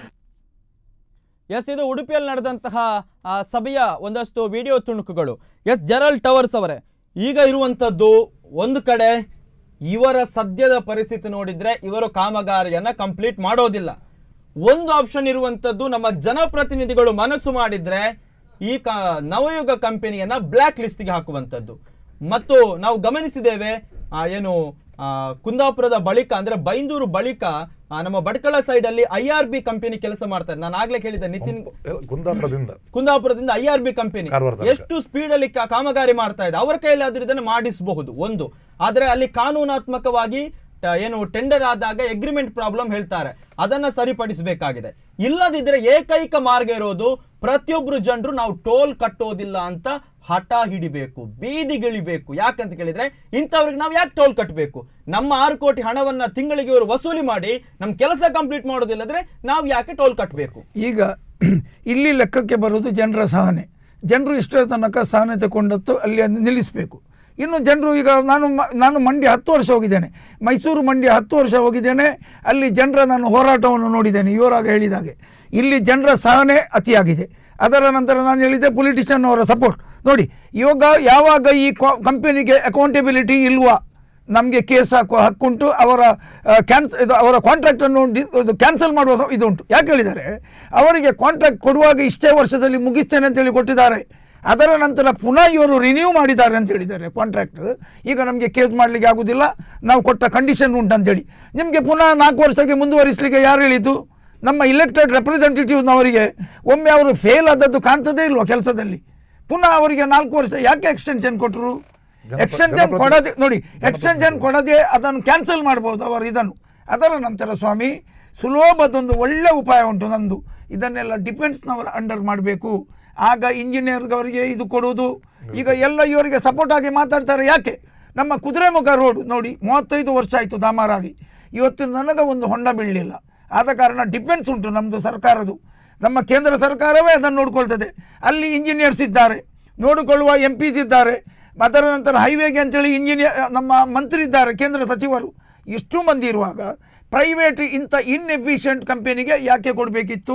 Yes ಇದು ಉಡುಪಿಯಲ್ಲಿ ನಡೆದಂತಹ ಆ ಸಭೆಯ ಒಂದಷ್ಟು video ತುಣುಕುಗಳು S ಜೆರಲ್ towers ಅವರೇ ಈಗ ಇರುವಂಥದ್ದು ಒಂದು ಕಡೆ ಇವರ ಸದ್ಯದ ಪರಿಸ್ಥಿತಿ ನೋಡಿದ್ರೆ ಇವರು ಕಾಮಗಾರಿಯನ್ನ ಕಂಪ್ಲೀಟ್ ಮಾಡೋದಿಲ್ಲ ಒಂದು ಆಪ್ಷನ್ ಇರುವಂಥದ್ದು ನಮ್ಮ ಜನಪ್ರತಿನಿಧಿಗಳು ಮನಸ್ಸು ಮಾಡಿದ್ರೆ ಈ ಕ ನವಯುಗ ಕಂಪನಿಯನ್ನ ಬ್ಲ್ಯಾಕ್ ಲಿಸ್ಟ್ಗೆ ಹಾಕುವಂಥದ್ದು ಮತ್ತು ನಾವು ಗಮನಿಸಿದ್ದೇವೆ ಆ, ಏನು ಆ, ಕುಂದಾಪುರದ ಬಳಿಕ ಅಂದ್ರೆ ಬೈಂದೂರು ಬಳಿಕ ಆ, ನಮ್ಮ ಭಟ್ಕಳ ಸೈಡ್ ಅಲ್ಲಿ ಐ ಆರ್ ಬಿ ಕಂಪನಿ ಕೆಲಸ ಮಾಡ್ತಾರೆ ನಾನು ಆಗ್ಲೇ ಹೇಳಿದ್ದೆ ನಿತಿನ್ ಕುಂದಾಪುರದಿಂದ ಕುಂದಾಪುರದಿಂದ I R B company Karwar ತನಕ. ಎಷ್ಟು ಸ್ಪೀಡ್ ಅಲ್ಲಿ ಕಾ- ಕಾಮಗಾರಿ ಮಾಡ್ತಾ ಇದೆ ಅವರ ಕೈಯಲ್ಲಿ ಆದ್ರೂ ಇದನ್ನು ಮಾಡಿಸಬಹುದು ಒಂದು ಆದ್ರೆ ಅಲ್ಲಿ ಕಾನೂನಾತ್ಮಕವಾಗಿ ಟ- ಏನು ಟೆಂಡರ್ ಆದಾಗ ಎಗ್ರಿಮೆಂಟ್ ಪ್ರಾಬ್ಲಮ್ ಹೇಳ್ತಾರೆ ಅದನ್ನ ಸರಿಪಡಿಸಬೇಕಾಗಿದೆ ಇಲ್ಲದಿದ್ರೆ ಏಕೈಕ ಮಾರ್ಗ ಇರೋದು ಪ್ರತಿಯೊಬ್ರು ಜನರು ನಾವು ಟೋಲ್ ಕಟ್ಟೋದಿಲ್ಲ ಅಂತ ಹಠ ಹಿಡಿಬೇಕು ಬೀದಿಗಿಳಿಬೇಕು ಯಾಕಂತ ಕೇಳಿದ್ರೆ ಇಂಥವ್ರಿಗೆ ನಾವು ಯಾಕೆ ಟೋಲ್ ಕಟ್ಟಬೇಕು ನಮ್ಮ ಆರು ಕೋಟಿ ಹಣವನ್ನ ತಿಂಗಳಿಗೆ ಇವರು ವಸೂಲಿ ಮಾಡಿ ನಮ್ಮ ಕೆಲಸ ಕಂಪ್ಲೀಟ್ ಮಾಡೋದಿಲ್ಲದ್ರೆ ನಾವು ಯಾಕೆ ಟೋಲ್ ಕಟ್ಟಬೇಕು ಈಗ ಇಲ್ಲಿ ಲೆಕ್ಕಕ್ಕೆ ಬರೋದು ಜನರ ಸಹನೆ ಜನರು ಇಷ್ಟರ ತನಕ ಸಹನೆ ತಗೊಂಡದ್ದು ಅಲ್ಲಿ ಅದನ್ನ ನಿಲ್ಲಿಸಬೇಕು ಇನ್ನು ಜನರು ಈಗ ನಾನು ಮ- ನಾನು ಮಂಡ್ಯ ಹತ್ತು ವರ್ಷ ಹೋಗಿದ್ದೇನೆ ಮೈಸೂರು ಮಂಡ್ಯ ಹತ್ತು ವರ್ಷ ಹೋಗಿದ್ದೇನೆ ಅಲ್ಲಿ ಜನರ ನಾನು ಹೋರಾಟವನ್ನು ನೋಡಿದ್ದೇನೆ ಇವರಾಗ ಹೇಳಿದಾಗೆ ಇಲ್ಲಿ ಜನರ ಸಹನೆ ಅತಿಯಾಗಿದೆ ಅದರ ನಂತರ ನಾನು ಹೇಳಿದ್ದೆ ಪೊಲಿಟಿಷಿಯನ್ ಅವರ ಸಪೋರ್ಟ್ ನೋಡಿ ಇವಾಗ ಯಾವಾಗ ಈ ಕಂಪನಿಗೆ ಅಕೌಂಟೆಬಿಲಿಟಿ ಇಲ್ವಾ ನಮಗೆ ಕೇಸ್ ಹಾಕುವ ಹಕ್ಕುಂಟು ಅವರ ಕ್ಯಾನ್ಸ್ ಇದು ಅವರ ಕಾಂಟ್ರಾಕ್ಟನ್ನು ಕ್ಯಾನ್ಸಲ್ ಮಾಡುವ ಸ- ಇದುಂಟು ಯಾಕೆ ಹೇಳಿದ್ದಾರೆ ಅವರಿಗೆ ಕಾಂಟ್ರಾಕ್ಟ್ ಕೊಡುವಾಗ ಇಷ್ಟೇ ವರ್ಷದಲ್ಲಿ ಮುಗಿಸ್ತೇನೆ ಅಂತೇಳಿ ಕೊಟ್ಟಿದ್ದಾರೆ ಅದರ ನಂತರ ಪುನಃ ಇವರು ರಿನ್ಯೂ ಮಾಡಿದ್ದಾರೆ ಅಂತ ಹೇಳಿದ್ದಾರೆ ಕಾಂಟ್ರಾಕ್ಟ್ ಈಗ ನಮಗೆ ಕೇಸ್ ಮಾಡಲಿಕ್ಕೆ ಆಗುದಿಲ್ಲ ನಾವು ಕೊಟ್ಟ ಕಂಡೀಷನ್ ಉಂಟು ಅಂತೇಳಿ ನಿಮಗೆ ಪುನಃ ನಾಲ್ಕು ವರ್ಷಕ್ಕೆ ಮುಂದುವರಿಸಲಿಕ್ಕೆ ಯಾರು ಹೇಳಿದ್ದು ನಮ್ಮ ಇಲೆಕ್ಟೆಡ್ ರೆಪ್ರೆಸೆಂಟೇಟಿವ್ನವರಿಗೆ ಒಮ್ಮೆ ಅವರು ಫೇಲ್ ಆದದ್ದು ಕಾಣ್ತದೇ ಇಲ್ವಾ ಕೆಲಸದಲ್ಲಿ ಪುನಃ ಅವರಿಗೆ ನಾಲ್ಕು ವರ್ಷ ಯಾಕೆ ಎಕ್ಸ್ಟೆನ್ಷನ್ ಕೊಟ್ಟರು ಜನಪ್ರ- ಎಕ್ಸ್ಟೆನ್ಷನ್ ಜನಪ್ರತಿ- ಕೊಡದೆ ನೋಡಿ ಎಕ್ಸ್ಟೆನ್ಷನ್ ಕೊಡದೆ ಅದನ್ನು ಕ್ಯಾನ್ಸಲ್ ಮಾಡ್ಬೋದು ಅವರು ಇದನ್ನು ಅದರ ನಂತರ ಸ್ವಾಮಿ ಸುಲಭದೊಂದು ಒಳ್ಳೆ ಉಪಾಯ ಉಂಟು ನಂದು ಇದನ್ನೆಲ್ಲ ಡಿಫೆನ್ಸ್ನವರ ಅಂಡರ್ ಮಾಡಬೇಕು ಆಗ ಇಂಜಿನಿಯರ್ಗವರಿಗೆ ಇದು ಕೊಡುವುದು ಈಗ ಎಲ್ಲ ಇವರಿಗೆ ಸಪೋರ್ಟ್ ಆಗಿ ಮಾತಾಡ್ತಾರೆ ಯಾಕೆ ನಮ್ಮ ಕುದುರೆಮುಖ ರೋಡ್ ನೋಡಿ ಮೂವತ್ತೈದು ವರ್ಷ ಆಯಿತು ದಾಮಾರಾಗಿ ಇವತ್ತು ನನಗೆ ಒಂದು ಹೊಂಡ ಬೀಳಲಿಲ್ಲ ಆದ ಕಾರಣ ಡಿಫೆನ್ಸ್ ಉಂಟು ನಮ್ಮದು ಸರ್ಕಾರದು ನಮ್ಮ ಕೇಂದ್ರ ಸರ್ಕಾರವೇ ಅದನ್ನು ನೋಡ್ಕೊಳ್ತದೆ ಅಲ್ಲಿ ಇಂಜಿನಿಯರ್ಸ್ ಇದ್ದಾರೆ ನೋಡಿಕೊಳ್ಳುವ ಎಂ ಪಿಸ್ ಇದ್ದಾರೆ ಅದರ ನಂತರ ಹೈವೇಗೆ ಅಂತೇಳಿ ಇಂಜಿನಿಯರ್ ನಮ್ಮ ಮಂತ್ರಿ ಇದ್ದಾರೆ ಕೇಂದ್ರ ಸಚಿವರು ಇಷ್ಟು ಮಂದಿ ಇರುವಾಗ ಪ್ರೈವೇಟ್ ಇಂಥ ಇನ್ಎಫಿಷಿಯಂಟ್ ಕಂಪನಿಗೆ ಯಾಕೆ ಕೊಡಬೇಕಿತ್ತು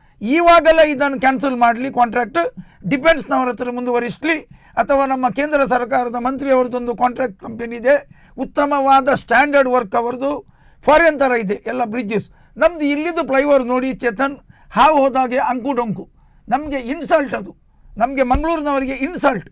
ಈವಾಗಲೇ ಇದನ್ನು ಕ್ಯಾನ್ಸಲ್ ಮಾಡಲಿ ಕಾಂಟ್ರಾಕ್ಟ್ ಡಿಫೆನ್ಸ್ನವರ ಹತ್ರ ಮುಂದುವರಿಸಲಿ ಅಥವಾ ನಮ್ಮ ಕೇಂದ್ರ ಸರ್ಕಾರದ ಮಂತ್ರಿಯವರದೊಂದು ಕಾಂಟ್ರಾಕ್ಟ್ ಕಂಪನಿ ಇದೆ ಉತ್ತಮವಾದ ಸ್ಟ್ಯಾಂಡರ್ಡ್ ವರ್ಕ್ ಅವರದು ಫಾರಿನ್ ಥರ ಇದೆ ಎಲ್ಲ ಬ್ರಿಡ್ಜಸ್ ನಮ್ಮದು ಇಲ್ಲಿದ್ದು ಫ್ಲೈಓವರ್ ನೋಡಿ ಚೇತನ್ ಹಾವು ಹೋದಾಗೆ ಅಂಕು ಡೊಂಕು ನಮಗೆ ಇನ್ಸಲ್ಟ್ ಅದು ನಮಗೆ ಮಂಗಳೂರಿನವರಿಗೆ ಇನ್ಸಲ್ಟ್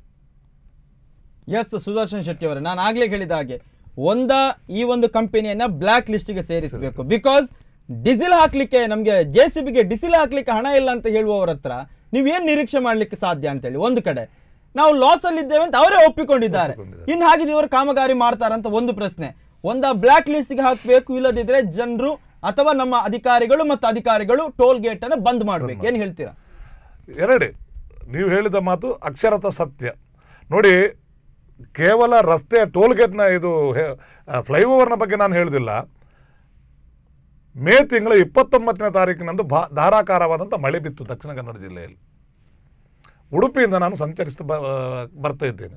ಎಸ್ ಸುದರ್ಶನ್ ಶೆಟ್ಟಿ ಅವರೇ ನಾನು ಆಗ್ಲೇ ಹೇಳಿದ ಹಾಗೆ ಒಂದ ಈ ಒಂದು ಕಂಪನಿಯನ್ನ ಬ್ಲ್ಯಾಕ್ ಲಿಸ್ಟ್ಗೆ ಸೇರಿಸಬೇಕು ಬಿಕಾಸ್ ಡಿಸಿಲ್ ಹಾಕ್ಲಿಕ್ಕೆ ನಮಗೆ ಜೆ ಸಿ ಬಿಗೆ ಡಿಸಿಲ್ ಹಾಕ್ಲಿಕ್ಕೆ ಹಣ ಇಲ್ಲ ಅಂತ ಹೇಳುವವರ ಹತ್ರ ನೀವೇನು ನಿರೀಕ್ಷೆ ಮಾಡ್ಲಿಕ್ಕೆ ಸಾಧ್ಯ ಅಂತೇಳಿ ಒಂದು ಕಡೆ ನಾವು ಲಾಸ್ ಅಲ್ಲಿ ಇದ್ದೇವೆ ಅಂತ ಅವರೇ ಒಪ್ಪಿಕೊಂಡಿದ್ದಾರೆ ಇನ್ನು ಹಾಗಿದ್ರೆ ಇವರು ಕಾಮಗಾರಿ ಮಾಡ್ತಾರಂತ ಒಂದು ಪ್ರಶ್ನೆ ಒಂದ ಬ್ಲ್ಯಾಕ್ ಲಿಸ್ಟ್ಗೆ ಹಾಕಬೇಕು ಇಲ್ಲದಿದ್ರೆ ಜನರು ಅಥವಾ ನಮ್ಮ ಅಧಿಕಾರಿಗಳು ಮತ್ತು ಅಧಿಕಾರಿಗಳು ಟೋಲ್ ಗೇಟ್ ಅನ್ನು ಬಂದ್ ಮಾಡ್ಬೇಕು ಏನ್ ಹೇಳ್ತೀರಾ ಎರಡೇ ನೀವು ಹೇಳಿದ ಮಾತು ಅಕ್ಷರತ ಸತ್ಯ ನೋಡಿ ಕೇವಲ ರಸ್ತೆಯ ಟೋಲ್ಗೇಟ್ನ ಇದು ಫ್ಲೈಓವರ್ನ ಬಗ್ಗೆ ನಾನು ಹೇಳುದಿಲ್ಲ ಮೇ ತಿಂಗಳ ಇಪ್ಪತ್ತೊಂಬತ್ತನೇ ತಾರೀಕಿನಂದು ಭಾ ಧಾರಾಕಾರವಾದಂಥ ಮಳೆ ಬಿತ್ತು ದಕ್ಷಿಣ ಕನ್ನಡ ಜಿಲ್ಲೆಯಲ್ಲಿ ಉಡುಪಿಯಿಂದ ನಾನು ಸಂಚರಿಸ್ತಾ ಬ ಬರ್ತಾ ಇದ್ದೇನೆ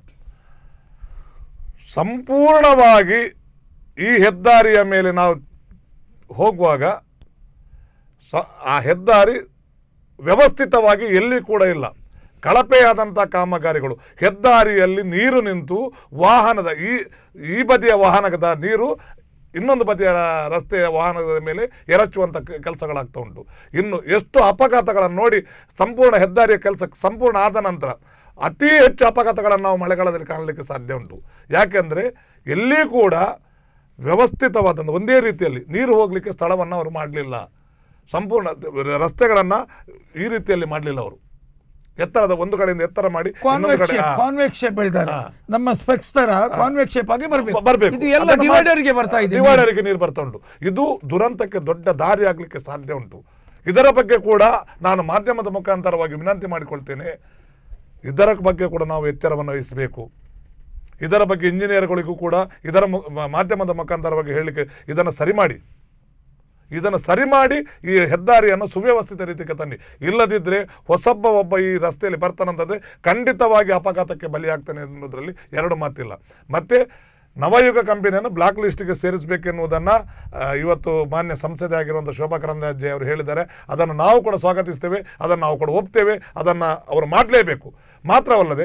ಸಂಪೂರ್ಣವಾಗಿ ಈ ಹೆದ್ದಾರಿಯ ಮೇಲೆ ನಾವು ಹೋಗುವಾಗ ಸ ಆ ಹೆದ್ದಾರಿ ವ್ಯವಸ್ಥಿತವಾಗಿ ಎಲ್ಲಿ ಕೂಡ ಇಲ್ಲ ಕಳಪೆಯಾದಂಥ ಕಾಮಗಾರಿಗಳು ಹೆದ್ದಾರಿಯಲ್ಲಿ ನೀರು ನಿಂತು ವಾಹನದ ಈ ಈ ಬದಿಯ ವಾಹನದ ನೀರು ಇನ್ನೊಂದು ಬದಿಯ ರಸ್ತೆಯ ವಾಹನದ ಮೇಲೆ ಎರಚುವಂಥ ಕೆಲಸಗಳಾಗ್ತಾ ಉಂಟು ಇನ್ನು ಎಷ್ಟು ಅಪಘಾತಗಳನ್ನು ನೋಡಿ ಸಂಪೂರ್ಣ ಹೆದ್ದಾರಿಯ ಕೆಲಸ ಸಂಪೂರ್ಣ ಆದ ನಂತರ ಅತಿ ಹೆಚ್ಚು ಅಪಘಾತಗಳನ್ನು ನಾವು ಮಳೆಗಾಲದಲ್ಲಿ ಕಾಣಲಿಕ್ಕೆ ಸಾಧ್ಯ ಉಂಟು ಯಾಕೆಂದರೆ ಎಲ್ಲಿ ಕೂಡ ವ್ಯವಸ್ಥಿತವಾದಂಥ ಒಂದೇ ರೀತಿಯಲ್ಲಿ ನೀರು ಹೋಗಲಿಕ್ಕೆ ಸ್ಥಳವನ್ನು ಅವರು ಮಾಡಲಿಲ್ಲ ಸಂಪೂರ್ಣ ರಸ್ತೆಗಳನ್ನು ಈ ರೀತಿಯಲ್ಲಿ ಮಾಡಲಿಲ್ಲ ಅವರು ಎತ್ತರದ ಒಂದು ಕಡೆಯಿಂದ ಎತ್ತರ ಮಾಡಿ ಇನ್ನೊಂದು ಕಾನ್ವೆಕ್ಸ್ ಕಡೆ ಶೇಪ್ ಆ, ಕಾನ್ವೆಕ್ಸ್ ಶೇಪ್ ಹೇಳ್ತಾರೆ ನಮ್ಮ ಸ್ಪೆಕ್ಸ್ ತರ ಕಾನ್ವೆಕ್ಸ್ ಶೇಪ್ ಆಗಿ ಬರಬೇಕು ಬರ್ಬೇಕು ಇದು ಎಲ್ಲ ಅದನ್ನು ಮಾಡಿ- ಡಿವೈಡರ್ಗೆ ಬರ್ತಾ ಇದೆ ಡಿವೈಡರ್ಗೆ ನೀರು ಬರ್ತಾ ಉಂಟು ಇದು ದುರಂತಕ್ಕೆ ದೊಡ್ಡ ದಾರಿ ಆಗ್ಲಿಕ್ಕೆ ಸಾಧ್ಯ ಉಂಟು ಇದರ ಬಗ್ಗೆ ಕೂಡ ನಾನು ಮಾಧ್ಯಮದ ಮುಖಾಂತರವಾಗಿ ವಿನಂತಿ ಮಾಡಿಕೊಳ್ತೇನೆ ಇದರ ಬಗ್ಗೆ ಕೂಡ ನಾವು ಎಚ್ಚರವನ್ನು ವಹಿಸಬೇಕು ಇದರ ಬಗ್ಗೆ ಇಂಜಿನಿಯರ್ಗಳಿಗೂ ಕೂಡ ಇದರ ಮು- ಮ- ಮಾಧ್ಯಮದ ಮುಖಾಂತರವಾಗಿ ಹೇಳಲಿಕ್ಕೆ ಇದನ್ನು ಸರಿ ಮಾಡಿ ಇದನ್ನು ಸರಿ ಮಾಡಿ ಈ ಹೆದ್ದಾರಿಯನ್ನು ಸುವ್ಯವಸ್ಥಿತ ರೀತಿಗೆ ತನ್ನಿ ಇಲ್ಲದಿದ್ದರೆ ಹೊಸೊಬ್ಬ ಒಬ್ಬ ಈ ರಸ್ತೆಯಲ್ಲಿ ಬರ್ತಾನಂತಂದರೆ ಖಂಡಿತವಾಗಿ ಅಪಘಾತಕ್ಕೆ ಬಲಿಯಾಗ್ತಾನೆ ಅನ್ನೋದರಲ್ಲಿ ಎರಡು ಮಾತಿಲ್ಲ ಮತ್ತು ನವಯುಗ ಕಂಪನಿಯನ್ನು ಬ್ಲಾಕ್ ಲಿಸ್ಟ್ಗೆ ಸೇರಿಸಬೇಕೆನ್ನುವುದನ್ನು ಇವತ್ತು ಮಾನ್ಯ ಸಂಸದೆ ಆಗಿರುವಂಥ ಶೋಭಾ ಕರಂದ್ಲಾಜೆ ಅವರು ಹೇಳಿದ್ದಾರೆ ಅದನ್ನು ನಾವು ಕೂಡ ಸ್ವಾಗತಿಸ್ತೇವೆ ಅದನ್ನು ನಾವು ಕೂಡ ಒಪ್ತೇವೆ ಅದನ್ನು ಅವರು ಮಾಡಲೇಬೇಕು ಮಾತ್ರವಲ್ಲದೆ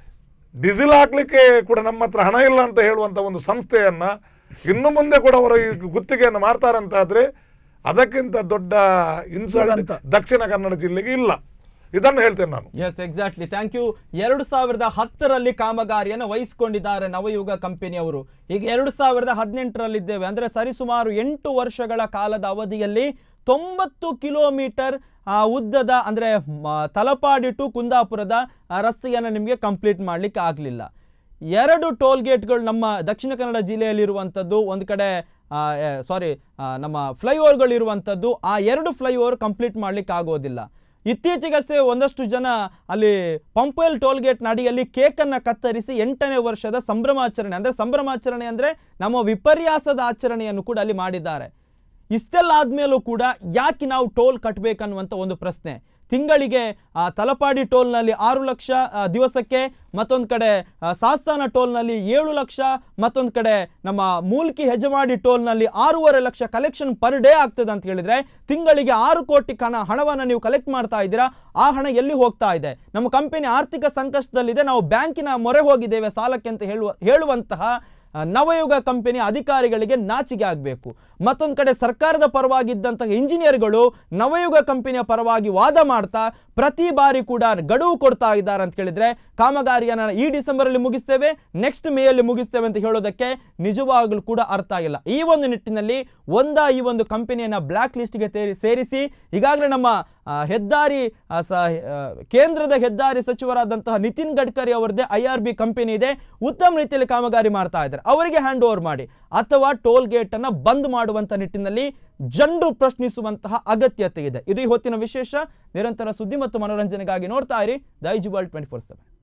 ಡೀಸೆಲ್ ಹಾಕ್ಲಿಕ್ಕೆ ಕೂಡ ನಮ್ಮ ಹತ್ರ ಹಣ ಇಲ್ಲ ಅಂತ ಹೇಳುವಂಥ ಒಂದು ಸಂಸ್ಥೆಯನ್ನ ಇನ್ನು ಮುಂದೆ ಕೂಡ ಅವರು ಈ ಗುತ್ತಿಗೆಯನ್ನು ಮಾಡ್ತಾರಂತಾದ್ರೆ ಅದಕ್ಕಿಂತ ದೊಡ್ಡ ಇನ್ಸಲ್ಟ್ ದಕ್ಷಿಣ ಕನ್ನಡ ಜಿಲ್ಲೆಗೆ ಇಲ್ಲ ಇದನ್ನು ಹೇಳ್ತೇನೆ ನಾನು ಎಸ್ ಎಕ್ಸಾಕ್ಟ್ಲಿ ಥ್ಯಾಂಕ್ ಯು ಎರಡು ಸಾವಿರದ ಹತ್ತರಲ್ಲಿ ಕಾಮಗಾರಿಯನ್ನು ವಹಿಸಿಕೊಂಡಿದ್ದಾರೆ ನವಯುಗ ಕಂಪನಿಯವರು ಈಗ ಎರಡು ಸಾವಿರದ ಹದಿನೆಂಟರಲ್ಲಿದ್ದೇವೆ ಅಂದರೆ ಸರಿಸುಮಾರು ಎಂಟು ವರ್ಷಗಳ ಕಾಲದ ಅವಧಿಯಲ್ಲಿ ತೊಂಬತ್ತು ಕಿಲೋಮೀಟರ್ ಆ, ಉದ್ದದ ಅಂದರೆ ತಲಪಾಡಿ ಟು ಕುಂದಾಪುರದ ಆ, ರಸ್ತೆಯನ್ನು ನಿಮಗೆ ಕಂಪ್ಲೀಟ್ ಮಾಡಲಿಕ್ಕೆ ಆಗಲಿಲ್ಲ ಎರಡು ಟೋಲ್ ಗೇಟ್ಗಳು ನಮ್ಮ ದಕ್ಷಿಣ ಕನ್ನಡ ಜಿಲ್ಲೆಯಲ್ಲಿರುವಂಥದ್ದು ಒಂದು ಕಡೆ ಸಾರಿ ನಮ್ಮ ಫ್ಲೈಓವರ್ಗಳಿರುವಂಥದ್ದು ಆ ಎರಡು ಫ್ಲೈಓವರ್ ಕಂಪ್ಲೀಟ್ ಮಾಡಲಿಕ್ಕೆ ಆಗೋದಿಲ್ಲ ಇತ್ತೀಚೆಗಷ್ಟೇ ಒಂದಷ್ಟು ಜನ ಅಲ್ಲಿ ಪಂಪೆಲ್ ಟೋಲ್ ಗೇಟ್ ನಡಿಯಲ್ಲಿ ಕೇಕನ್ನು ಕತ್ತರಿಸಿ ಎಂಟನೇ ವರ್ಷದ ಸಂಭ್ರಮಾಚರಣೆ ಅಂದರೆ ಸಂಭ್ರಮಾಚರಣೆ ಅಂದರೆ ನಮ್ಮ ವಿಪರ್ಯಾಸದ ಆಚರಣೆಯನ್ನು ಕೂಡ ಅಲ್ಲಿ ಮಾಡಿದ್ದಾರೆ ಇಷ್ಟೆಲ್ಲ ಆದಮೇಲೂ ಕೂಡ ಯಾಕೆ ನಾವು ಟೋಲ್ ಕಟ್ಟಬೇಕನ್ನುವಂಥ ಒಂದು ಪ್ರಶ್ನೆ ತಿಂಗಳಿಗೆ ಆ, ತಲಪಾಡಿ ಟೋಲ್ನಲ್ಲಿ ಆರು ಲಕ್ಷ ಆ, ದಿವಸಕ್ಕೆ ಮತ್ತೊಂದು ಕಡೆ ಆ, ಸಾಸ್ತಾನ ಟೋಲ್ನಲ್ಲಿ ಏಳು ಲಕ್ಷ ಮತ್ತೊಂದು ಕಡೆ ನಮ್ಮ ಮೂಲ್ಕಿ ಹೆಜಮಾಡಿ ಟೋಲ್ನಲ್ಲಿ ಆರೂವರೆ ಲಕ್ಷ ಕಲೆಕ್ಷನ್ ಪರ್ ಡೇ ಆಗ್ತದೆ ಅಂತ ಹೇಳಿದ್ರೆ ತಿಂಗಳಿಗೆ ಆರು ಕೋಟಿ ಹಣ ಹಣವನ್ನು ನೀವು ಕಲೆಕ್ಟ್ ಮಾಡ್ತಾ ಇದ್ದೀರಾ ಆ ಹಣ ಎಲ್ಲಿ ಹೋಗ್ತಾ ಇದೆ ನಮ್ಮ ಕಂಪನಿ ಆರ್ಥಿಕ ಸಂಕಷ್ಟದಲ್ಲಿದೆ ನಾವು ಬ್ಯಾಂಕಿನ ಮೊರೆ ಹೋಗಿದ್ದೇವೆ ಸಾಲಕ್ಕೆ ಅಂತ ಹೇಳುವ ಹೇಳುವಂತಹ ಆ, ನವಯುಗ ಕಂಪನಿ ಅಧಿಕಾರಿಗಳಿಗೆ ನಾಚಿಕೆ ಆಗಬೇಕು ಮತ್ತೊಂದು ಕಡೆ ಸರ್ಕಾರದ ಪರವಾಗಿದ್ದಂತಹ ಇಂಜಿನಿಯರ್ಗಳು ನವಯುಗ ಕಂಪನಿಯ ಪರವಾಗಿ ವಾದ ಮಾಡ್ತಾ ಪ್ರತಿ ಬಾರಿ ಕೂಡ ಗಡುವು ಕೊಡ್ತಾ ಇದ್ದಾರೆ ಅಂತ ಕೇಳಿದ್ರೆ ಕಾಮಗಾರಿಯನ್ನು ಈ ಡಿಸೆಂಬರಲ್ಲಿ ಮುಗಿಸ್ತೇವೆ ನೆಕ್ಸ್ಟ್ ಮೇಯಲ್ಲಿ ಮುಗಿಸ್ತೇವೆ ಅಂತ ಹೇಳೋದಕ್ಕೆ ನಿಜವಾಗಲೂ ಕೂಡ ಅರ್ಥ ಆಗಿಲ್ಲ ಈ ಒಂದು ನಿಟ್ಟಿನಲ್ಲಿ ಒಂದ ಈ ಒಂದು ಕಂಪನಿಯನ್ನು ಬ್ಲ್ಯಾಕ್ ಲಿಸ್ಟ್ಗೆ ತೇರಿ ಸೇರಿಸಿ ಈಗಾಗಲೇ ನಮ್ಮ ಆ, ಹೆದ್ದಾರಿ ಆ, ಸ ಆ, ಕೇಂದ್ರದ ಹೆದ್ದಾರಿ ಸಚಿವರಾದಂತಹ ನಿತಿನ್ ಗಡ್ಕರಿ ಅವರದ್ದೇ ಐ ಆರ್ ಬಿ ಕಂಪನಿ ಇದೆ ಉತ್ತಮ ರೀತಿಯಲ್ಲಿ ಕಾಮಗಾರಿ ಮಾಡ್ತಾ ಇದ್ದಾರೆ ಅವರಿಗೆ ಹ್ಯಾಂಡ್ ಓವರ್ ಮಾಡಿ ಅಥವಾ ಟೋಲ್ ಗೇಟ್ ಅನ್ನ ಬಂದ್ ಮಾಡುವಂತ ನಿಟ್ಟಿನಲ್ಲಿ ಜನರು ಪ್ರಶ್ನಿಸುವಂತಹ ಅಗತ್ಯತೆ ಇದೆ ಇದು ಈ ಹೊತ್ತಿನ ವಿಶೇಷ ನಿರಂತರ ಸುದ್ದಿ ಮತ್ತು ಮನೋರಂಜನೆಗಾಗಿ ನೋಡ್ತಾ ಇರಿ Daijiworld twenty four seven